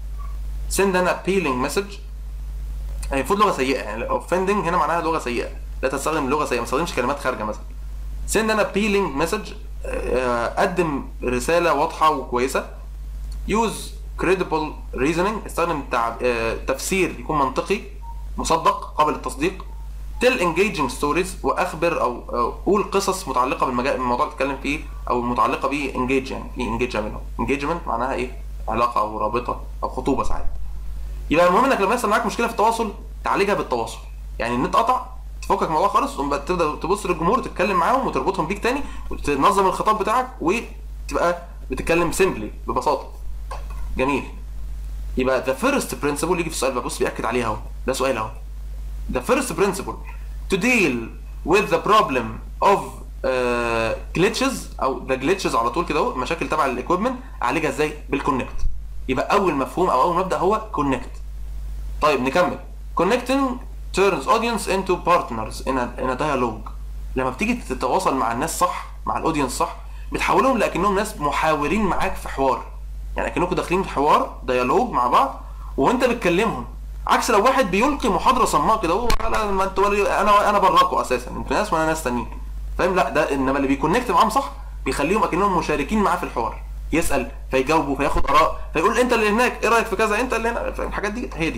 [SPEAKER 1] send an appealing message يعني المفروض لغه سيئه يعني offending هنا معناها لغه سيئه لا تستخدم لغه سيئه ما تستخدمش كلمات خارجه مثلا send an appealing message آه، قدم رساله واضحه وكويسه use credible reasoning استخدم تعب... آه، تفسير يكون منطقي مصدق قابل للتصديق tell engaging stories واخبر او أو قول قصص متعلقه بالمجال الموضوع اللي بتتكلم فيه او متعلقه بيه engage يعني في engage منهم engagement معناها ايه علاقه او رابطه او خطوبه ساعات يبقى المهم انك لما يحصل معاك مشكله في التواصل تعالجها بالتواصل يعني النت قطع تفكك من الموضوع خالص وتقوم بقى تبدا تبص للجمهور وتتكلم معاهم وتربطهم بيك تاني وتنظم الخطاب بتاعك وتبقى بتتكلم سيمبلي ببساطه جميل يبقى the first principle يجي في السؤال بقى بص بيأكد عليها اهو ده سؤال اهو the first principle to deal with the problem of uh, glitches او the glitches على طول كده اهو مشاكل تبع الايكويبمنت اعالجها ازاي بالكونكت يبقى اول مفهوم او اول مبدا هو كونكت طيب نكمل connecting turns audience into partners in a, in a dialogue لما بتيجي تتواصل مع الناس صح مع الاودينس صح بتحولهم لكنهم ناس محاورين معاك في حوار يعني كانكم داخلين في حوار ديالوج مع بعض وانت بتكلمهم عكس لو واحد بيلقي محاضره صماء كده هو لا ما انتوا ولا- انا انا براكم اساسا انتوا ناس وانا ناس تانيين فاهم لا ده انما اللي بيكونكت معاهم صح بيخليهم اكنهم مشاركين معاه في الحوار يسال فيجاوبوا فياخد اراء فيقول انت اللي هناك ايه رايك في كذا انت اللي هنا فاهم الحاجات دي هي دي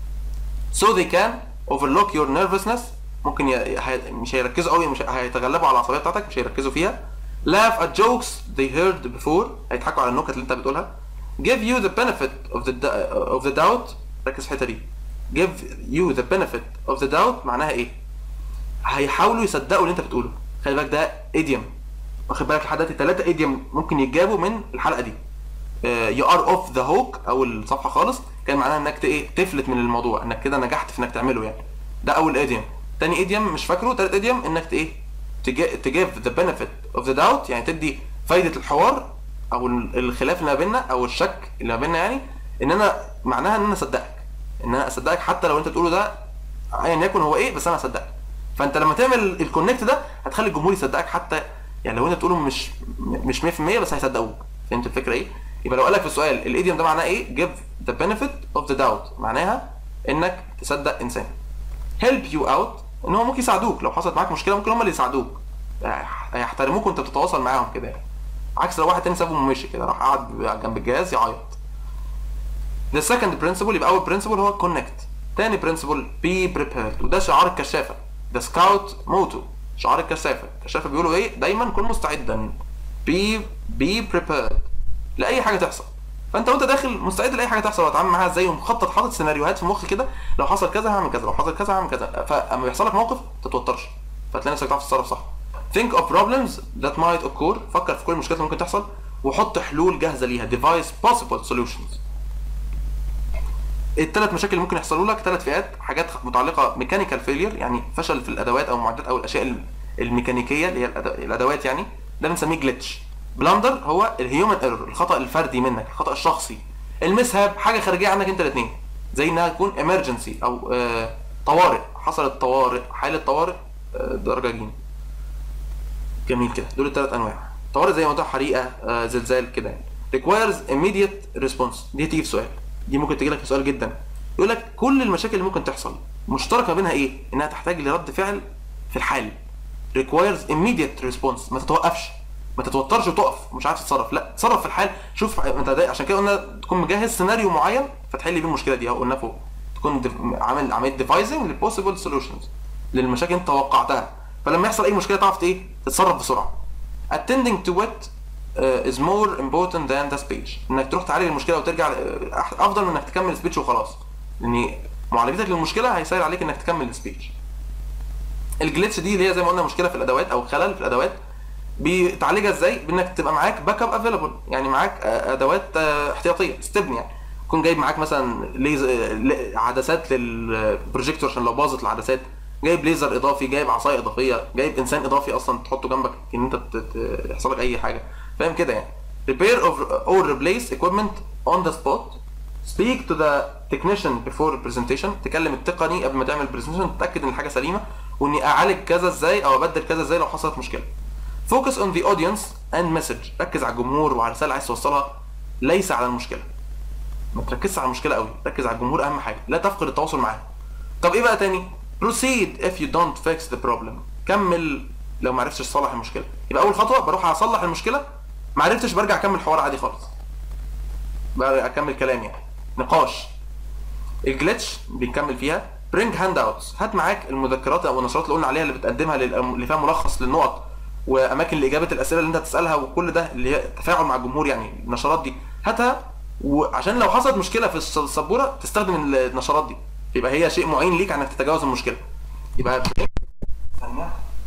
[SPEAKER 1] so they can overlook your nervousness ممكن ي... هي... مش هيركزوا قوي مش هيتغلبوا على العصبيه بتاعتك مش هيركزوا فيها laugh at jokes they heard before هيضحكوا على النكت اللي انت بتقولها give you the benefit of the d- of the doubt ركز في الحته دي give you the benefit of the doubt معناها ايه هيحاولوا يصدقوا اللي انت بتقوله خلي بالك ده ايديوم واخد بالك لحد دلوقتي ثلاثه ايديوم ممكن يتجابوا من الحلقه دي يو ار اوف ذا هوك اول صفحه خالص كان معناها انك ت- ايه تفلت من الموضوع انك كده نجحت في انك تعمله يعني ده اول ايديوم تاني ايديوم مش فاكره تالت ايديوم انك ت- ايه تجيف ذا بنفيت اوف ذا داوت يعني تدي فايده الحوار او ال- الخلاف اللي ما بيننا او الشك اللي ما بيننا يعني ان انا معناها ان انا اصدقك ان انا اصدقك حتى لو انت تقوله ده ايا يكن هو ايه بس انا هصدقك فانت لما تعمل الكونكت ده هتخلي الجمهور يصدقك حتى يعني لو انت بتقوله مش مش 100% بس هيصدقوك فهمت الفكره ايه يبقى لو قال لك في السؤال الايديوم ده معناه ايه give the benefit of the doubt معناها انك تصدق انسان help you out ان هو ممكن يساعدوك لو حصلت معاك مشكله ممكن هم اللي يساعدوك هيحترموك وانت بتتواصل معاهم كده يعني عكس لو واحد تاني سابه ومشي كده راح قعد جنب الجهاز يعيط The second principle يبقى أول principle هو connect تاني principle be prepared وده شعار الكشافة The scout motto شعار الكشافة الكشافة بيقولوا ايه دايما كن مستعدا be be prepared لأي حاجة تحصل فانت وانت داخل مستعد لاي حاجه تحصل وتتعامل معاها ازاي ومخطط حاطط سيناريوهات في مخك كده لو حصل كذا هعمل كذا لو حصل كذا هعمل كذا فاما بيحصل لك موقف ما تتوترش فتلاقي نفسك تعرف تتصرف صح think of problems that might occur فكر في كل المشكلات اللي ممكن تحصل وحط حلول جاهزه ليها devise possible solutions الثلاث مشاكل اللي ممكن يحصلوا لك ثلاث فئات حاجات متعلقه ميكانيكال فيلير يعني فشل في الادوات او المعدات او الاشياء الم- الميكانيكيه اللي هي الأد- الادوات يعني ده بنسميه جلitch بلاندر هو الهيومن ايرور الخطا الفردي منك الخطا الشخصي المسهب حاجه خارجيه عنك انت الاثنين زي انها تكون امرجنسي او آه طوارئ حصلت طوارئ حاله طوارئ آه درجه جيم جميل كده دول الثلاث انواع طوارئ زي ما قلت حريقه آه زلزال كده يعني requires immediate response دي تيجي في سؤال دي ممكن تجي لك في سؤال جدا يقول لك كل المشاكل اللي ممكن تحصل مشترك ما بينها ايه انها تحتاج لرد فعل في الحال requires immediate response ما تتوقفش ما تتوترش وتقف مش عارف تتصرف لا تصرف في الحال شوف انت ده عشان كده قلنا تكون مجهز سيناريو معين فتحل بيه المشكله دي اهو قلنا فوق تكون دف... عامل عمليه ديفايزنج للبوسيبل سولوشنز للمشاكل انت توقعتها فلما يحصل اي مشكله تعرف ايه تتصرف بسرعه attending to it uh, is more important than the speech انك تروح تعالج المشكله وترجع uh, افضل من انك تكمل سبيتش وخلاص لان معالجتك للمشكله هيسهل عليك انك تكمل السبيتش الجلitch دي اللي هي زي ما قلنا مشكله في الادوات او خلل في الادوات بتعالجها ازاي بانك تبقى معاك باك اب افيلبل يعني معاك آه، ادوات آه، احتياطيه استبن يعني تكون جايب معاك مثلا ليز... آه، ل- عدسات للبروجيكتور عشان لو باظت العدسات جايب ليزر اضافي جايب عصايه اضافيه جايب انسان اضافي اصلا تحطه جنبك ان انت ت- ت- يحصل لك اي حاجه فاهم كده يعني repair of or replace equipment on the spot speak to the technician before presentation تكلم التقني قبل ما تعمل presentation تتاكد ان الحاجه سليمه واني اعالج كذا ازاي او ابدل كذا ازاي لو حصلت مشكله focus on the audience and message ركز على الجمهور وعلى الرساله اللي عايز توصلها ليس على المشكله ما تركزش على المشكله قوي ركز على الجمهور اهم حاجه لا تفقد التواصل معاه طب ايه بقى تاني proceed if you don't fix the problem كمل لو ما عرفتش تصلح المشكله يبقى اول خطوه بروح اصلح المشكله ما عرفتش برجع اكمل حوار عادي خالص بقى اكمل كلام يعني نقاش الجلitch بيكمل فيها bring handouts هات معاك المذكرات او النشرات اللي قلنا عليها اللي بتقدمها لل- اللي فيها ملخص للنقط واماكن لاجابه الاسئله اللي انت هتسالها وكل ده اللي هي تفاعل مع الجمهور يعني النشرات دي هاتها وعشان لو حصلت مشكله في الس- السبوره تستخدم النشرات دي يبقى هي شيء معين ليك انك تتجاوز المشكله يبقى ثانيه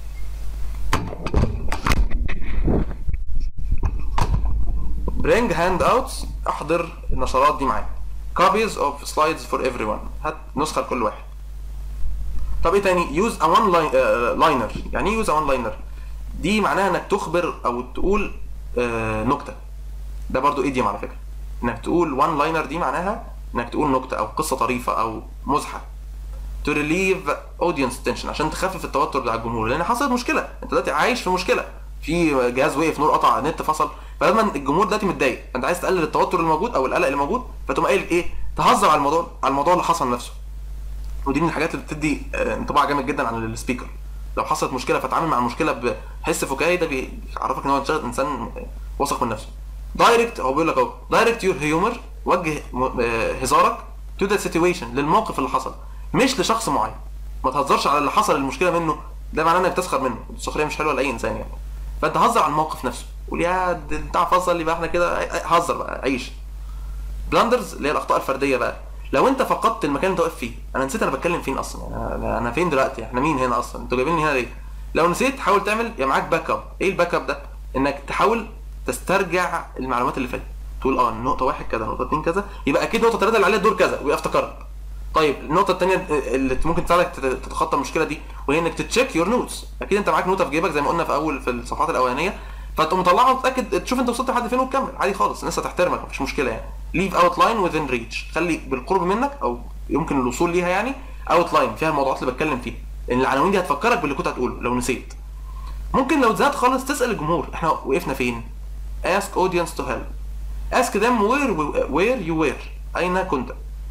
[SPEAKER 1] bring handouts احضر النشرات دي معاك copies of slides for everyone هات نسخه لكل واحد طب ايه تاني use a one line, uh, liner يعني ايه use a one liner دي معناها انك تخبر او تقول آه نكته ده برضو ايديوم على فكره انك تقول one liner دي معناها انك تقول نكته او قصه طريفه او مزحه to relieve audience tension عشان تخفف التوتر بتاع الجمهور لان حصلت مشكله انت دلوقتي عايش في مشكله في جهاز وقف نور قطع نت فصل فلما الجمهور دلوقتي متضايق فانت عايز تقلل التوتر الموجود او القلق اللي موجود فتقوم قايل ايه تهزر على الموضوع على الموضوع اللي حصل نفسه ودي من الحاجات اللي بتدي آه، انطباع جامد جدا عن السبيكر لو حصلت مشكله فتعامل مع المشكله بحس فكاهي ده بيعرفك ان هو انسان واثق من نفسه دايركت هو بيقول لك اهو دايركت يور هيومر وجه م- آه، هزارك تو ذا سيتويشن للموقف اللي حصل مش لشخص معين ما تهزرش على اللي حصل المشكله منه ده معناه انك بتسخر منه السخريه مش حلوه لاي انسان يعني فانت هزر على الموقف نفسه قول يا ده بتاع فصل يبقى احنا كده هزر بقى عيش بلاندرز اللي هي الاخطاء الفرديه بقى لو انت فقدت المكان اللي انت واقف فيه انا نسيت انا بتكلم فين اصلا يعني انا, أنا فين دلوقتي احنا مين هنا اصلا انتوا جايبيني هنا ليه لو نسيت حاول تعمل يا معاك باك اب ايه الباك اب ده انك تحاول تسترجع المعلومات اللي فاتت تقول اه نقطه واحد كذا نقطه اتنين كذا يبقى اكيد نقطه ثلاثه اللي عليها الدور كذا ويبقى افتكرت طيب النقطه الثانيه اللي ممكن تساعدك تت- تتخطى المشكله دي وهي انك تتشيك يور نوتس اكيد انت معاك نوته في جيبك زي ما قلنا في اول في الصفحات الاولانيه فتقوم مطلعها وتتاكد تشوف انت وصلت لحد فين وتكمل عادي خالص الناس هتحترمك مفيش مشكله يعني ليف اوت لاين within ريتش خلي بالقرب منك او يمكن الوصول ليها يعني اوت لاين فيها الموضوعات اللي بتكلم فيها لان العناوين دي هتفكرك باللي كنت هتقوله لو نسيت ممكن لو زهقت خالص تسال الجمهور احنا وقفنا فين ask audience to help ask them where where you were اين كنت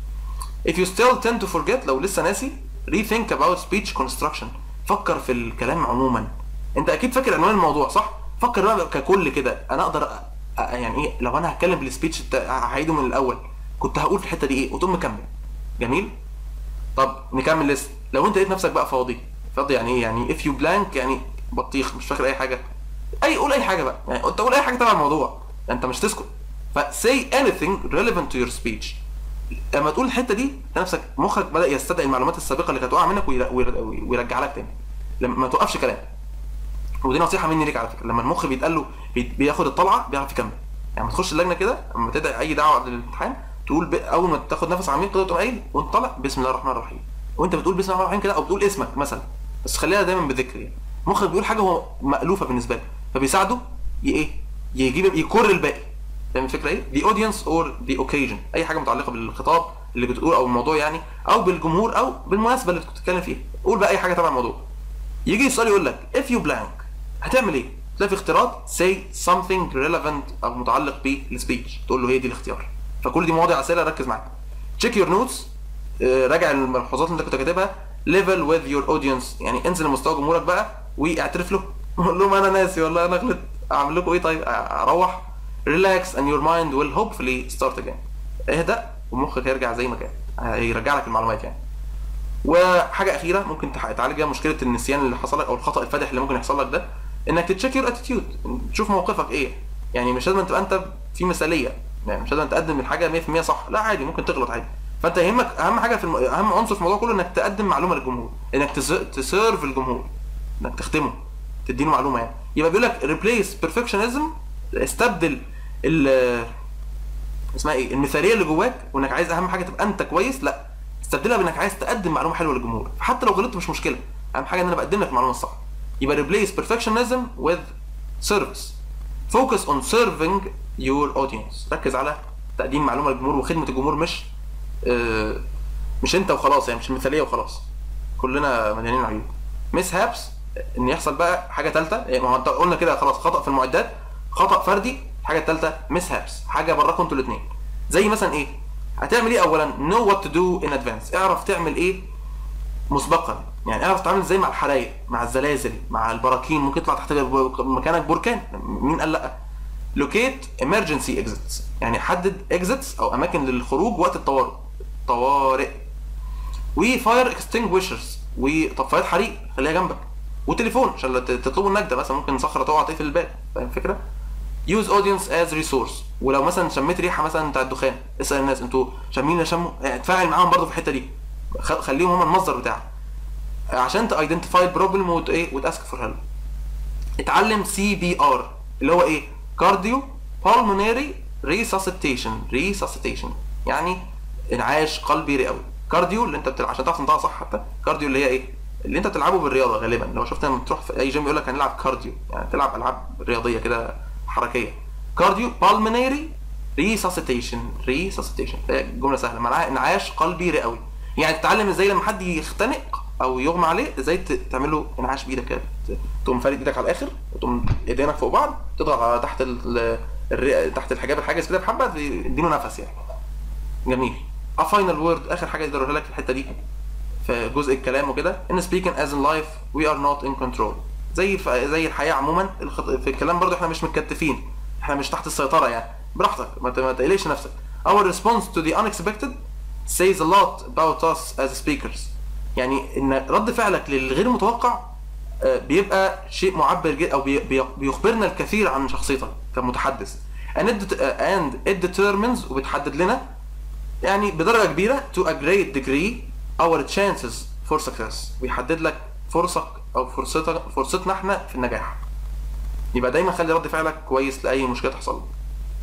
[SPEAKER 1] If you still tend to forget لو لسه ناسي rethink about speech construction فكر في الكلام عموما انت اكيد فاكر عنوان الموضوع صح فكر بقى ككل كده انا اقدر أ- أ- يعني ايه لو انا هتكلم بالسبيتش بتاع- هعيده من الاول كنت هقول في الحته دي ايه وتقوم مكمل جميل طب نكمل لسه لو انت لقيت نفسك بقى فاضي فاضي يعني ايه يعني if you blank يعني بطيخ مش فاكر اي حاجه اي قول اي حاجه بقى يعني انت قول اي حاجه تبع الموضوع انت مش تسكت ف say anything relevant to your speech لما تقول الحته دي تلاقي نفسك مخك بدا يستدعي المعلومات السابقه اللي كانت واقعه منك وير- وير- ويرجعها لك تاني لما ما توقفش كلام ودي نصيحه مني ليك على فكره لما المخ بيتقال له بي- بياخد الطلعه بيعرف يكمل يعني ما تخش اللجنه كده اما تدعي اي دعوه قبل الامتحان تقول ب... اول ما تاخد نفس عميق كده تقوم قايل وانت طالع بسم الله الرحمن الرحيم وانت بتقول بسم الله الرحمن الرحيم كده او بتقول اسمك مثلا بس خليها دايما بذكر يعني مخك بيقول حاجه هو مالوفه بالنسبه له فبيساعده ي- ايه يجيب يكر الباقي فاهم الفكره ايه؟ the audience or the occasion اي حاجه متعلقه بالخطاب اللي بتقول او الموضوع يعني او بالجمهور او بالمناسبه اللي بتتكلم فيها قول بقى اي حاجه تبع الموضوع يجي السؤال يقول لك if you blank هتعمل ايه؟ تلاقي في اختيارات say something relevant او متعلق بالسبيتش تقول له هي دي الاختيار فكل دي مواضيع اسئله ركز معايا check your notes آه، راجع الملحوظات اللي انت كنت كاتبها level with your audience يعني انزل لمستوى جمهورك بقى واعترف له قول لهم انا ناسي والله انا غلطت اعمل لكم ايه طيب اروح relax and your mind will hopefully start again اهدأ ومخك هيرجع زي ما كان هيرجع لك المعلومات يعني وحاجه اخيره ممكن تح- تعالج بيها مشكله النسيان اللي حصل لك او الخطا الفادح اللي ممكن يحصل لك ده انك تتشيك يور اتيتيود تشوف موقفك ايه يعني مش لازم تبقى انت في مثاليه يعني مش لازم تقدم الحاجه 100% صح لا عادي ممكن تغلط عادي فانت يهمك اهم حاجه في الم... اهم عنصر في الموضوع كله انك تقدم معلومه للجمهور انك تس... تسيرف الجمهور انك تخدمه تديله معلومه يعني يبقى بيقول لك ريبليس بيرفكشنزم استبدل ال اسمها ايه المثاليه اللي جواك وانك عايز اهم حاجه تبقى انت كويس لا استبدلها بانك عايز تقدم معلومه حلوه للجمهور فحتى لو غلطت مش مشكله اهم حاجه ان انا بقدم لك المعلومه الصح يبقى replace perfectionism with service focus on serving your audience ركز على تقديم معلومه للجمهور وخدمه الجمهور مش آه، مش انت وخلاص يعني مش المثاليه وخلاص كلنا مليانين عيوب ميس هابس ان يحصل بقى حاجه ثالثه يعني ما هو انت قلنا كده خلاص خطا في المعدات خطا فردي الحاجه الثالثه ميس هابس حاجه براكم انتوا الاثنين زي مثلا ايه هتعمل ايه اولا know what to do in advance اعرف تعمل ايه مسبقا يعني اعرف تتعامل ازاي مع الحرايق مع الزلازل مع البراكين ممكن يطلع تحت مكانك بركان مين قال لا لوكيت emergency exits يعني حدد exits او اماكن للخروج وقت الطوارئ طوارئ وفاير اكستنجويشرز وطفايات حريق خليها جنبك وتليفون عشان لو تطلبوا النجده مثلا ممكن صخره تقع تقفل الباب فاهم الفكره؟ يوز اودينس از ريسورس ولو مثلا شميت ريحه مثلا بتاع الدخان اسال الناس انتوا شامين ولا شموا يعني اتفاعل معاهم برضه في الحته دي خ- خليهم هم المصدر بتاعك عشان تايدنتيفاي البروبلم وت ايه وتاسك فور هيلب اتعلم سي بي ار اللي هو ايه كارديو بالمونري ريساسيتيشن ريساسيتيشن يعني انعاش قلبي رئوي كارديو اللي انت بتلعب عشان تعرف تنطقها صح حتى كارديو اللي هي ايه اللي انت بتلعبه بالرياضه غالبا لو شفت لما تروح في اي جيم يقول لك هنلعب كارديو يعني تلعب العاب رياضيه كده حركيه كارديو بالمونري ريساسيتيشن ريساسيتيشن جمله سهله معناها انعاش قلبي رئوي يعني تتعلم ازاي لما حد يختنق او يغمى عليه ازاي ت- تعمل له انعاش بايدك كده ت- تقوم فارد ايدك على الاخر وتقوم ايدينك فوق بعض تضغط على تحت ال... الرئه تحت الحجاب الحاجز كده بحبه يديله نفس يعني جميل a final word اخر حاجه اقدر اقولها لك في الحته دي في جزء الكلام وكده ان speaking as in life we are not in control زي في زي الحياه عموما الخط... في الكلام برضو احنا مش متكتفين احنا مش تحت السيطره يعني براحتك ما ت- ما تقلقش نفسك our response to the unexpected says a lot about us as speakers يعني ان رد فعلك للغير متوقع آه، بيبقى شيء معبر جدا او بي- بي- بيخبرنا الكثير عن شخصيتك كمتحدث and it, and it determines وبتحدد لنا يعني بدرجه كبيره to a great degree our chances for success بيحدد لك فرصك او فرصتك فرصتنا احنا في النجاح يبقى دايما خلي رد فعلك كويس لاي مشكله تحصل لك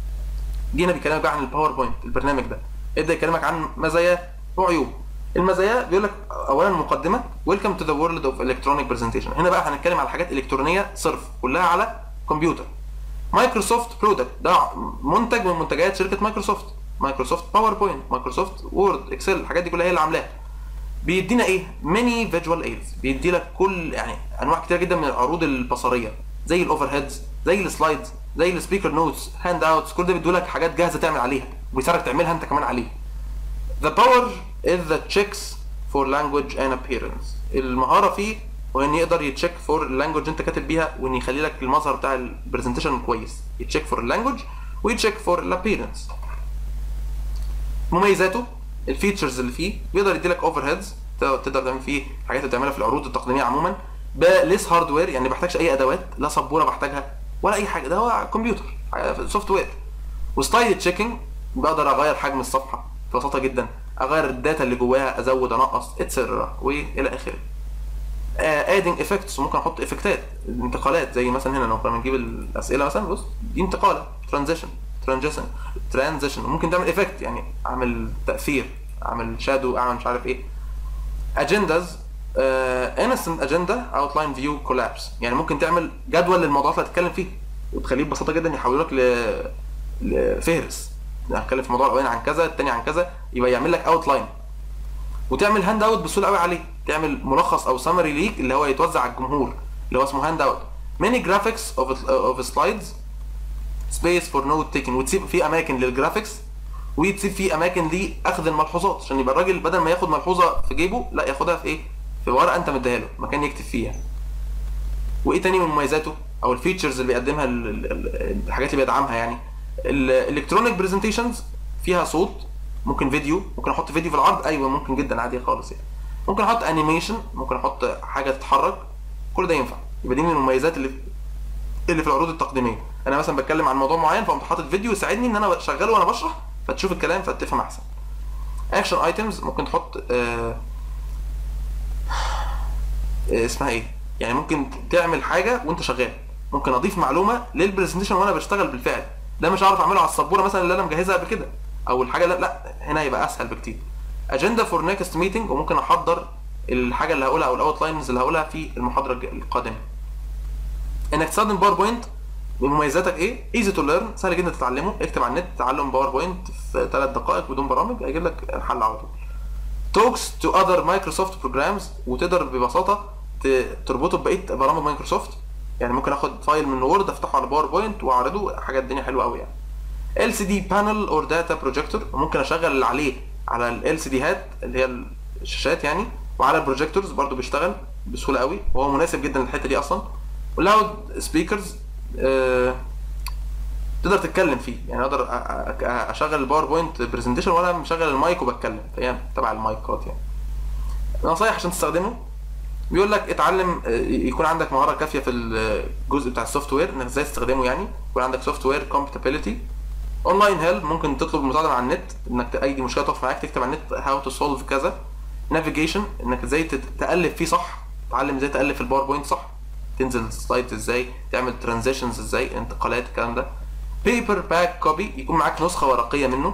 [SPEAKER 1] جينا بيكلمك بقى عن الباوربوينت البرنامج ده ابدا يكلمك عن مزاياه وعيوب المزايا بيقول لك اولا مقدمه ويلكم تو ذا وورلد اوف الكترونيك برزنتيشن هنا بقى هنتكلم على حاجات الكترونيه صرف كلها على كمبيوتر مايكروسوفت برودكت ده منتج من منتجات شركه مايكروسوفت مايكروسوفت باوربوينت مايكروسوفت وورد اكسل الحاجات دي كلها هي اللي عاملاها بيدينا ايه ماني فيجوال ايدز بيدي لك كل يعني انواع كتير جدا من العروض البصريه زي الاوفر هيدز زي السلايدز زي السبيكر نوتس هاند اوتس كل ده بيدوا لك حاجات جاهزه تعمل عليها وبيساعدك تعملها انت كمان عليه The power is the checks for language and appearance. المهارة فيه وان يقدر يتشيك فور اللانجوج انت كاتب بيها وان يخلي لك المظهر بتاع البرزنتيشن كويس يتشيك فور اللانجوج ويتشيك فور الابيرنس مميزاته الفيتشرز اللي فيه بيقدر يدي لك اوفر هيدز تقدر تعمل فيه حاجات اللي بتعملها في العروض التقديميه عموما بليس هاردوير يعني ما بحتاجش اي ادوات لا سبوره بحتاجها ولا اي حاجه ده هو كمبيوتر سوفت وير وستايل تشيكنج بقدر اغير حجم الصفحه ببساطه جدا اغير الداتا اللي جواها ازود انقص اتسيترا والى اخره ادنج افكتس ممكن احط افكتات انتقالات زي مثلا هنا لو كنا بنجيب الاسئله مثلا بص دي انتقاله ترانزيشن ترانزيشن ترانزيشن ممكن تعمل افكت يعني اعمل تاثير اعمل شادو اعمل مش عارف ايه اجنداز انستنت اجندا اوتلاين فيو كولابس يعني ممكن تعمل جدول للموضوعات اللي هتتكلم فيه وتخليه ببساطه جدا يحول لك ل... لفهرس يعني هتكلم في موضوع الاولاني عن كذا الثاني عن كذا يبقى يعمل لك اوتلاين وتعمل هاند اوت بسهوله قوي عليه تعمل ملخص او سمري ليك اللي هو يتوزع على الجمهور اللي هو اسمه هاند اوت ماني جرافيكس اوف اوف سلايدز سبيس فور نوت تيكن وتسيب في اماكن للجرافيكس وتسيب في اماكن لاخذ الملحوظات عشان يبقى الراجل بدل ما ياخد ملحوظه في جيبه لا ياخدها في ايه في ورقه انت مديها له مكان يكتب فيها وايه تاني من مميزاته او الفيتشرز اللي بيقدمها ال- ال- ال- الحاجات اللي بيدعمها يعني الالكترونيك برزنتيشنز فيها صوت ممكن فيديو ممكن احط فيديو في العرض ايوه ممكن جدا عادي خالص يعني ممكن احط انيميشن ممكن احط حاجه تتحرك كل ده ينفع يبقى دي من المميزات اللي اللي في العروض التقديميه انا مثلا بتكلم عن موضوع معين فقمت حاطط فيديو يساعدني ان انا شغاله وانا بشرح فتشوف الكلام فتفهم احسن اكشن ايتمز ممكن تحط آه آه، اسمها ايه يعني ممكن تعمل حاجه وانت شغال ممكن اضيف معلومه للبرزنتيشن وانا بشتغل بالفعل ده مش هعرف اعمله على السبوره مثلا اللي انا مجهزها قبل كده او الحاجه لا لا هنا يبقى اسهل بكتير اجندا فور نيكست ميتنج وممكن احضر الحاجه اللي هقولها او الاوت لاينز اللي هقولها في المحاضره الج- القادمه انك تستخدم باوربوينت مميزاتك ايه ايزي تو ليرن سهل جدا تتعلمه اكتب على النت تعلم باوربوينت في ثلاث دقائق بدون برامج هيجيب لك الحل على طول توكس تو اذر مايكروسوفت بروجرامز وتقدر ببساطه ت- تربطه ببقيه برامج مايكروسوفت يعني ممكن اخد فايل من وورد افتحه على باوربوينت واعرضه حاجه الدنيا حلوه قوي يعني ال سي دي بانل اور داتا بروجيكتور وممكن اشغل اللي عليه على ال سي دي هات اللي هي الشاشات يعني وعلى البروجيكتورز برضو بيشتغل بسهوله قوي وهو مناسب جدا للحته دي اصلا ولاود سبيكرز تقدر تتكلم فيه يعني اقدر أ- أ- أ- اشغل الباوربوينت برزنتيشن وانا مشغل المايك وبتكلم فهي تبع المايكات يعني نصايح عشان تستخدمه بيقول لك اتعلم آه، يكون عندك مهاره كافيه في الجزء بتاع السوفت وير انك ازاي تستخدمه يعني يكون عندك سوفت وير كومباتيبيليتي اونلاين هيلب ممكن تطلب مساعده من على النت انك اي مشكله تقف معاك تكتب على النت هاو تو سولف كذا نافيجيشن انك ازاي تت- تالف فيه صح تعلم ازاي تالف الباوربوينت صح تنزل سلايد ازاي تعمل ترانزيشنز ازاي انتقالات الكلام ده بيبر باك كوبي يكون معاك نسخه ورقيه منه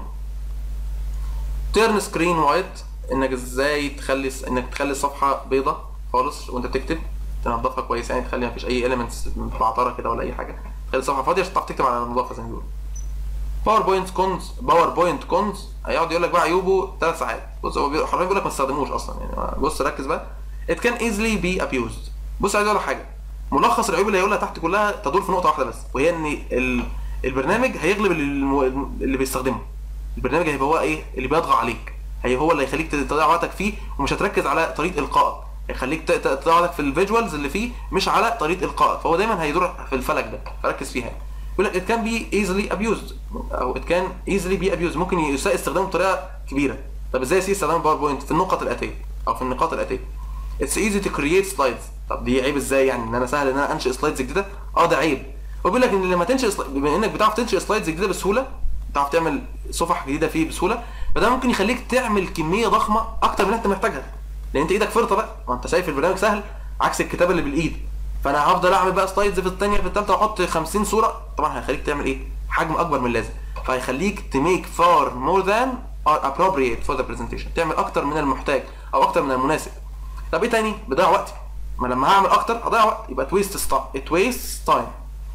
[SPEAKER 1] تيرن سكرين وايت انك ازاي تخلي انك تخلي الصفحه بيضة خالص وانت بتكتب تنضفها كويس يعني تخلي مفيش اي اليمنتس متبعتره كده ولا اي حاجه تخلي الصفحه فاضيه عشان تعرف تكتب على نظافه زي ما بيقولوا باوربوينت كونز باوربوينت كونز هيقعد يقول لك بقى عيوبه ثلاث ساعات بص هو بي- حرفيا بيقول لك ما تستخدموش اصلا يعني بص ركز بقى it can easily be abused بص عايز اقول لك حاجه ملخص العيوب اللي هيقولها تحت كلها تدور في نقطه واحده بس وهي ان ال... البرنامج هيغلب الم- اللي بيستخدمه البرنامج هيبقى هو ايه اللي بيطغى عليك هي هو اللي هيخليك تضيع وقتك فيه ومش هتركز على طريقه القائك هيخليك ت- ت- تضيع وقتك في الفيجوالز اللي فيه مش على طريقه القائك فهو دايما هيدور في الفلك ده فركز فيها يقول لك it can be easily abused او it can easily be abused ممكن يساء استخدامه بطريقه كبيره طب ازاي يسيء استخدام الباوربوينت في النقط الاتيه او في النقاط الاتيه It's easy to create slides طب دي عيب ازاي يعني ان انا سهل ان انا انشئ سلايدز جديده اه ده عيب هو بيقول لك ان لما تنشئ سلايد بما انك بتعرف تنشئ سلايدز جديده بسهوله بتعرف تعمل صفح جديده فيه بسهوله فده ممكن يخليك تعمل كميه ضخمه اكتر من اللي انت محتاجها لان انت ايدك فرطه بقى ما انت شايف البرنامج سهل عكس الكتابه اللي بالايد فانا هفضل اعمل بقى سلايدز في الثانيه في الثالثه واحط 50 صوره طبعا هيخليك تعمل ايه حجم اكبر من اللازم فهيخليك تميك فار مور ذان appropriate for the presentation تعمل اكتر من المحتاج او اكتر من المناسب طب ايه تاني بضيع وقتي ما لما هعمل اكتر هضيع وقت يبقى تويست it wastes time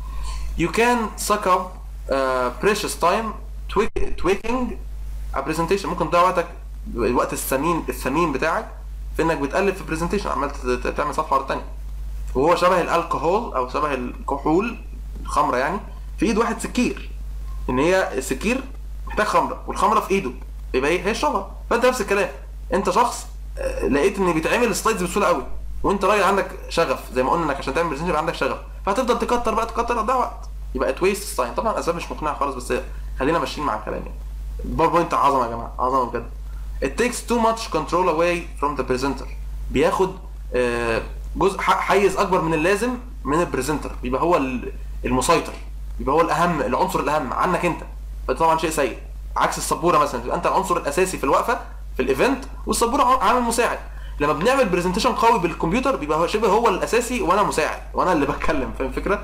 [SPEAKER 1] you can suck up uh, precious time tweak- tweaking a presentation ممكن تضيع وقتك الوقت الثمين الثمين بتاعك في انك بتقلب في برزنتيشن عمال ت- ت- تعمل صفحه ورا الثانيه وهو شبه الالكحول او شبه الكحول الخمره يعني في ايد واحد سكير ان هي السكير محتاج خمره والخمره في ايده يبقى ايه هيشربها فانت نفس الكلام انت شخص آه، لقيت ان بيتعمل سلايدز بسهوله قوي وانت راجل عندك شغف زي ما قلنا انك عشان تعمل برزنتيشن يبقى عندك شغف فهتفضل تكتر بقى تكتر هتضيع وقت يبقى تويست ساين طبعا اسباب مش مقنعه خالص بس خلينا ماشيين مع الكلام يعني الباوربوينت عظمه يا جماعه عظمه بجد it takes too much control away from the presenter بياخد آه، جزء ح- حيز اكبر من اللازم من البريزنتر بيبقى هو ال- المسيطر يبقى هو الاهم العنصر الاهم عنك انت فده طبعا شيء سيء عكس السبوره مثلا تبقى انت العنصر الاساسي في الوقفه في الايفنت والسبوره ع- عامل مساعد لما بنعمل برزنتيشن قوي بالكمبيوتر بيبقى هو شبه هو الاساسي وانا مساعد وانا اللي بتكلم فاهم الفكره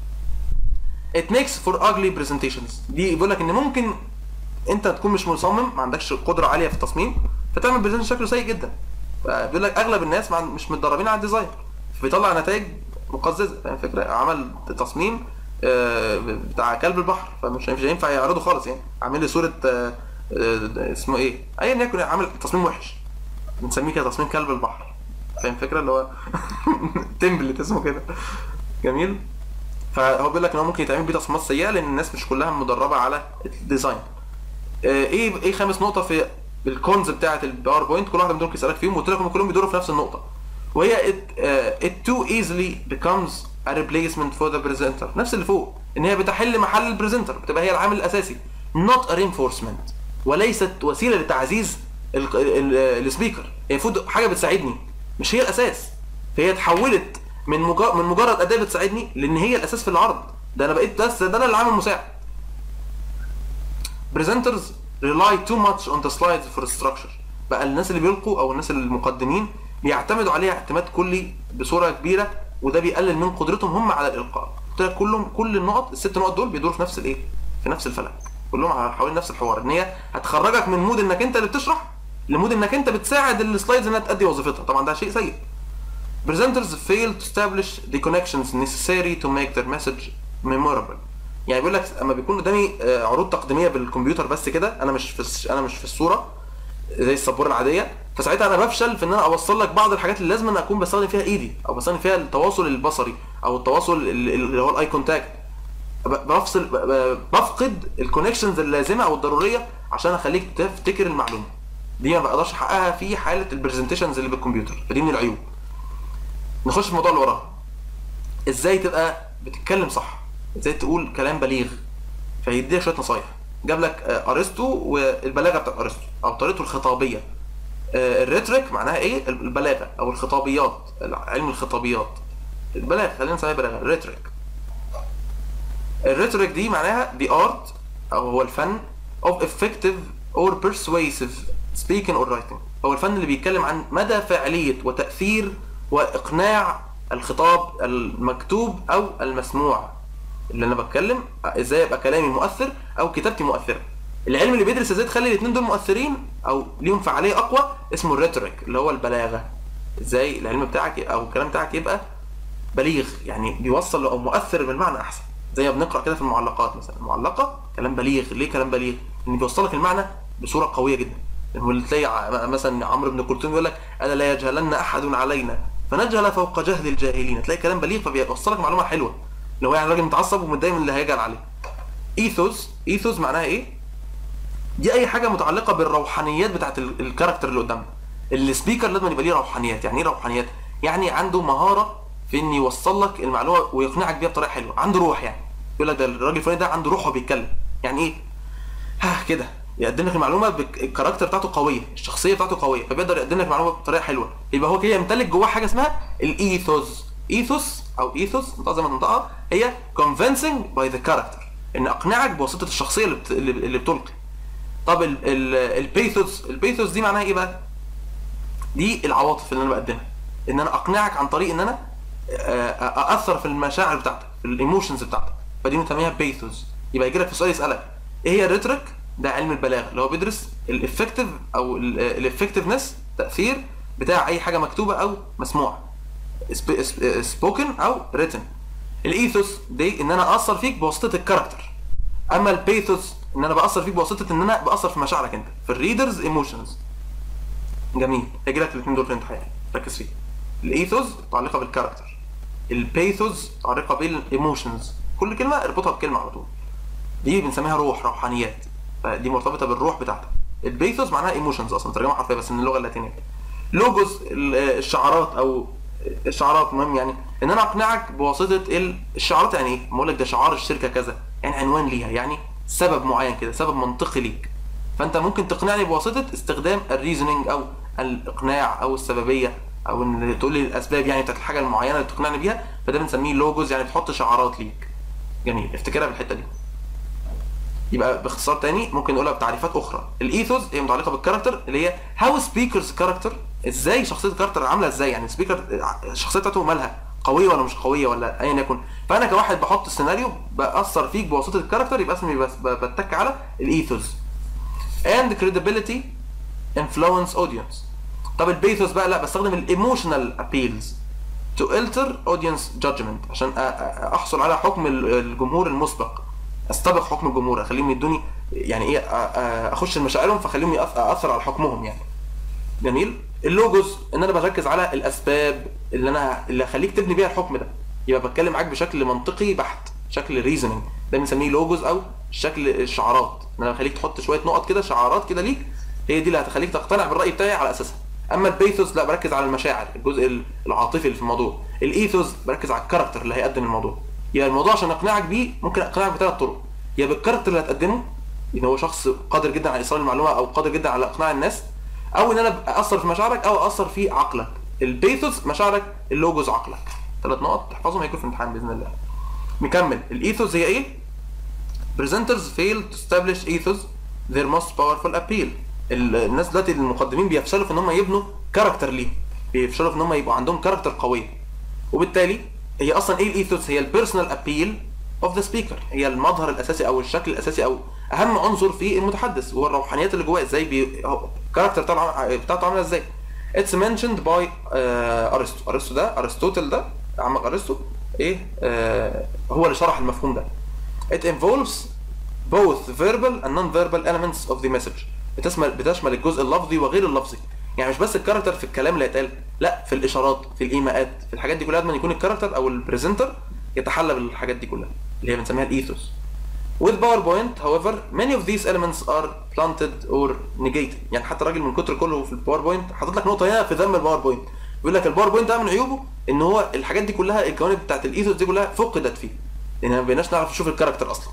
[SPEAKER 1] it makes for ugly presentations دي بيقول لك ان ممكن انت تكون مش مصمم ما عندكش قدره عاليه في التصميم فتعمل برزنتيشن شكله سيء جدا فبيقول لك اغلب الناس ما عند- مش متدربين على الديزاين فبيطلع نتائج مقززه فاهم الفكره عمل تصميم آه، بتاع كلب البحر فمش مش هينفع يعرضه خالص يعني عامل لي صوره آه، آه، اسمه ايه ايا يكن عامل تصميم وحش بنسميه كده تصميم كلب البحر فاهم الفكره اللي هو تمبلت اسمه كده جميل فهو بيقول لك ان هو ممكن يتعمل بيه تصميمات سيئه لان الناس مش كلها مدربه على الديزاين آه، ايه ايه خامس نقطه في الكونز بتاعه الباوربوينت كل واحده من دول يسالك فيهم وقلت لكم كلهم بيدوروا في نفس النقطه وهي it, uh, it too easily becomes a replacement for the presenter نفس اللي فوق ان هي بتحل محل البريزنتر بتبقى هي العامل الاساسي not a reinforcement وليست وسيله لتعزيز ال- ال- ال- السبيكر هي المفروض حاجه بتساعدني مش هي الاساس فهي اتحولت من مجرد من مجرد اداه بتساعدني لان هي الاساس في العرض ده انا بقيت بس ده انا اللي عامل مساعد presenters rely too much on the slides for structure بقى الناس اللي بيلقوا او الناس المقدمين بيعتمدوا عليها اعتماد كلي بصوره كبيره وده بيقلل من قدرتهم هم على الالقاء قلت لك كلهم كل النقط الست نقط دول بيدوروا في نفس الايه في نفس الفلك كلهم على- حوالين نفس الحوار ان هي هتخرجك من مود انك انت اللي بتشرح لمود انك انت بتساعد السلايدز انها تأدي وظيفتها طبعا ده شيء سيء presenters fail to establish the connections necessary to make their message memorable يعني بيقول لك اما بيكون قدامي آه، عروض تقديميه بالكمبيوتر بس كده انا مش في الس- انا مش في الصوره زي السبوره العاديه فساعتها انا بفشل في ان انا اوصل لك بعض الحاجات اللي لازم انا اكون بستخدم فيها ايدي او بستخدم فيها التواصل البصري او التواصل ال- ال- اللي هو الاي كونتاكت بفصل ب- ب- بفقد الكونكشنز اللازمه او الضروريه عشان اخليك تفتكر المعلومه دي ما بقدرش احققها في حاله البرزنتيشنز اللي بالكمبيوتر فدي من العيوب نخش في الموضوع اللي وراه ازاي تبقى بتتكلم صح ازاي تقول كلام بليغ فيديك شويه نصايح جاب لك آه، ارسطو والبلاغه بتاعت ارسطو او طريقته الخطابيه آه، الريتريك معناها ايه البلاغه او الخطابيات علم الخطابيات البلاغه خلينا نسميها بلاغه الريتريك الريتوريك دي معناها the art او هو الفن of effective or persuasive speaking or writing هو الفن اللي بيتكلم عن مدى فاعلية وتأثير وإقناع الخطاب المكتوب أو المسموع اللي أنا بتكلم ازاي يبقى كلامي مؤثر أو كتابتي مؤثرة العلم اللي بيدرس ازاي تخلي الاثنين دول مؤثرين أو ليهم فعالية أقوى اسمه الريتوريك اللي هو البلاغة ازاي العلم بتاعك او الكلام بتاعك يبقى بليغ يعني بيوصل او مؤثر بالمعنى احسن زي ما بنقرا كده في المعلقات مثلا المعلقه كلام بليغ ليه كلام بليغ لان بيوصلك المعنى بصوره قويه جدا هو اللي تلاقي ع- مثلا عمرو بن كلثوم يقول لك الا لا يجهلن احد علينا فنجهل فوق جهل الجاهلين تلاقي كلام بليغ فبيوصلك معلومه حلوه اللي هو يعني راجل متعصب ومتضايق من اللي هيجهل عليه ايثوس ايثوس معناها ايه دي اي حاجه متعلقه بالروحانيات بتاعت ال- الكاركتر اللي قدامنا السبيكر لازم يبقى ليه روحانيات يعني ايه روحانيات يعني عنده مهاره في ان يوصل لك المعلومه ويقنعك بيها بطريقه حلوه عنده روح يعني يقول لك ده الراجل الفلاني ده عنده روح وهو بيتكلم يعني ايه ها كده يقدم لك المعلومه بك- الكاركتر بتاعته قويه الشخصيه بتاعته قويه فبيقدر يقدم لك معلومه بطريقه حلوه يبقى هو كده يمتلك جواه حاجه اسمها الايثوس ايثوس او ايثوس نطقها زي ما تنطقها هي convincing by the character ان اقنعك بواسطه الشخصيه اللي, بت... اللي اللي بتلقي طب ال... ال... البيثوس البيثوس دي معناها ايه بقى دي العواطف اللي انا بقدمها ان انا اقنعك عن طريق ان انا آه، ااثر في المشاعر بتاعتك في الايموشنز بتاعتك فدي بنسميها بيثوس يبقى يجي لك في سؤال يسالك ايه هي الريتريك ده علم البلاغه اللي هو بيدرس الافكتيف او الافكتيفنس تاثير بتاع اي حاجه مكتوبه او مسموعه سبوكن او written الايثوس دي ان انا اثر فيك بواسطه الكاركتر اما البيثوس ان انا باثر فيك بواسطه ان انا باثر في مشاعرك انت في الريدرز ايموشنز جميل هيجي لك الاثنين دول في الامتحان ركز فيه الايثوس متعلقه بالكاركتر البيثوس متعلقه بالايموشنز كل كلمه اربطها بكلمه على طول دي بنسميها روح روحانيات فدي مرتبطه بالروح بتاعتك البيثوس معناها ايموشنز اصلا ترجمه حرفيه بس من اللغه اللاتينيه لوجوس ال- الشعارات او الشعارات مهم يعني ان انا اقنعك بواسطه ال- الشعارات يعني ايه؟ بقول لك ده شعار الشركه كذا يعني عنوان ليها يعني سبب معين كده سبب منطقي ليك فانت ممكن تقنعني بواسطه استخدام الريزنينج او الاقناع او السببيه او ان تقول لي الاسباب يعني بتاعت الحاجه المعينه اللي تقنعني بيها فده بنسميه لوجوز يعني بتحط شعارات ليك جميل افتكرها بالحته دي يبقى باختصار تاني ممكن نقولها بتعريفات اخرى الايثوس هي متعلقه بالكاركتر اللي هي هاو سبيكرز كاركتر ازاي شخصيه الكاركتر عامله ازاي يعني سبيكر الشخصيه بتاعته مالها قويه ولا مش قويه ولا ايا يكن فانا كواحد بحط السيناريو باثر فيك بواسطه الكاركتر يبقى اسمي بس ب- بتك على الايثوس and credibility influence audience طب البيثوس بقى لا بستخدم الايموشنال ابيلز to alter audience judgment عشان أ- أ- احصل على حكم ال- الجمهور المسبق استبق حكم الجمهور اخليهم يدوني يعني ايه أ- أ- اخش لمشاعرهم فاخليهم يأث- اثر على حكمهم يعني جميل اللوجوز ان انا بركز على الاسباب اللي انا اللي اخليك تبني بيها الحكم ده يبقى بتكلم معاك بشكل منطقي بحت شكل ريزنينج ده بنسميه لوجوز او شكل الشعارات ان انا بخليك تحط شويه نقط كده شعارات كده ليك هي دي اللي هتخليك تقتنع بالراي بتاعي على اساسها اما البيثوس لا بركز على المشاعر الجزء العاطفي اللي في الموضوع الايثوس بركز على الكاركتر اللي هيقدم الموضوع يبقى الموضوع عشان اقنعك بيه ممكن اقنعك بثلاث طرق يا بالكاركتر اللي هتقدمه ان هو شخص قادر جدا على ايصال المعلومه او قادر جدا على اقناع الناس او ان انا اثر في مشاعرك او اثر في عقلك البيثوس مشاعرك اللوجوز عقلك ثلاث نقط تحفظهم هيكون في الامتحان باذن الله نكمل الايثوس هي ايه presenters fail to establish ethos their most powerful appeal ال- الناس دلوقتي المقدمين بيفشلوا في ان هم يبنوا كاركتر ليه بيفشلوا في ان هم يبقوا عندهم كاركتر قويه وبالتالي هي اصلا ايه الايثوس هي البيرسونال ابيل اوف ذا سبيكر هي المظهر الاساسي او الشكل الاساسي او اهم عنصر في المتحدث وهو الروحانيات اللي جواه ازاي بي... الكاركتر بتاعه بتاعته عامله ازاي اتس mentioned باي ارسطو ارسطو ده ارسطوتل ده عمك ارسطو ايه آه هو اللي شرح المفهوم ده it involves both verbal and non-verbal elements of the message بتشمل بتشمل الجزء اللفظي وغير اللفظي يعني مش بس الكاركتر في الكلام اللي هيتقال لا في الاشارات في الايماءات في الحاجات دي كلها لازم يكون الكاركتر او البريزنتر يتحلى بالحاجات دي كلها اللي هي بنسميها الايثوس With PowerPoint however many of these elements are planted or negated يعني حتى الراجل من كتر كله في الباوربوينت حاطط لك نقطه هنا في ذم الباوربوينت بيقول لك الباوربوينت ده من عيوبه ان هو الحاجات دي كلها الجوانب بتاعت الايثوس دي كلها فقدت فيه لان ما بقيناش نعرف نشوف الكاركتر اصلا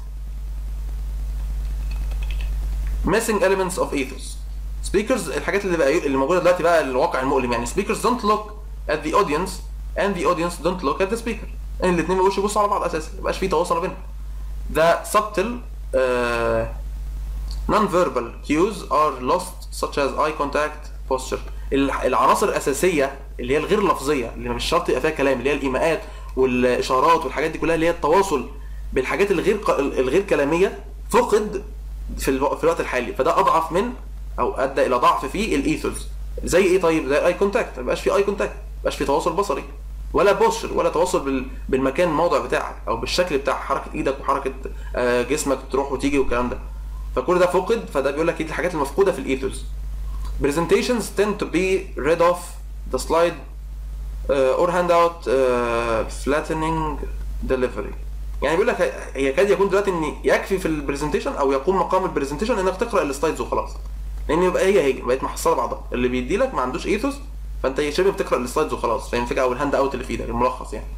[SPEAKER 1] missing elements of ethos speakers الحاجات اللي بقى اللي موجوده دلوقتي بقى الواقع المؤلم يعني speakers don't look at the audience and the audience don't look at the speaker يعني الاثنين ما بيبقوش يبصوا على بعض اساسا ما بيبقاش في تواصل ما بينهم the subtle uh, non-verbal cues are lost such as eye contact posture الع- العناصر الاساسيه اللي هي الغير لفظيه اللي مش شرط يبقى فيها كلام اللي هي الايماءات والاشارات والحاجات دي كلها اللي هي التواصل بالحاجات الغير ق- الغير كلاميه فقد في الو- في الوقت الحالي فده اضعف من او ادى الى ضعف في الايثوس زي ايه طيب زي اي كونتاكت ما بقاش في اي كونتاكت ما بقاش في تواصل بصري ولا بوستشر ولا تواصل بال... بالمكان الموضع بتاعك او بالشكل بتاع حركه ايدك وحركه آه، جسمك تروح وتيجي والكلام ده فكل ده فقد فده بيقول لك ايه الحاجات المفقوده في الايثوس presentations tend to be read off the slide uh, or handout uh, flattening delivery يعني بيقول لك هي يكاد يكون دلوقتي ان يكفي في البرزنتيشن او يقوم مقام البرزنتيشن انك تقرا السلايدز وخلاص لان يبقى هي هي بقت محصله بعضها اللي بيدي لك ما عندوش ايثوس فانت شبه بتقرا السلايدز وخلاص فاهم الفكره او الهاند اوت اللي في ايدك الملخص يعني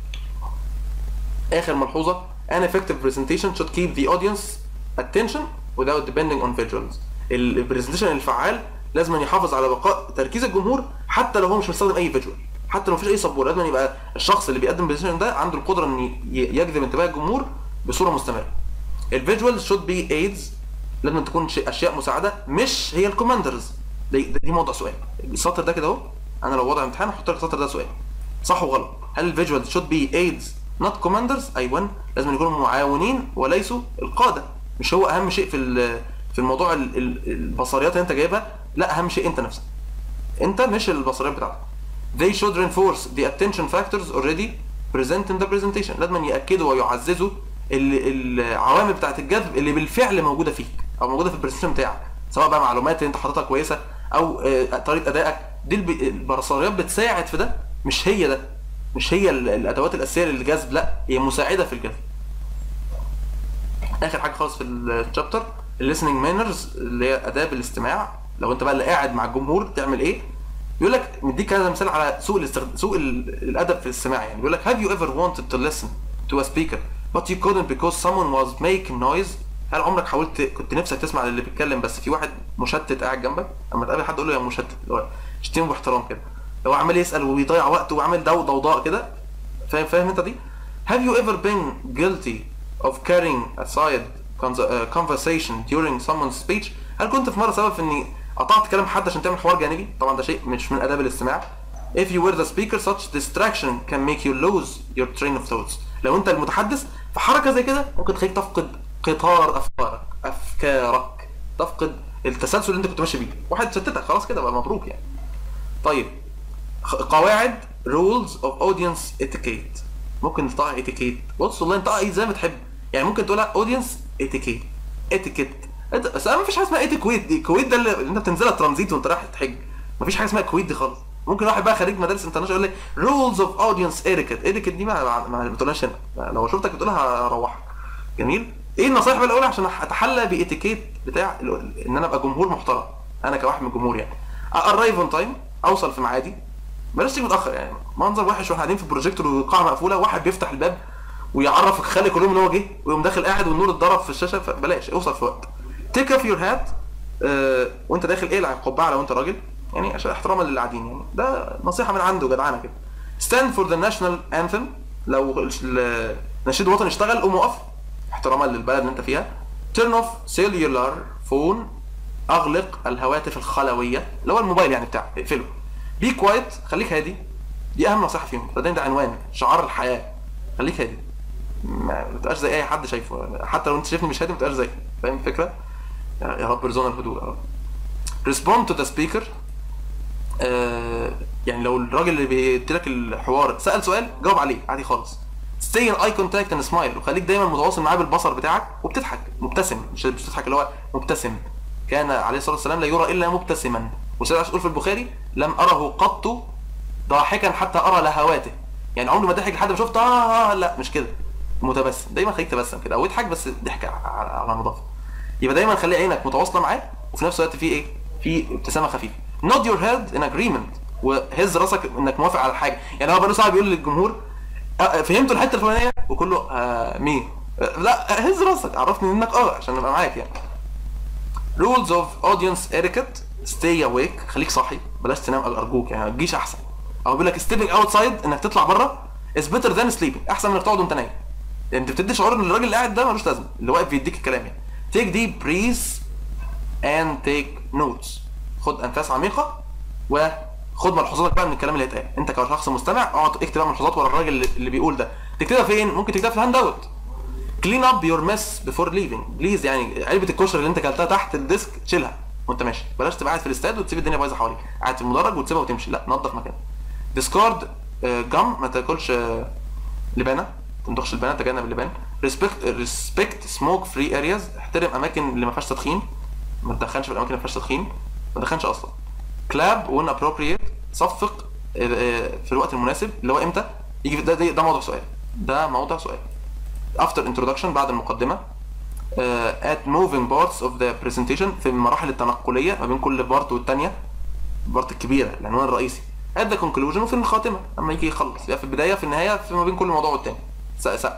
[SPEAKER 1] اخر ملحوظه an effective presentation should keep the audience attention without depending on visuals البرزنتيشن الفعال لازم يحافظ على بقاء تركيز الجمهور حتى لو هو مش مستخدم اي فيجوال حتى لو مفيش اي سبور لازم يبقى الشخص اللي بيقدم البرزنتيشن ده عنده القدره ان ي- يجذب انتباه الجمهور بصوره مستمره الفيجوالز should be aids لازم تكون شيء اشياء مساعده مش هي الكوماندرز دي, دي موضوع سؤال السطر ده كده اهو انا لو وضع امتحان احط لك السطر ده سؤال صح وغلط هل الفيجوالز should be aids not commanders ايوه لازم يكونوا معاونين وليسوا القاده مش هو اهم شيء في ال- في الموضوع ال- ال- البصريات اللي انت جايبها لا اهم شيء انت نفسك انت مش البصريات بتاعتك they should reinforce the attention factors already present in the presentation لازم ياكدوا ويعززوا ال- العوامل بتاعت الجذب اللي بالفعل موجوده فيك او موجوده في البرزنتيشن بتاعك سواء بقى معلومات اللي انت حاططها كويسه او آه، طريقه ادائك دي الب- البصريات بتساعد في ده مش هي ده مش هي ال- الادوات الاساسيه للجذب لا هي مساعده في الجذب اخر حاجه خالص في الشابتر الليسننج مانرز اللي هي اداب الاستماع لو انت بقى اللي قاعد مع الجمهور تعمل ايه يقول لك مديك كذا مثال على سوء الاستخد... سوء ال- الادب في الاستماع يعني بيقول لك have you ever wanted to listen to a speaker but you couldn't because someone was making noise هل عمرك حاولت كنت نفسك تسمع للي بيتكلم بس في واحد مشتت قاعد جنبك اما تقابل حد قول له يا مشتت اللي هو اشتمه باحترام كده لو عمال يسال وبيضيع وقته وعامل دو ضوضاء كده فاهم فاهم انت دي have you ever been guilty of carrying aside cons- uh, conversation during someone's speech هل كنت في مره سبب في اني قطعت كلام حد عشان تعمل حوار جانبي طبعا ده شيء مش من اداب الاستماع if you were the speaker such distraction can make you lose your train of thoughts لو انت المتحدث فحركه زي كده ممكن تخليك تفقد قطار افكارك افكارك تفقد التسلسل اللي انت كنت ماشي بيه واحد شتتك خلاص كده بقى مبروك يعني طيب خ- قواعد rules of audience etiquette ممكن نطقها etiquette بص والله انطقها ايه زي ما تحب يعني ممكن تقولها audience etiquette etiquette إت- بس انا مفيش حاجه اسمها etiquette دي كويت ده اللي اللي انت بتنزلها ترانزيت وانت رايح تحج مفيش حاجه اسمها كويت دي خالص ممكن واحد بقى خريج مدارس انترناشونال يقول لك rules of audience etiquette etiquette دي ما ما ما بتقولهاش هنا لو شفتك بتقولها هروحك جميل ايه النصايح بقى اللي اقولها عشان اتحلى باتيكيت بتاع ال- ان انا ابقى جمهور محترم انا كواحد من الجمهور يعني ارايف اون تايم اوصل في ميعادي بلاش تيجي متاخر يعني منظر وحش واحنا قاعدين في بروجيكتور والقاعه مقفوله واحد بيفتح الباب ويعرف الخالق كلهم ان هو جه ويقوم داخل قاعد والنور اتضرب في الشاشه فبلاش اوصل في وقت تيك اوف يور هات وانت داخل اقلع القبعه لو انت راجل يعني عشان احتراما للي قاعدين يعني ده نصيحه من عنده جدعانه كده ستاند فور ذا ناشونال انثم لو ال- نشيد وطني اشتغل قوم وقف احتراما للبلد اللي انت فيها تيرن اوف سيلولار فون اغلق الهواتف الخلويه اللي هو الموبايل يعني بتاعك اقفله بي كوايت خليك هادي دي اهم نصيحه فيهم بعدين ده عنوان شعار الحياه خليك هادي ما تبقاش زي اي حد شايفه حتى لو انت شايفني مش هادي ما تبقاش زي فاهم الفكره يا يا رب ارزقنا الهدوء يا رب respond to the speaker آه يعني لو الراجل اللي بيديلك الحوار سأل سؤال جاوب عليه عادي خالص stay in eye contact and smile وخليك دايما متواصل معاه بالبصر بتاعك وبتضحك مبتسم مش مش بتضحك اللي هو مبتسم كان عليه الصلاه والسلام لا يرى الا مبتسما وسيدنا يقول في البخاري لم اره قط ضاحكا حتى ارى لهواته يعني عمري ما ضحك لحد ما شفت آه, اه لا مش كده متبسم دايما خليك تبسم كده او اضحك بس ضحك على على نظافه يبقى دايما خلي عينك متواصله معاه وفي نفس الوقت في ايه في ابتسامه خفيفه nod your head in agreement وهز راسك انك موافق على حاجه يعني هو بنو صعب يقول للجمهور آه، فهمتوا الحته الفلانيه وكله آه مين آه، لا هز راسك عرفني انك اه عشان نبقى معاك يعني rules of audience etiquette stay awake خليك صاحي بلاش تنام ارجوك يعني ما تجيش احسن او بيقول لك stepping outside انك تطلع بره is better than sleeping احسن من انك تقعد وانت نايم انت بتدي شعور ان الراجل اللي قاعد ده ملوش لازمه اللي واقف بيديك الكلام يعني take deep breaths and take notes خد انفاس عميقه وخد ملحوظاتك بقى من الكلام اللي هيتقال انت كشخص مستمع اقعد اكتب بقى ملحوظات ورا الراجل اللي- اللي بيقول ده تكتبها فين ممكن تكتبها في الهاند اوت كلين اب يور ميس بيفور ليفينج بليز يعني علبه الكشري اللي انت كلتها تحت الديسك تشيلها وانت ماشي بلاش تبقى قاعد في الاستاد وتسيب الدنيا بايظه حواليك قاعد في المدرج وتسيبها وتمشي لا نظف مكانك ديسكارد جم ما تاكلش آه، لبانه ما تمضغش اللبانه تجنب اللبان ريسبكت ريسبكت سموك فري ارياز احترم اماكن اللي ما فيهاش تدخين ما تدخنش في الاماكن اللي ما فيهاش تدخين ما تدخنش اصلا كلاب وين ابروبريت صفق آه، آه، في الوقت المناسب اللي هو امتى يجي في- ده ده, ده موضوع سؤال ده موضوع سؤال افتر انترودكشن بعد المقدمه uh, at moving parts of the presentation في المراحل التنقليه ما بين كل بارت والثانيه البارت الكبيره العنوان الرئيسي at the conclusion وفي الخاتمه لما يجي يخلص يا في البدايه في النهايه في ما بين كل موضوع والتاني سقف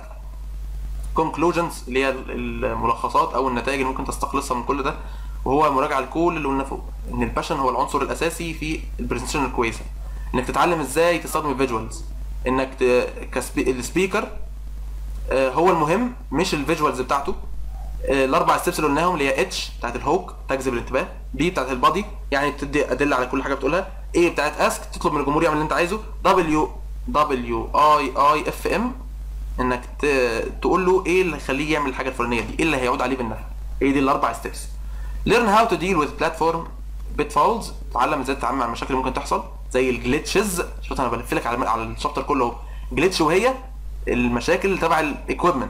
[SPEAKER 1] conclusions اللي هي الملخصات او النتائج اللي ممكن تستخلصها من كل ده وهو مراجعه لكل اللي قلنا فوق ان الباشن هو العنصر الاساسي في البرزنتيشن الكويسه انك تتعلم ازاي تستخدم الفيجوالز انك ت... كسبي... السبيكر آه، هو المهم مش الفيجوالز بتاعته آه، الاربع ستيبس اللي قلناهم اللي هي اتش بتاعت الهوك تجذب الانتباه بي بتاعت البادي يعني تدي ادله على كل حاجه بتقولها اي بتاعت اسك تطلب من الجمهور يعمل اللي انت عايزه دبليو دبليو اي اي اف ام انك ت- تقول له ايه اللي يخليه يعمل الحاجه الفلانيه دي ايه اللي هيعود عليه بالنفع ايه دي الاربع ستيبس learn how to deal with platform pitfalls تعلم ازاي تتعامل مع المشاكل اللي ممكن تحصل زي الجلitches شوف انا بلف لك على على الشابتر كله اهو جلitch وهي المشاكل اللي تبع الايكويبمنت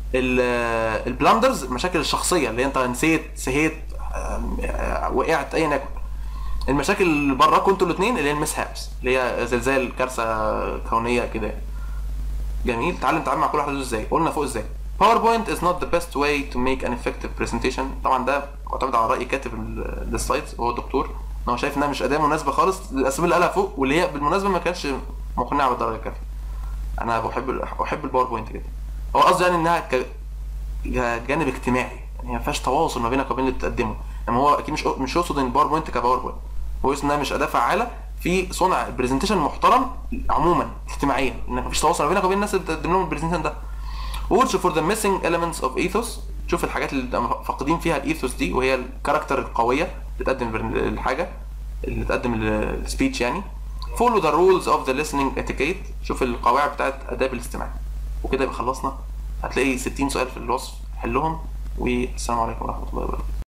[SPEAKER 1] البلاندرز المشاكل الشخصيه اللي انت نسيت سهيت آم، آه، وقعت ايا يكن المشاكل اللي براكم انتوا الاثنين اللي هي المس هابس اللي هي زلزال كارثه كونيه كده جميل تعلم تتعامل مع كل واحد ازاي قلنا فوق ازاي PowerPoint is not the best way to make an effective presentation طبعا ده معتمد على رأي كاتب ال- السلايدز وهو الدكتور ان هو شايف انها مش اداة مناسبة خالص للاسباب اللي قالها فوق واللي هي بالمناسبة ما كانتش مقنعة بالدرجة الكافية انا بحب ال- احب الباوربوينت جدا هو قصدي يعني انها ك... جانب اجتماعي يعني ما فيهاش تواصل ما بينك وبين اللي بتقدمه انما هو اكيد مش مش يقصد ان الباوربوينت كباوربوينت هو يقصد انها مش اداه فعاله في صنع برزنتيشن محترم عموما اجتماعيا انك مفيش تواصل ما بينك وبين الناس اللي بتقدم لهم البرزنتيشن ده watch for the missing elements of ethos شوف الحاجات اللي فاقدين فيها الايثوس دي وهي الكاركتر القويه اللي تقدم البرن- الحاجه اللي تقدم السبيتش يعني follow the rules of the listening etiquette شوف القواعد بتاعت اداب الاستماع وكده يبقى خلصنا هتلاقي 60 سؤال في الوصف حلهم والسلام عليكم ورحمه الله وبركاته